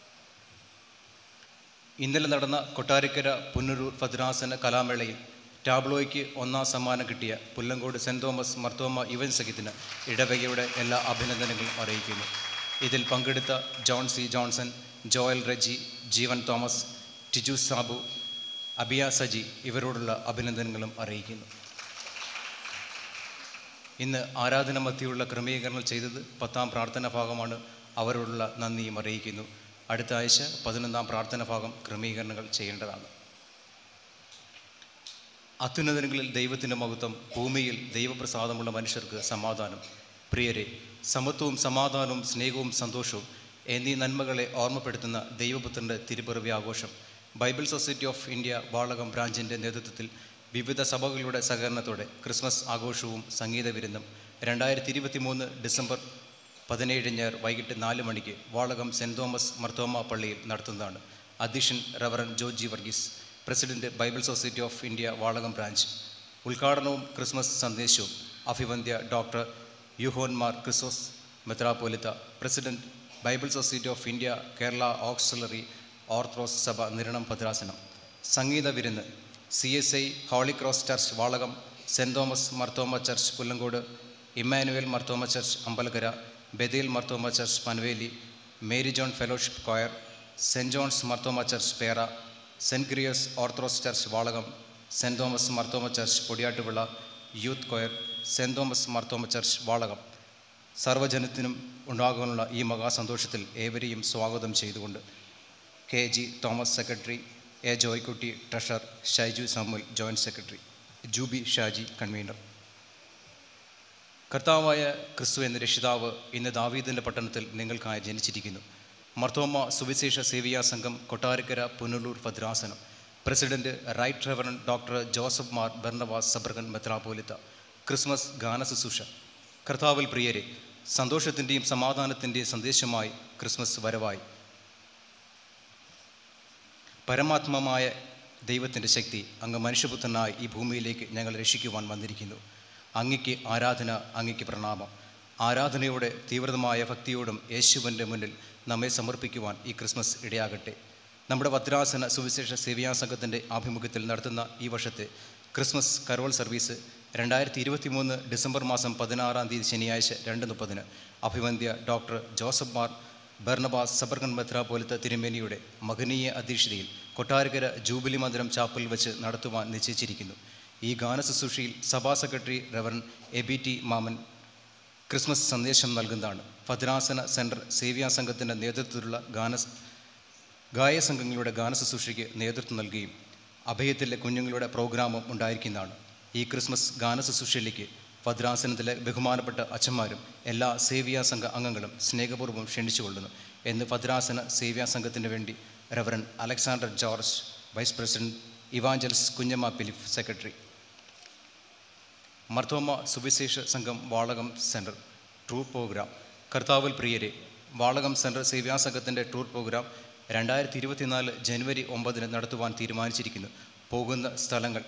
ഇന്നലെ നടന്ന കൊട്ടാരക്കര പുനരൂർ ഭദ്രാസന കലാമേളയിൽ ടാബ്ലോയ്ക്ക് ഒന്നാം സമ്മാനം കിട്ടിയ പുല്ലങ്കോട് സെൻറ് തോമസ് മർത്തോമ ഇവൻ സഹിത്തിന് ഇടവകയുടെ എല്ലാ അഭിനന്ദനങ്ങളും അറിയിക്കുന്നു ഇതിൽ പങ്കെടുത്ത ജോൺ സി ജോൺസൺ ജോയൽ റെജി ജീവൻ തോമസ് ടിജു സാബു അബിയ സജി ഇവരോടുള്ള അഭിനന്ദനങ്ങളും അറിയിക്കുന്നു ഇന്ന് ആരാധന മധ്യയുള്ള ക്രമീകരണങ്ങൾ ചെയ്തത് പത്താം പ്രാർത്ഥനാ ഭാഗമാണ് അവരോടുള്ള നന്ദിയും അറിയിക്കുന്നു അടുത്ത ആഴ്ച പതിനൊന്നാം പ്രാർത്ഥനാ ഭാഗം ക്രമീകരണങ്ങൾ ചെയ്യേണ്ടതാണ് അത്യുന്നതങ്ങളിൽ ദൈവത്തിൻ്റെ മഹത്വം ഭൂമിയിൽ ദൈവപ്രസാദമുള്ള മനുഷ്യർക്ക് സമാധാനം പ്രിയരെ സമത്വവും സമാധാനവും സ്നേഹവും സന്തോഷവും എന്നീ നന്മകളെ ഓർമ്മപ്പെടുത്തുന്ന ദൈവപുത്രൻ്റെ തിരുപ്പിറവി ആഘോഷം Bible society of India Valakom ബ്രാഞ്ചിൻ്റെ നേതൃത്വത്തിൽ വിവിധ സഭകളുടെ സഹകരണത്തോടെ ക്രിസ്മസ് ആഘോഷവും സംഗീത വിരുന്നും രണ്ടായിരത്തി ഇരുപത്തി മൂന്ന് ഡിസംബർ പതിനേഴ് ഞായർ വൈകിട്ട് നാല് മണിക്ക് വാളകം സെൻറ് തോമസ് മർത്തോമ പള്ളിയിൽ നടത്തുന്നതാണ് അധ്യക്ഷൻ reverend Georgy Varghese president Bible society of India Valakom branch ഉദ്ഘാടനവും ക്രിസ്മസ് സന്ദേശവും അഭിവന്ധ്യ ഡോക്ടർ യുഹോൻമാർ ക്രിസോസ് മെത്രാപോലിത്ത president Bible society of India Kerala auxiliary Orthodox സഭ നിരണം ഭദ്രാസനം സംഗീത വിരുന്ന് C S I holy cross church Valakom saint Thomas Marthoma church Pullankode Immanuel Marthoma church Ambalakkara Bethel Marthoma church Panveli Mary John fellowship choir saint John's Marthoma church പേറ സെൻറ് ഗ്രിയസ് Orthodox church Valakom saint Thomas Marthoma church Podiyattuvila youth choir saint Thomas Marthoma church Valakom സർവ്വജനത്തിനും ഉണ്ടാകാനുള്ള ഈ മഹാസന്തോഷത്തിൽ ഏവരെയും സ്വാഗതം ചെയ്തുകൊണ്ട് K G Thomas secretary A Joykutty treasurer Shyju Samuel joint secretary Juby Shaji convener കർത്താവായ ക്രിസ്തു എന്ന രക്ഷിതാവ് ഇന്ന് ദാവീദിൻ്റെ പട്ടണത്തിൽ നിങ്ങൾക്കായി ജനിച്ചിരിക്കുന്നു മർത്തോമ സുവിശേഷ സേവിയാ സംഘം കൊട്ടാരക്കര പുനലൂർ ഭദ്രാസനം president right reverend doctor Joseph Mar Barnabas suffragan മെത്രാപോലിത്ത ക്രിസ്മസ് ഗാന ശുശ്രൂഷ കർത്താവിൽ പ്രിയരെ സന്തോഷത്തിൻ്റെയും സമാധാനത്തിൻ്റെയും സന്ദേശമായി ക്രിസ്മസ് വരവായി പരമാത്മമായ ദൈവത്തിൻ്റെ ശക്തി അങ്ങ് മനുഷ്യപുത്രനായി ഈ ഭൂമിയിലേക്ക് ഞങ്ങൾ രക്ഷിക്കുവാൻ വന്നിരിക്കുന്നു അങ്ങയ്ക്ക് ആരാധന അങ്ങയ്ക്ക് പ്രണാമം ആരാധനയോടെ തീവ്രതമായ ഭക്തിയോടും യേശുവിൻ്റെ മുന്നിൽ നമ്മെ സമർപ്പിക്കുവാൻ ഈ ക്രിസ്മസ് ഇടയാകട്ടെ നമ്മുടെ ഭദ്രാസന സുവിശേഷ സേവിയാ സംഘത്തിൻ്റെ ആഭിമുഖ്യത്തിൽ നടത്തുന്ന ഈ വർഷത്തെ ക്രിസ്മസ് കരോൾ സർവീസ് രണ്ടായിരത്തി ഇരുപത്തി മൂന്ന് ഡിസംബർ മാസം പതിനാറാം തീയതി ശനിയാഴ്ച രണ്ട് മുപ്പതിന് അഭിവന്ദ്യ ഡോക്ടർ ജോസഫ് മാർ ബർണബാസ് സബർഗൻ മെത്രാപോലിത്ത തിരുമേനിയുടെ മഹനീയ അധ്യക്ഷതയിൽ കൊട്ടാരക്കര ജൂബിലി മന്ദിരം ചാപ്പലിൽ വെച്ച് നടത്തുവാൻ നിശ്ചയിച്ചിരിക്കുന്നു ഈ ഗാന ശുശ്രൂഷയിൽ സഭാ secretary reverend A B T Mammen Christmas സന്ദേശം നൽകുന്നതാണ് ഭദ്രാസന സെൻറ്റർ സേവ്യാ സംഘത്തിൻ്റെ നേതൃത്വത്തിലുള്ള ഗാന ഗായ സംഘങ്ങളുടെ ഗാന ശുശ്രൂഷയ്ക്ക് നേതൃത്വം നൽകുകയും അഭയത്തിലെ കുഞ്ഞുങ്ങളുടെ പ്രോഗ്രാമും ഉണ്ടായിരിക്കുന്നതാണ് ഈ ക്രിസ്മസ് ഗാന ശുശ്രൂഷയിലേക്ക് ഭദ്രാസനത്തിലെ ബഹുമാനപ്പെട്ട അച്ഛന്മാരും എല്ലാ സേവ്യാ സംഘ അംഗങ്ങളും സ്നേഹപൂർവ്വം ക്ഷണിച്ചുകൊള്ളുന്നു എന്ന് ഭദ്രാസന സേവ്യാ സംഘത്തിന് വേണ്ടി reverend Alexander George vice president evangelist Kunjamma Philip secretary Marthoma സുവിശേഷ സംഘം വാളകം സെൻറ്റർ ടൂർ പ്രോഗ്രാം കർത്താവിൽ പ്രിയരെ വാളകം സെൻറ്റർ സേവ്യാ സംഘത്തിൻ്റെ ടൂർ പ്രോഗ്രാം രണ്ടായിരത്തി ഇരുപത്തിനാല് ജനുവരി ഒമ്പതിന് നടത്തുവാൻ തീരുമാനിച്ചിരിക്കുന്നു പോകുന്ന സ്ഥലങ്ങൾ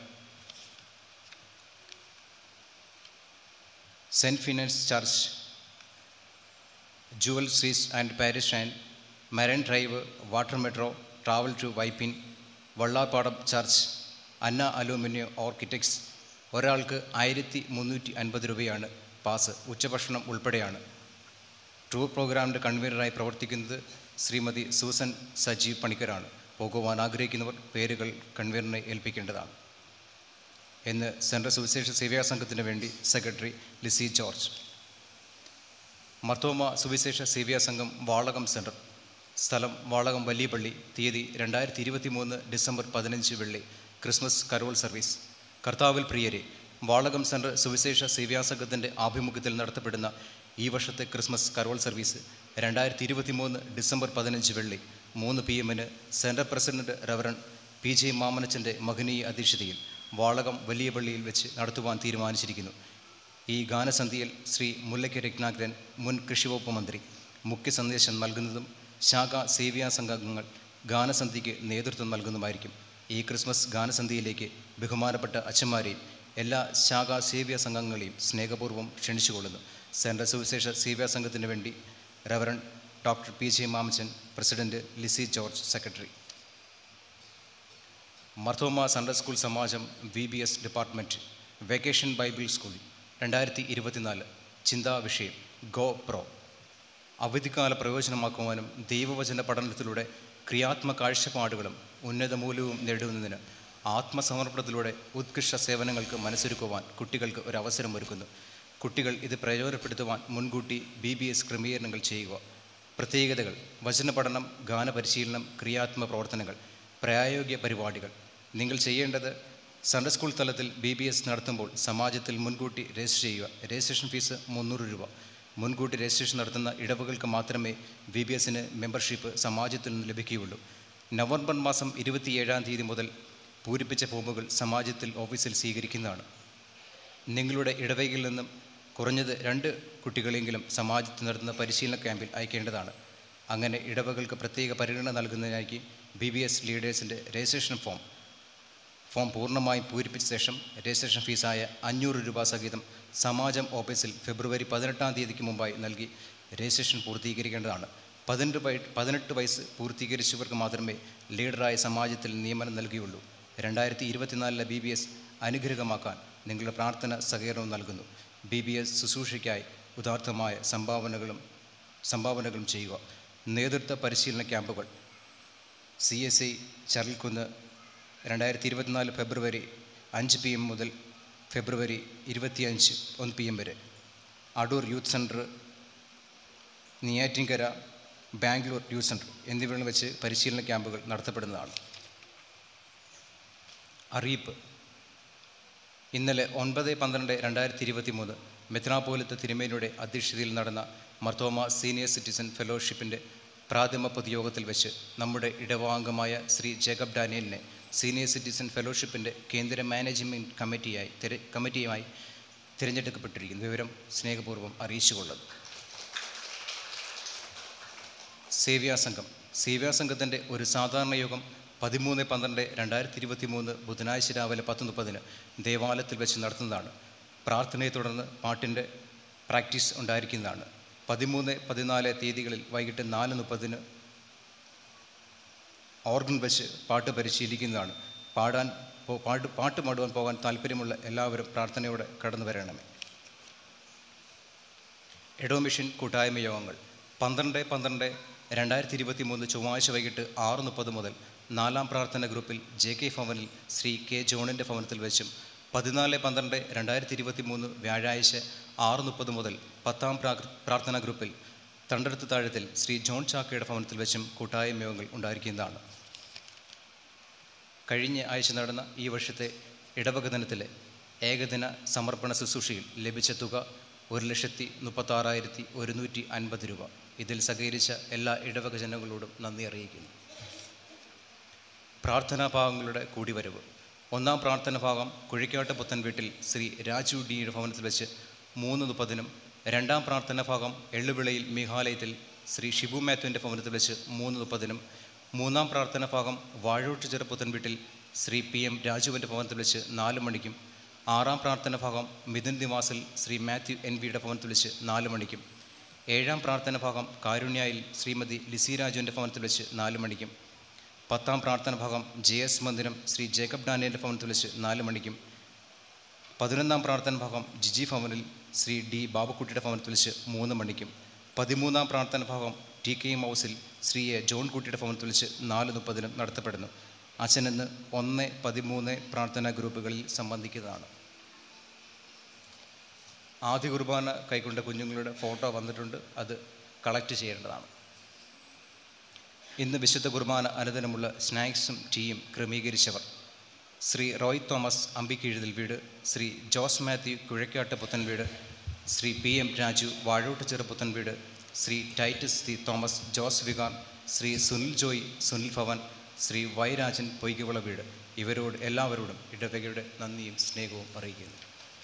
സെൻറ്റ് ഫിനാൻസ് ചർച്ച് ജുവൽ സ്ട്രീസ് and parish and marine drive water metro travel to Vypin Vallarpadam church Anna aluminium architects ഒരാൾക്ക് ആയിരത്തി മുന്നൂറ്റി അൻപത് രൂപയാണ് പാസ് ഉച്ചഭക്ഷണം ഉൾപ്പെടെയാണ് ടൂർ പ്രോഗ്രാമിൻ്റെ കൺവീനറായി പ്രവർത്തിക്കുന്നത് ശ്രീമതി സൂസൻ സജീവ് പണിക്കരാണ് പോകുവാൻ ആഗ്രഹിക്കുന്നവർ പേരുകൾ കൺവീനറിനെ ഏൽപ്പിക്കേണ്ടതാണ് എന്ന് സെൻട്രൽ സുവിശേഷ സേവ്യാ സംഘത്തിന് വേണ്ടി സെക്രട്ടറി ലിസി ജോർജ് മർത്തോമ സുവിശേഷ സേവ്യാ സംഘം വാളകം സെൻറ്റർ സ്ഥലം വാളകം വലിയപള്ളി തീയതി രണ്ടായിരത്തി ഇരുപത്തി മൂന്ന് ഡിസംബർ പതിനഞ്ച് വെള്ളി ക്രിസ്മസ് കരോൾ സർവീസ് കർത്താവിൽ പ്രിയരെ വാളകം സെൻറ്റർ സുവിശേഷ സേവ്യാ സംഘത്തിൻ്റെ ആഭിമുഖ്യത്തിൽ നടത്തപ്പെടുന്ന ഈ വർഷത്തെ ക്രിസ്മസ് കരോൾ സർവീസ് രണ്ടായിരത്തി ഇരുപത്തി മൂന്ന് ഡിസംബർ പതിനഞ്ച് വെള്ളി മൂന്ന് പി എമ്മിന് central president reverend P J മാമനച്ചൻ്റെ മഹനീയ അധ്യക്ഷതയിൽ വാളകം വലിയ പള്ളിയിൽ വെച്ച് നടത്തുവാൻ തീരുമാനിച്ചിരിക്കുന്നു ഈ ഗാനസന്ധിയിൽ ശ്രീ മുല്ലയ്ക്ക് രത്നാകരൻ മുൻ കൃഷിവകുപ്പ് മന്ത്രി മുഖ്യ സന്ദേശം നൽകുന്നതും ശാഖ സേവ്യാ സംഘങ്ങൾ ഗാനസന്ധിക്ക് നേതൃത്വം നൽകുന്നതുമായിരിക്കും ഈ ക്രിസ്മസ് ഗാനസന്ധിയിലേക്ക് ബഹുമാനപ്പെട്ട അച്ഛന്മാരെയും എല്ലാ ശാഖാ സേവ്യ സംഘങ്ങളെയും സ്നേഹപൂർവ്വം ക്ഷണിച്ചുകൊള്ളുന്നു സെൻട്രൽ സുവിശേഷ സേവ്യാ സംഘത്തിന് വേണ്ടി reverend doctor P J Mamachan president Lizzy George secretary Marthoma Sunday school സമാജം V B S department vacation Bible school രണ്ടായിരത്തി ഇരുപത്തിനാല് ചിന്താ വിഷയം ഗോ പ്രോ അവധിക്കാല പ്രയോജനമാക്കുവാനും ദൈവവചന പഠനത്തിലൂടെ ക്രിയാത്മക കാഴ്ചപ്പാടുകളും ഉന്നത മൂല്യവും നേടുന്നതിന് ആത്മസമർപ്പണത്തിലൂടെ ഉത്കൃഷ്ട സേവനങ്ങൾക്ക് മനസ്സൊരുക്കുവാൻ കുട്ടികൾക്ക് ഒരു അവസരമൊരുക്കുന്നു കുട്ടികൾ ഇത് പ്രയോജനപ്പെടുത്തുവാൻ മുൻകൂട്ടി ബി ബി എസ് ക്രമീകരണങ്ങൾ ചെയ്യുക പ്രത്യേകതകൾ വചന പഠനം ഗാനപരിശീലനം ക്രിയാത്മക പ്രവർത്തനങ്ങൾ പ്രായോഗിക പരിപാടികൾ നിങ്ങൾ ചെയ്യേണ്ടത് സൺഡേ സ്കൂൾ തലത്തിൽ ബി ബി എസ് നടത്തുമ്പോൾ സമാജത്തിൽ മുൻകൂട്ടി രജിസ്റ്റർ ചെയ്യുക രജിസ്ട്രേഷൻ ഫീസ് മുന്നൂറ് രൂപ മുൻകൂട്ടി രജിസ്ട്രേഷൻ നടത്തുന്ന ഇടവുകൾക്ക് മാത്രമേ ബി ബി എസിന് മെമ്പർഷിപ്പ് സമാജത്തിൽ നിന്ന് ലഭിക്കുകയുള്ളൂ നവംബർ മാസം ഇരുപത്തിയേഴാം തീയതി മുതൽ പൂരിപ്പിച്ച ഫോമുകൾ സമാജത്തിൽ ഓഫീസിൽ സ്വീകരിക്കുന്നതാണ് നിങ്ങളുടെ ഇടവകയിൽ നിന്നും കുറഞ്ഞത് രണ്ട് കുട്ടികളെങ്കിലും സമാജത്തിൽ നടത്തുന്ന പരിശീലന ക്യാമ്പിൽ അയക്കേണ്ടതാണ് അങ്ങനെ ഇടവകൾക്ക് പ്രത്യേക പരിഗണന നൽകുന്നതിനായി ബി ബി എസ് ലീഡേഴ്സിൻ്റെ രജിസ്ട്രേഷൻ ഫോം ഫോം പൂർണ്ണമായും പൂരിപ്പിച്ച ശേഷം രജിസ്ട്രേഷൻ ഫീസായ അഞ്ഞൂറ് രൂപ സഹിതം സമാജം ഓഫീസിൽ ഫെബ്രുവരി പതിനെട്ടാം തീയതിക്ക് മുമ്പായി നൽകി രജിസ്ട്രേഷൻ പൂർത്തീകരിക്കേണ്ടതാണ് പതിനെട്ട് വയ പതിനെട്ട് വയസ്സ് പൂർത്തീകരിച്ചവർക്ക് മാത്രമേ ലീഡറായ സമാജത്തിൽ നിയമനം നൽകുകയുള്ളൂ രണ്ടായിരത്തി ഇരുപത്തിനാലിലെ ബി ബി എസ് അനുഗ്രഹമാക്കാൻ നിങ്ങളുടെ പ്രാർത്ഥന സഹകരണവും നൽകുന്നു ബി ബി എസ് ശുശ്രൂഷയ്ക്കായി ഉദാർത്ഥമായ സംഭാവനകളും സംഭാവനകളും ചെയ്യുക നേതൃത്വ പരിശീലന ക്യാമ്പുകൾ സി എസ് ഐ ചരൽക്കുന്ന് രണ്ടായിരത്തി ഇരുപത്തിനാല് ഫെബ്രുവരി അഞ്ച് പി എം മുതൽ ഫെബ്രുവരി ഇരുപത്തിയഞ്ച് ഒന്ന് പി എം വരെ Adoor youth centre Neyyattinkara Bangalore youth centre എന്നിവിടങ്ങളിൽ വെച്ച് പരിശീലന ക്യാമ്പുകൾ നടത്തപ്പെടുന്നതാണ് അറിയിപ്പ് ഇന്നലെ ഒൻപത് പന്ത്രണ്ട് രണ്ടായിരത്തി ഇരുപത്തി മൂന്ന് മെത്രാപോലിത്ത തിരുമേനിയുടെ അധ്യക്ഷതയിൽ നടന്ന മർത്തോമ സീനിയർ സിറ്റിസൺ ഫെലോഷിപ്പിൻ്റെ പ്രാഥമ പൊതുയോഗത്തിൽ വെച്ച് നമ്മുടെ ഇടവാംഗമായ ശ്രീ ജേക്കബ് ഡാനിയലിനെ സീനിയർ സിറ്റിസൺ ഫെലോഷിപ്പിൻ്റെ കേന്ദ്ര മാനേജ്മെൻറ്റ് കമ്മിറ്റിയായി തിര കമ്മിറ്റിയുമായി തിരഞ്ഞെടുക്കപ്പെട്ടിരിക്കുന്നു വിവരം സ്നേഹപൂർവ്വം അറിയിച്ചുകൊള്ളുന്നു സേവ്യാസംഘം സേവ്യാസംഘത്തിൻ്റെ ഒരു സാധാരണ യോഗം പതിമൂന്ന് പന്ത്രണ്ട് രണ്ടായിരത്തി ഇരുപത്തി മൂന്ന് ബുധനാഴ്ച രാവിലെ പത്ത് മുപ്പതിന് ദേവാലയത്തിൽ വെച്ച് നടത്തുന്നതാണ് പ്രാർത്ഥനയെ തുടർന്ന് പാട്ടിൻ്റെ പ്രാക്ടീസ് ഉണ്ടായിരിക്കുന്നതാണ് പതിമൂന്ന് പതിനാല് തീയതികളിൽ വൈകിട്ട് നാല് മുപ്പതിന് ഓർഗൻ വെച്ച് പാട്ട് പരിശീലിക്കുന്നതാണ് പാടാൻ പോ- പാട്ട് പാട്ട് പാടുവാൻ പോകാൻ താല്പര്യമുള്ള എല്ലാവരും പ്രാർത്ഥനയോടെ കടന്നു വരണമേ എഡോ മിഷൻ കൂട്ടായ്മ യോഗങ്ങൾ പന്ത്രണ്ട് പന്ത്രണ്ട് രണ്ടായിരത്തി ഇരുപത്തി മൂന്ന് ചൊവ്വാഴ്ച വൈകിട്ട് ആറ് മുപ്പത് മുതൽ നാലാം പ്രാർത്ഥന ഗ്രൂപ്പിൽ ജെ കെ ഭവനിൽ ശ്രീ കെ ജോണിൻ്റെ ഭവനത്തിൽ വെച്ചും പതിനാല് പന്ത്രണ്ട് രണ്ടായിരത്തി ഇരുപത്തി മൂന്ന് വ്യാഴാഴ്ച ആറ് മുപ്പത് മുതൽ പത്താം പ്രാ- പ്രാർത്ഥനാ ഗ്രൂപ്പിൽ തണ്ടടുത്ത് താഴത്തിൽ ശ്രീ ജോൺ ചാക്കയുടെ ഭവനത്തിൽ വെച്ചും കൂട്ടായ്മ യോഗങ്ങൾ ഉണ്ടായിരിക്കുന്നതാണ് കഴിഞ്ഞ ആഴ്ച നടന്ന ഈ വർഷത്തെ ഇടവക ദിനത്തിലെ ഏകദിന സമർപ്പണ ശുശ്രൂഷയിൽ ലഭിച്ച തുക ഒരു ലക്ഷത്തി മുപ്പത്താറായിരത്തി ഒരുന്നൂറ്റി അൻപത് രൂപ ഇതിൽ സഹകരിച്ച എല്ലാ ഇടവക ജനങ്ങളോടും നന്ദി അറിയിക്കുന്നു പ്രാർത്ഥനാ ഭാഗങ്ങളുടെ കൂടിവരവ് ഒന്നാം പ്രാർത്ഥന ഭാഗം കുഴിക്കാട്ട് പുത്തൻ വീട്ടിൽ ശ്രീ രാജു ഡിയുടെ ഭവനത്തിൽ വെച്ച് മൂന്ന് മുപ്പതിനും രണ്ടാം പ്രാർത്ഥന ഭാഗം എള്ളുവിളയിൽ മേഘാലയത്തിൽ ശ്രീ ഷിബു മാത്യുവിൻ്റെ ഭവനത്തിൽ വെച്ച് മൂന്ന് മുപ്പതിനും മൂന്നാം പ്രാർത്ഥന ഭാഗം വാഴോട്ട് ചെറുപ്പുത്തൻ വീട്ടിൽ ശ്രീ പി എം രാജുവിൻ്റെ ഭവനത്തിൽ വെച്ച് നാല് മണിക്കും ആറാം പ്രാർത്ഥന ഭാഗം മിഥുൻ നിവാസിൽ ശ്രീ മാത്യു എൻ വിയുടെ ഭവനത്തിൽ വെച്ച് നാല് മണിക്കും ഏഴാം പ്രാർത്ഥന ഭാഗം കാരുണ്യയിൽ ശ്രീമതി ലിസി രാജുവിൻ്റെ ഭവനത്തിൽ വെച്ച് നാല് മണിക്കും പത്താം പ്രാർത്ഥന ഭാഗം ജെ എസ് മന്ദിരം ശ്രീ ജേക്കബ് ഡാനിയലിൻ്റെ ഭവനത്തിൽ വെച്ച് നാല് മണിക്കും പതിനൊന്നാം പ്രാർത്ഥന ഭാഗം ജിജി ഭവനിൽ ശ്രീ ഡി ബാബുക്കുട്ടിയുടെ ഭവനത്തിൽ വെച്ച് മൂന്ന് മണിക്കും പതിമൂന്നാം പ്രാർത്ഥന ഭാഗം ടി കെ എം ഹൗസിൽ ശ്രീ എ ജോൺ കുട്ടിയുടെ ഭവനത്തിൽ വെച്ച് നാല് മുപ്പതിനും നടത്തപ്പെടുന്നു അച്ഛനെന്ന് ഒന്ന് പതിമൂന്ന് പ്രാർത്ഥനാ ഗ്രൂപ്പുകളിൽ സംബന്ധിക്കുന്നതാണ് ആദ്യ കുർബാന കൈക്കൊണ്ട കുഞ്ഞുങ്ങളുടെ ഫോട്ടോ വന്നിട്ടുണ്ട് അത് കളക്ട് ചെയ്യേണ്ടതാണ് ഇന്ന് വിശുദ്ധ കുർബാന അനുദിനമുള്ള സ്നാക്സും ടീയും ക്രമീകരിച്ചവർ ശ്രീ റോയ് തോമസ് അമ്പിക്കീഴുതിൽ വീട് ശ്രീ ജോസ് മാത്യു കുഴക്കാട്ട് പുത്തൻ വീട് ശ്രീ പി എം രാജു വാഴോട്ട് ചെറുപുത്തൻ വീട് ശ്രീ ടൈറ്റസ് തി തോമസ് ജോസ് വികാൻ ശ്രീ സുനിൽ ജോയ് സുനിൽ ഭവൻ ശ്രീ വൈ രാജൻ പൊയ്കുവിള വീട് ഇവരോട് എല്ലാവരോടും ഇടവകയുടെ നന്ദിയും സ്നേഹവും അറിയിക്കുന്നു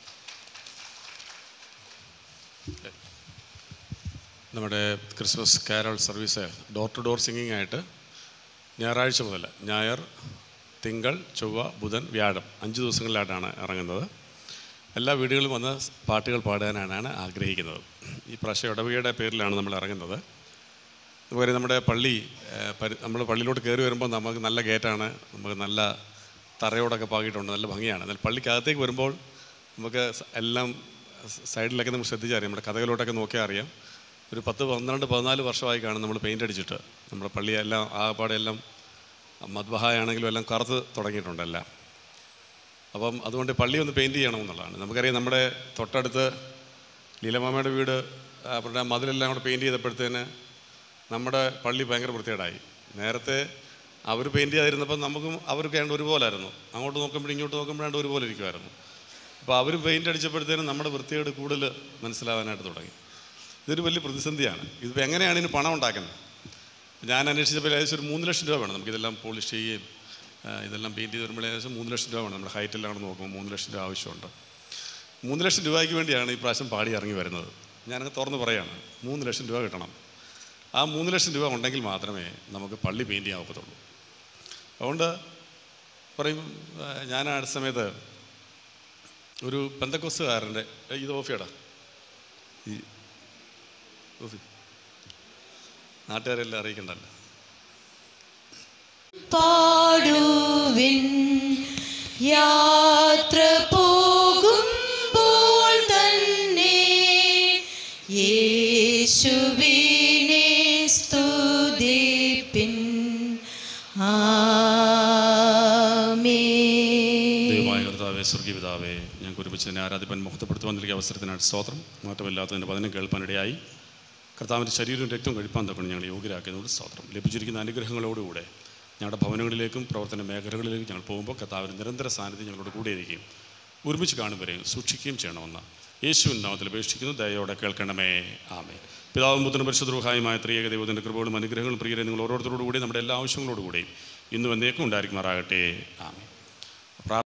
നമ്മുടെ Christmas carol service door to door singing ആയിട്ട് ഞായറാഴ്ച മുതൽ ഞായർ തിങ്കൾ ചൊവ്വ ബുധൻ വ്യാഴം അഞ്ച് ദിവസങ്ങളിലായിട്ടാണ് ഇറങ്ങുന്നത് എല്ലാ വീടുകളിലും വന്ന് പാട്ടുകൾ പാടാനാണ് ആഗ്രഹിക്കുന്നത് ഈ പ്രാവശ്യം ഇടവകയുടെ പേരിലാണ് നമ്മൾ ഇറങ്ങുന്നത് അതുപോലെ നമ്മുടെ പള്ളി ഏഹ്, പരി നമ്മൾ പള്ളിയിലോട്ട് കയറി വരുമ്പോൾ നമുക്ക് നല്ല ഗേറ്റാണ് നമുക്ക് നല്ല തറയോടൊക്കെ പാകിയിട്ടുണ്ട് നല്ല ഭംഗിയാണ് എന്നാൽ പള്ളിക്കകത്തേക്ക് വരുമ്പോൾ നമുക്ക് സ- എല്ലാം സ- സൈഡിലൊക്കെ നമുക്ക് ശ്രദ്ധിച്ചറിയാം നമ്മുടെ കഥകളിലോട്ടൊക്കെ നോക്കിയാൽ അറിയാം ഒരു പത്ത് പന്ത്രണ്ട് പതിനാല് വർഷമായി കാണും നമ്മൾ പെയിൻ്റ് അടിച്ചിട്ട് നമ്മുടെ പള്ളിയെല്ലാം ആകപ്പാടെ എല്ലാം മദ്ബഹായാണെങ്കിലും എല്ലാം കറുത്ത് തുടങ്ങിയിട്ടുണ്ട് എല്ലാം അപ്പം അതുകൊണ്ട് പള്ളി ഒന്ന് പെയിൻറ്റ് ചെയ്യണമെന്നുള്ളതാണ് നമുക്കറിയാം നമ്മുടെ തൊട്ടടുത്ത് ലീലമാമയുടെ വീട് അവരുടെ മതിലെല്ലാം കൂടെ പെയിൻറ്റ് ചെയ്തപ്പോഴത്തേന് നമ്മുടെ പള്ളി ഭയങ്കര വൃത്തികേടായി നേരത്തെ അവർ പെയിൻറ്റ് ചെയ്തിരുന്നപ്പോൾ നമുക്കും അവർക്ക് ഏതാണ്ട് ഒരുപോലായിരുന്നു അങ്ങോട്ട് നോക്കുമ്പോഴും ഇങ്ങോട്ട് നോക്കുമ്പോഴാണ്ട് ഒരുപോലെ ഇരിക്കുമായിരുന്നു അപ്പോൾ അവർ പെയിൻ്റ് അടിച്ചപ്പോഴത്തേനും നമ്മുടെ വൃത്തികേട് കൂടുതൽ മനസ്സിലാവാനായിട്ട് തുടങ്ങി ഇതൊരു വലിയ പ്രതിസന്ധിയാണ് ഇതിപ്പോൾ എങ്ങനെയാണ് ഇതിന് പണം ഉണ്ടാക്കുന്നത് ഞാൻ അന്വേഷിച്ചപ്പോൾ ഏകദേശം ഒരു മൂന്ന് ലക്ഷം രൂപ വേണം നമുക്കിതെല്ലാം പോളിഷ് ചെയ്യുകയും ആ, ഇതെല്ലാം പെയിൻറ്റ് ചെയ്ത് വരുമ്പോൾ ഏകദേശം മൂന്ന് ലക്ഷം രൂപ വേണം നമ്മുടെ ഹൈറ്റെല്ലാം കൂടെ നോക്കുമ്പോൾ മൂന്ന് ലക്ഷം രൂപ ആവശ്യമുണ്ട് മൂന്ന് ലക്ഷം രൂപയ്ക്ക് വേണ്ടിയാണ് ഈ പ്രാവശ്യം പാടി ഇറങ്ങി വരുന്നത് ഞാനങ്ങ് തുറന്ന് പറയാണ് മൂന്ന് ലക്ഷം രൂപ കിട്ടണം ആ മൂന്ന് ലക്ഷം രൂപ ഉണ്ടെങ്കിൽ മാത്രമേ നമുക്ക് പള്ളി പെയിൻറ്റ് ചെയ്യാൻ ഒക്കത്തുള്ളൂ അതുകൊണ്ട് പറയും ആ, ഞാൻ ആ സമയത്ത് ഒരു പെന്തക്കോസുകാരൻ്റെ ഇത് ഓഫിയടാ ഈ ഓഫി നാട്ടുകാരെല്ലാം അറിയിക്കണ്ടല്ലോ പാടുവിൻ യാത്ര പോകുമ്പോൾ തന്നെ യേശുവിനെ സ്തുതിപ്പിൻ ആമേൻ ദൈവമായ കർത്താവേ സ്വർഗീയ പിതാവേ ഞങ്ങൾക്ക് ഒരുമിച്ച് തന്നെ ആരാധിപ്പൻ മുഖത്തപ്പെടുത്തുവാൻ നൽകിയ അവസരത്തിനായിട്ട് സ്തോത്രം മാറ്റമില്ലാത്തതിൻ്റെ പതിനും കേൾപ്പാനിടയായി കർത്താവിൻ്റെ ശരീരവും രക്തവും കഴിപ്പാൻ തക്കണം ഞങ്ങൾ യോഗ്യരാക്കിയതുകൊണ്ട് സ്തോത്രം ലഭിച്ചിരിക്കുന്ന അനുഗ്രഹങ്ങളോടുകൂടെ ഞങ്ങളുടെ ഭവനങ്ങളിലേക്കും പ്രവർത്തന മേഖലകളിലേക്കും ഞങ്ങൾ പോകുമ്പോൾ കർത്താവിൻ്റെ നിരന്തര സാന്നിധ്യം ഞങ്ങളോട് കൂടെ ഇരിക്കും ഒരുമിച്ച് കാണുവരെയും സൂക്ഷിക്കുകയും ചെയ്യണമെന്ന് യേശുവിൻ നാമത്തിൽ അപേക്ഷിക്കുന്നു ദയോടെ കേൾക്കണമേ ആമേ പിതാവും പുത്രനും പരിശുദ്ധരൂഹായുമായ ത്രിയേക ദൈവത്തിൻ്റെ കൃപകളും അനുഗ്രഹങ്ങളും പ്രിയരെ നിങ്ങൾ ഓരോരുത്തരോടുകൂടി നമ്മുടെ എല്ലാ ആവശ്യങ്ങളോടുകൂടിയും ഇന്നും എന്നേക്കും ഉണ്ടായിരിക്കുമാറാകട്ടെ ആമേ